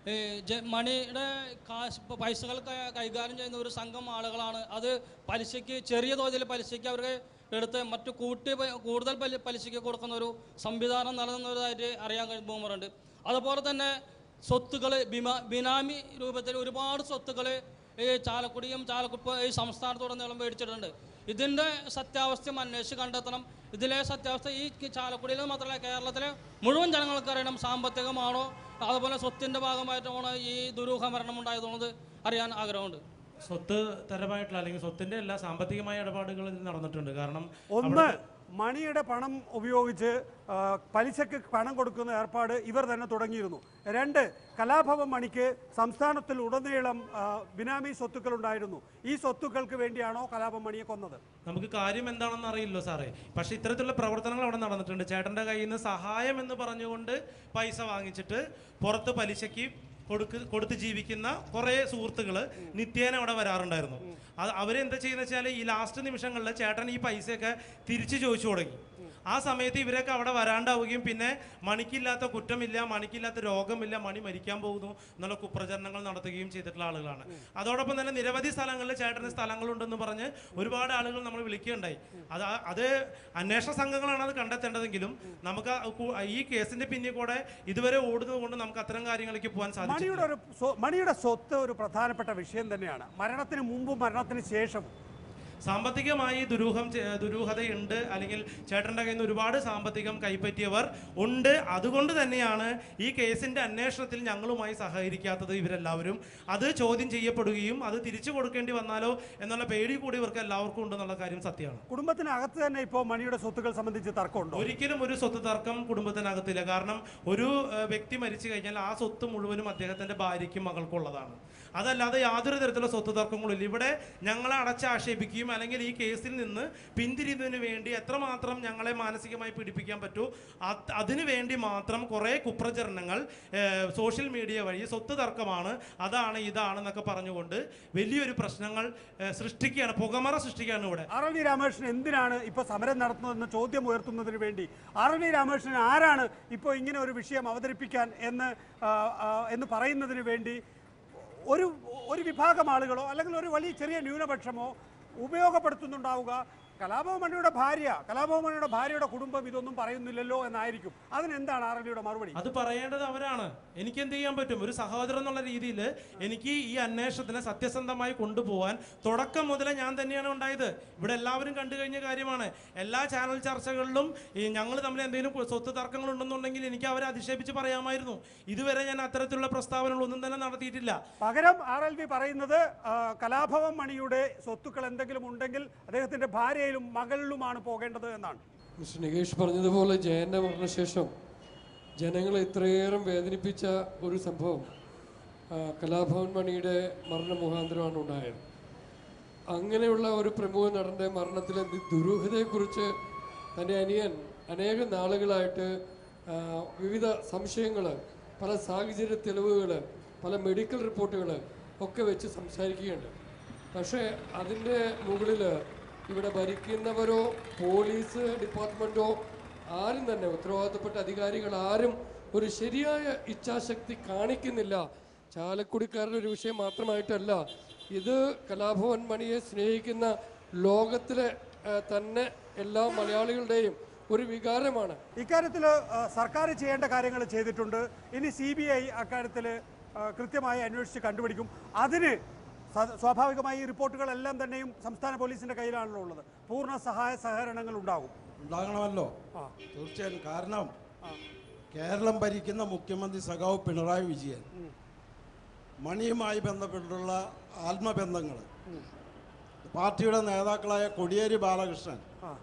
മണിയുടെ കാശ് പ- പൈസകൾ ക- കൈകാര്യം ചെയ്യുന്ന ഒരു സംഘം ആളുകളാണ് അത് പലിശയ്ക്ക് ചെറിയ തോതിൽ പലിശയ്ക്ക് അവർക്ക് എടുത്ത് മറ്റു കൂട്ടി പ- കൂടുതൽ പലി- പലിശയ്ക്ക് കൊടുക്കുന്ന ഒരു സംവിധാനം നിലനിന്നതായിട്ട് അറിയാൻ കഴിയുമ്പോറുണ്ട് അതുപോലെ തന്നെ സ്വത്തുക്കൾ ബിമാ ബിനാമി രൂപത്തിൽ ഒരുപാട് സ്വത്തുക്കൾ ഈ ചാലക്കുടിയും ചാലക്കുടി ഈ സംസ്ഥാനത്തുടനീളം മേടിച്ചിട്ടുണ്ട് ഇതിൻ്റെ സത്യാവസ്ഥയും അന്വേഷിച്ച് കണ്ടെത്തണം ഇതിലെ സത്യാവസ്ഥ ഈ കി- ചാലക്കുടിയിൽ മാത്രമല്ല കേരളത്തിലെ മുഴുവൻ ജനങ്ങൾക്ക് അറിയണം സാമ്പത്തികമാണോ അതുപോലെ സ്വത്തിൻ്റെ ഭാഗമായിട്ടാണോ ഈ ദുരൂഹ മരണം ഉണ്ടായതുള്ളത് അറിയാൻ ആഗ്രഹമുണ്ട് സ്വത്ത് തരമായിട്ടുള്ള അല്ലെങ്കിൽ സ്വത്തിന്റെ എല്ലാ സാമ്പത്തികമായ ഇടപാടുകൾ ഇതിൽ നടന്നിട്ടുണ്ട് കാരണം ഒന്ന് അവിടുത്തെ- മണിയുടെ പണം ഉപയോഗിച്ച് ആ, പലിശക്ക് പണം കൊടുക്കുന്ന ഏർപ്പാട് ഇവർ തന്നെ തുടങ്ങിയിരുന്നു രണ്ട് കലാഭവൻ മണിക്ക് സംസ്ഥാനത്തിൽ ഉടനീളം ആ, ബിനാമി സ്വത്തുക്കൾ ഉണ്ടായിരുന്നു ഈ സ്വത്തുക്കൾക്ക് വേണ്ടിയാണോ കലാഭവൻ മണിയെ കൊന്നത് നമുക്ക് കാര്യം എന്താണെന്ന് അറിയില്ലോ സാറേ പക്ഷെ ഇത്തരത്തിലുള്ള പ്രവർത്തനങ്ങൾ അവിടെ നടന്നിട്ടുണ്ട് ചേട്ടൻ്റെ കയ്യിൽ നിന്ന് സഹായം എന്ന് പറഞ്ഞുകൊണ്ട് പൈസ വാങ്ങിച്ചിട്ട് പുറത്ത് പലിശയ്ക്ക് കൊടുക്ക് കൊടുത്ത് ജീവിക്കുന്ന കുറേ സുഹൃത്തുക്കൾ നിത്യേന അവിടെ വരാറുണ്ടായിരുന്നു അത് അവരെന്താ ചെയ്യുന്ന വെച്ചാൽ ഈ ലാസ്റ്റ് നിമിഷങ്ങളിൽ ചേട്ടൻ ഈ പൈസയൊക്കെ തിരിച്ചു ചോദിച്ചു തുടങ്ങി ആ സമയത്ത് ഇവരൊക്കെ അവിടെ വരാണ്ടാവുകയും പിന്നെ മണിക്കില്ലാത്ത കുറ്റമില്ല മണിക്കില്ലാത്ത രോഗമില്ല മണി മരിക്കാൻ പോകുന്നു എന്നുള്ള കുപ്രചരണങ്ങൾ നടത്തുകയും ചെയ്തിട്ടുള്ള ആളുകളാണ് അതോടൊപ്പം തന്നെ നിരവധി സ്ഥലങ്ങളിൽ ചേട്ടന് സ്ഥലങ്ങളുണ്ടെന്ന് പറഞ്ഞ് ഒരുപാട് ആളുകൾ നമ്മൾ വിളിക്കുകയുണ്ടായി അത് ആ- അത് അന്വേഷണ സംഘങ്ങളാണ് അത് കണ്ടെത്തേണ്ടതെങ്കിലും നമുക്ക് ആ കു- ഈ കേസിന്റെ പിന്നിൽ കൂടെ ഇതുവരെ ഓടുന്നത് കൊണ്ട് നമുക്ക് അത്തരം കാര്യങ്ങളിലേക്ക് പോകാൻ സാധിച്ചു മണിയുടെ ഒരു സ്വ- മണിയുടെ സ്വത്ത് ഒരു പ്രധാനപ്പെട്ട വിഷയം തന്നെയാണ് മരണത്തിന് മുമ്പും മരണത്തിന് ശേഷവും സാമ്പത്തികമായി ദുരൂഹം ചെ- ദുരൂഹതയുണ്ട് അല്ലെങ്കിൽ ചേട്ടൻ്റെ കയ്യിൽ നിന്ന് ഒരുപാട് സാമ്പത്തികം കൈപ്പറ്റിയവർ ഉണ്ട് അതുകൊണ്ട് തന്നെയാണ് ഈ കേസിന്റെ അന്വേഷണത്തിൽ ഞങ്ങളുമായി സഹകരിക്കാത്തത് ഇവരെല്ലാവരും അത് ചോദ്യം ചെയ്യപ്പെടുകയും അത് തിരിച്ചു കൊടുക്കേണ്ടി വന്നാലോ എന്നുള്ള പേടി കൂടി ഇവർക്ക് എല്ലാവർക്കും ഉണ്ടെന്നുള്ള കാര്യം സത്യമാണ് കുടുംബത്തിനകത്ത് തന്നെ ഇപ്പോൾ മണിയുടെ സ്വത്തുക്കൾ സംബന്ധിച്ച് തർക്കമുണ്ടോ ഒരിക്കലും ഒരു സ്വത്ത് തർക്കം കുടുംബത്തിനകത്തില്ല കാരണം ഒരു ഏഹ്, വ്യക്തി മരിച്ചു കഴിഞ്ഞാൽ ആ സ്വത്ത് മുഴുവനും അദ്ദേഹത്തിന്റെ ഭാര്യയ്ക്കും മകൾക്കും ഉള്ളതാണ് അതല്ലാതെ യാതൊരു തരത്തിലുള്ള സ്വത്ത് തർക്കങ്ങളില്ല ഇവിടെ ഞങ്ങളെ അടച്ചാക്ഷേപിക്കുകയും അല്ലെങ്കിൽ ഈ കേസിൽ നിന്ന് പിന്തിരിയുന്നതിന് വേണ്ടി എത്രമാത്രം ഞങ്ങളെ മാനസികമായി പീഡിപ്പിക്കാൻ പറ്റൂ അത് അതിനു വേണ്ടി മാത്രം കുറേ കുപ്രചരണങ്ങൾ ഏഹ്, സോഷ്യൽ മീഡിയ വഴി സ്വത്ത് തർക്കമാണ് അതാണ് ഇതാണെന്നൊക്കെ പറഞ്ഞുകൊണ്ട് വലിയൊരു പ്രശ്നങ്ങൾ ഏഹ്, സൃഷ്ടിക്കുകയാണ് പുകമറ സൃഷ്ടിക്കുകയാണ് ഇവിടെ ആർ എൽ വി രാമകൃഷ്ണൻ എന്തിനാണ് ഇപ്പൊ സമരം നടത്തുന്നതെന്ന് ചോദ്യം ഉയർത്തുന്നതിന് വേണ്ടി ആർ എൽ വി രാമകൃഷ്ണൻ ആരാണ് ഇപ്പോൾ ഇങ്ങനെ ഒരു വിഷയം അവതരിപ്പിക്കാൻ എന്ന് ആ, ആ, എന്ന് പറയുന്നതിന് വേണ്ടി ഒരു ഒരു വിഭാഗം ആളുകളോ അല്ലെങ്കിൽ ഒരു വലിയ ചെറിയ ന്യൂനപക്ഷമോ ഉപയോഗപ്പെടുത്തുന്നുണ്ടാവുക കലാഭവമണിയുടെ ഭാര്യ കലാഭവമണിയുടെ ഭാര്യയുടെ കുടുംബം ഇതൊന്നും പറയുന്നില്ലല്ലോ എന്നായിരിക്കും അതിനെന്താണ് ആർ എൽ വിയുടെ മറുപടി അത് പറയേണ്ടത് അവരാണ് എനിക്ക് എന്ത് ചെയ്യാൻ പറ്റും ഒരു സഹോദരൻ എന്നുള്ള രീതിയിൽ എനിക്ക് ഈ അന്വേഷണത്തിനെ സത്യസന്ധമായി കൊണ്ടുപോകാൻ തുടക്കം മുതലേ ഞാൻ തന്നെയാണ് ഉണ്ടായത് ഇവിടെ എല്ലാവരും കണ്ടു കഴിഞ്ഞ കാര്യമാണ് എല്ലാ ചാനൽ ചർച്ചകളിലും ഈ ഞങ്ങൾ തമ്മിൽ എന്തെങ്കിലും കു- സ്വത്ത് തർക്കങ്ങൾ ഉണ്ടെന്നുണ്ടെങ്കിൽ എനിക്ക് അവരെ അധിക്ഷേപിച്ച് പറയാമായിരുന്നു ഇതുവരെ ഞാൻ അത്തരത്തിലുള്ള പ്രസ്താവനകൾ ഒന്നും തന്നെ നടത്തിയിട്ടില്ല പകരം ആർ എൽ വി പറയുന്നത് ആ, കലാഭവൻ മണിയുടെ സ്വത്തുക്കൾ എന്തെങ്കിലും ഉണ്ടെങ്കിൽ അദ്ദേഹത്തിന്റെ ഭാര്യയിലും മകളിലുമാണ് പോകേണ്ടത് എന്നാണ് മിസ്റ്റർ നികേഷ് പറഞ്ഞതുപോലെ ജയന്റെ മരണശേഷം ജനങ്ങളെ ഇത്രയേറെ വേദനിപ്പിച്ച ഒരു സംഭവം ആ, കലാഭവൻ മണിയുടെ മരണ മുഖാന്തരമാണ് ഉണ്ടായത് അങ്ങനെയുള്ള ഒരു പ്രമുഖ നടൻ്റെ മരണത്തിലെ ദു- ദുരൂഹതയെക്കുറിച്ച് തൻ്റെ അനിയൻ അനേകം നാളുകളായിട്ട് ആ, വിവിധ സംശയങ്ങൾ പല സാഹചര്യ തെളിവുകൾ പല മെഡിക്കൽ റിപ്പോർട്ടുകൾ ഒക്കെ വെച്ച് സംസാരിക്കുകയുണ്ട് പക്ഷേ അതിൻ്റെ മുകളിൽ ഇവിടെ ഭരിക്കുന്നവരോ പോലീസ് ഡിപ്പാർട്ട്മെൻറ്റോ ആരും തന്നെ ഉത്തരവാദിത്തപ്പെട്ട അധികാരികൾ ആരും ഒരു ശരിയായ ഇച്ഛാശക്തി കാണിക്കുന്നില്ല ചാലക്കുടിക്കാരുടെ ഒരു വിഷയം മാത്രമായിട്ടല്ല ഇത് കലാഭവൻ മണിയെ സ്നേഹിക്കുന്ന ലോകത്തിലെ ആ, തന്നെ എല്ലാ മലയാളികളുടെയും ഒരു വികാരമാണ് ഇക്കാര്യത്തിൽ സർക്കാർ ചെയ്യേണ്ട കാര്യങ്ങൾ ചെയ്തിട്ടുണ്ട് ഇനി സി ബി ഐ അക്കാര്യത്തിൽ കൃത്യമായി അന്വേഷിച്ച് കണ്ടുപിടിക്കും അതിന് സ- സ്വാഭാവികമായി ഈ റിപ്പോർട്ടുകളെല്ലാം തന്നെയും സംസ്ഥാന പോലീസിന്റെ കയ്യിലാണല്ലോ ഉള്ളത് പൂർണ്ണ സഹായ സഹകരണങ്ങൾ ഉണ്ടാകും ഉണ്ടാകണമല്ലോ തീർച്ചയായും കാരണം കേരളം ഭരിക്കുന്ന മുഖ്യമന്ത്രി സഖാവ് പിണറായി വിജയൻ മണിയുമായി ബന്ധപ്പെട്ടുള്ള ആത്മബന്ധങ്ങൾ പാർട്ടിയുടെ നേതാക്കളായ കൊടിയേരി ബാലകൃഷ്ണൻ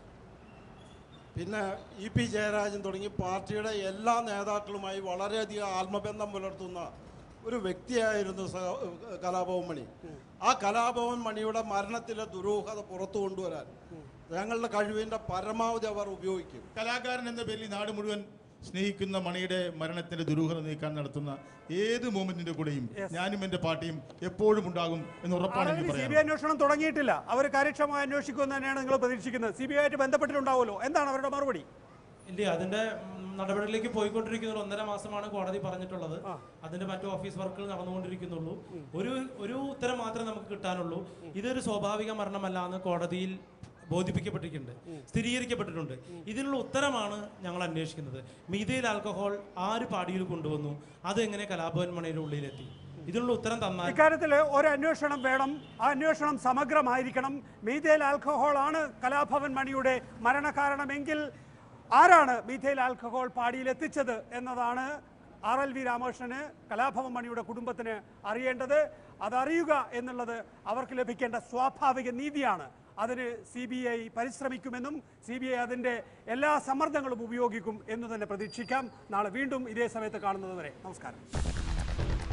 പിന്നെ ഇ പി ജയരാജൻ തുടങ്ങി പാർട്ടിയുടെ എല്ലാ നേതാക്കളുമായി വളരെയധികം ആത്മബന്ധം പുലർത്തുന്ന ഒരു വ്യക്തിയായിരുന്നു സഖാ- കലാഭവൻ മണി ആ കലാഭവൻ മണിയുടെ മരണത്തിലെ ദുരൂഹത പുറത്തു കൊണ്ടുവരാൻ ഞങ്ങളുടെ കഴിവിൻ്റെ പരമാവധി അവർ ഉപയോഗിക്കും കലാകാരൻ എന്ന പേരിൽ ഈ നാട് മുഴുവൻ സ്നേഹിക്കുന്ന മണിയുടെ മരണത്തിന്റെ ദുരൂഹത നീക്കാൻ നടത്തുന്ന ഏത് മൂവ്മെന്റിന്റെ കൂടെയും ഞാനും എന്റെ പാർട്ടിയും എപ്പോഴും ഉണ്ടാകും എന്ന് ഉറപ്പാണ് എനിക്ക് സി ബി പറയാം ഐ അന്വേഷണം തുടങ്ങിയിട്ടില്ല അവർ കാര്യക്ഷമമായി അന്വേഷിക്കുമെന്ന് തന്നെയാണ് നിങ്ങൾ പ്രതീക്ഷിക്കുന്നത് സി ബി ഐ ആയിട്ട് ബന്ധപ്പെട്ടിട്ടുണ്ടാവുമല്ലോ എന്താണ് അവരുടെ മറുപടി ഇല്ല അതിന്റെ ഉം, നടപടിയിലേക്ക് പോയിക്കൊണ്ടിരിക്കുന്ന ഒരു ഒന്നര മാസമാണ് കോടതി പറഞ്ഞിട്ടുള്ളത് അതിന്റെ മറ്റു ഓഫീസ് വർക്കുകൾ നടന്നുകൊണ്ടിരിക്കുന്നുള്ളൂ ഒരു ഒരു ഉത്തരം മാത്രമേ നമുക്ക് കിട്ടാനുള്ളൂ ഇതൊരു സ്വാഭാവിക മരണമല്ല എന്ന് കോടതിയിൽ ബോധിപ്പിക്കപ്പെട്ടിട്ടുണ്ട് സ്ഥിരീകരിക്കപ്പെട്ടിട്ടുണ്ട് ഇതിനുള്ള ഉത്തരമാണ് ഞങ്ങൾ അന്വേഷിക്കുന്നത് മീതയിൽ ആൽക്കഹോൾ ആര് പാടിയിൽ കൊണ്ടുവന്നു അതെങ്ങനെ കലാഭവൻ മണിയുടെ ഉള്ളിലെത്തി ഇതിനുള്ള ഉത്തരം തന്നാൽ ഇക്കാര്യത്തിൽ ഒരു അന്വേഷണം വേണം ആ അന്വേഷണം സമഗ്രമായിരിക്കണം മീഥേൽ ആൽക്കഹോൾ ആണ് കലാഭവൻ മണിയുടെ മരണകാരണമെങ്കിൽ ആരാണ് മീഥേൽ ആൽക്കഹോൾ പാടിയിൽ എത്തിച്ചത് എന്നതാണ് ആർ എൽ വി രാമകൃഷ്ണന് കലാഭവൻ മണിയുടെ കുടുംബത്തിന് അറിയേണ്ടത് അതറിയുക എന്നുള്ളത് അവർക്ക് ലഭിക്കേണ്ട സ്വാഭാവിക നീതിയാണ് അതിന് സി ബി ഐ പരിശ്രമിക്കുമെന്നും സി ബി ഐ അതിൻ്റെ എല്ലാ സമ്മർദ്ദങ്ങളും ഉപയോഗിക്കും എന്ന് തന്നെ പ്രതീക്ഷിക്കാം നാളെ വീണ്ടും ഇതേ സമയത്ത് കാണുന്നതുവരെ നമസ്കാരം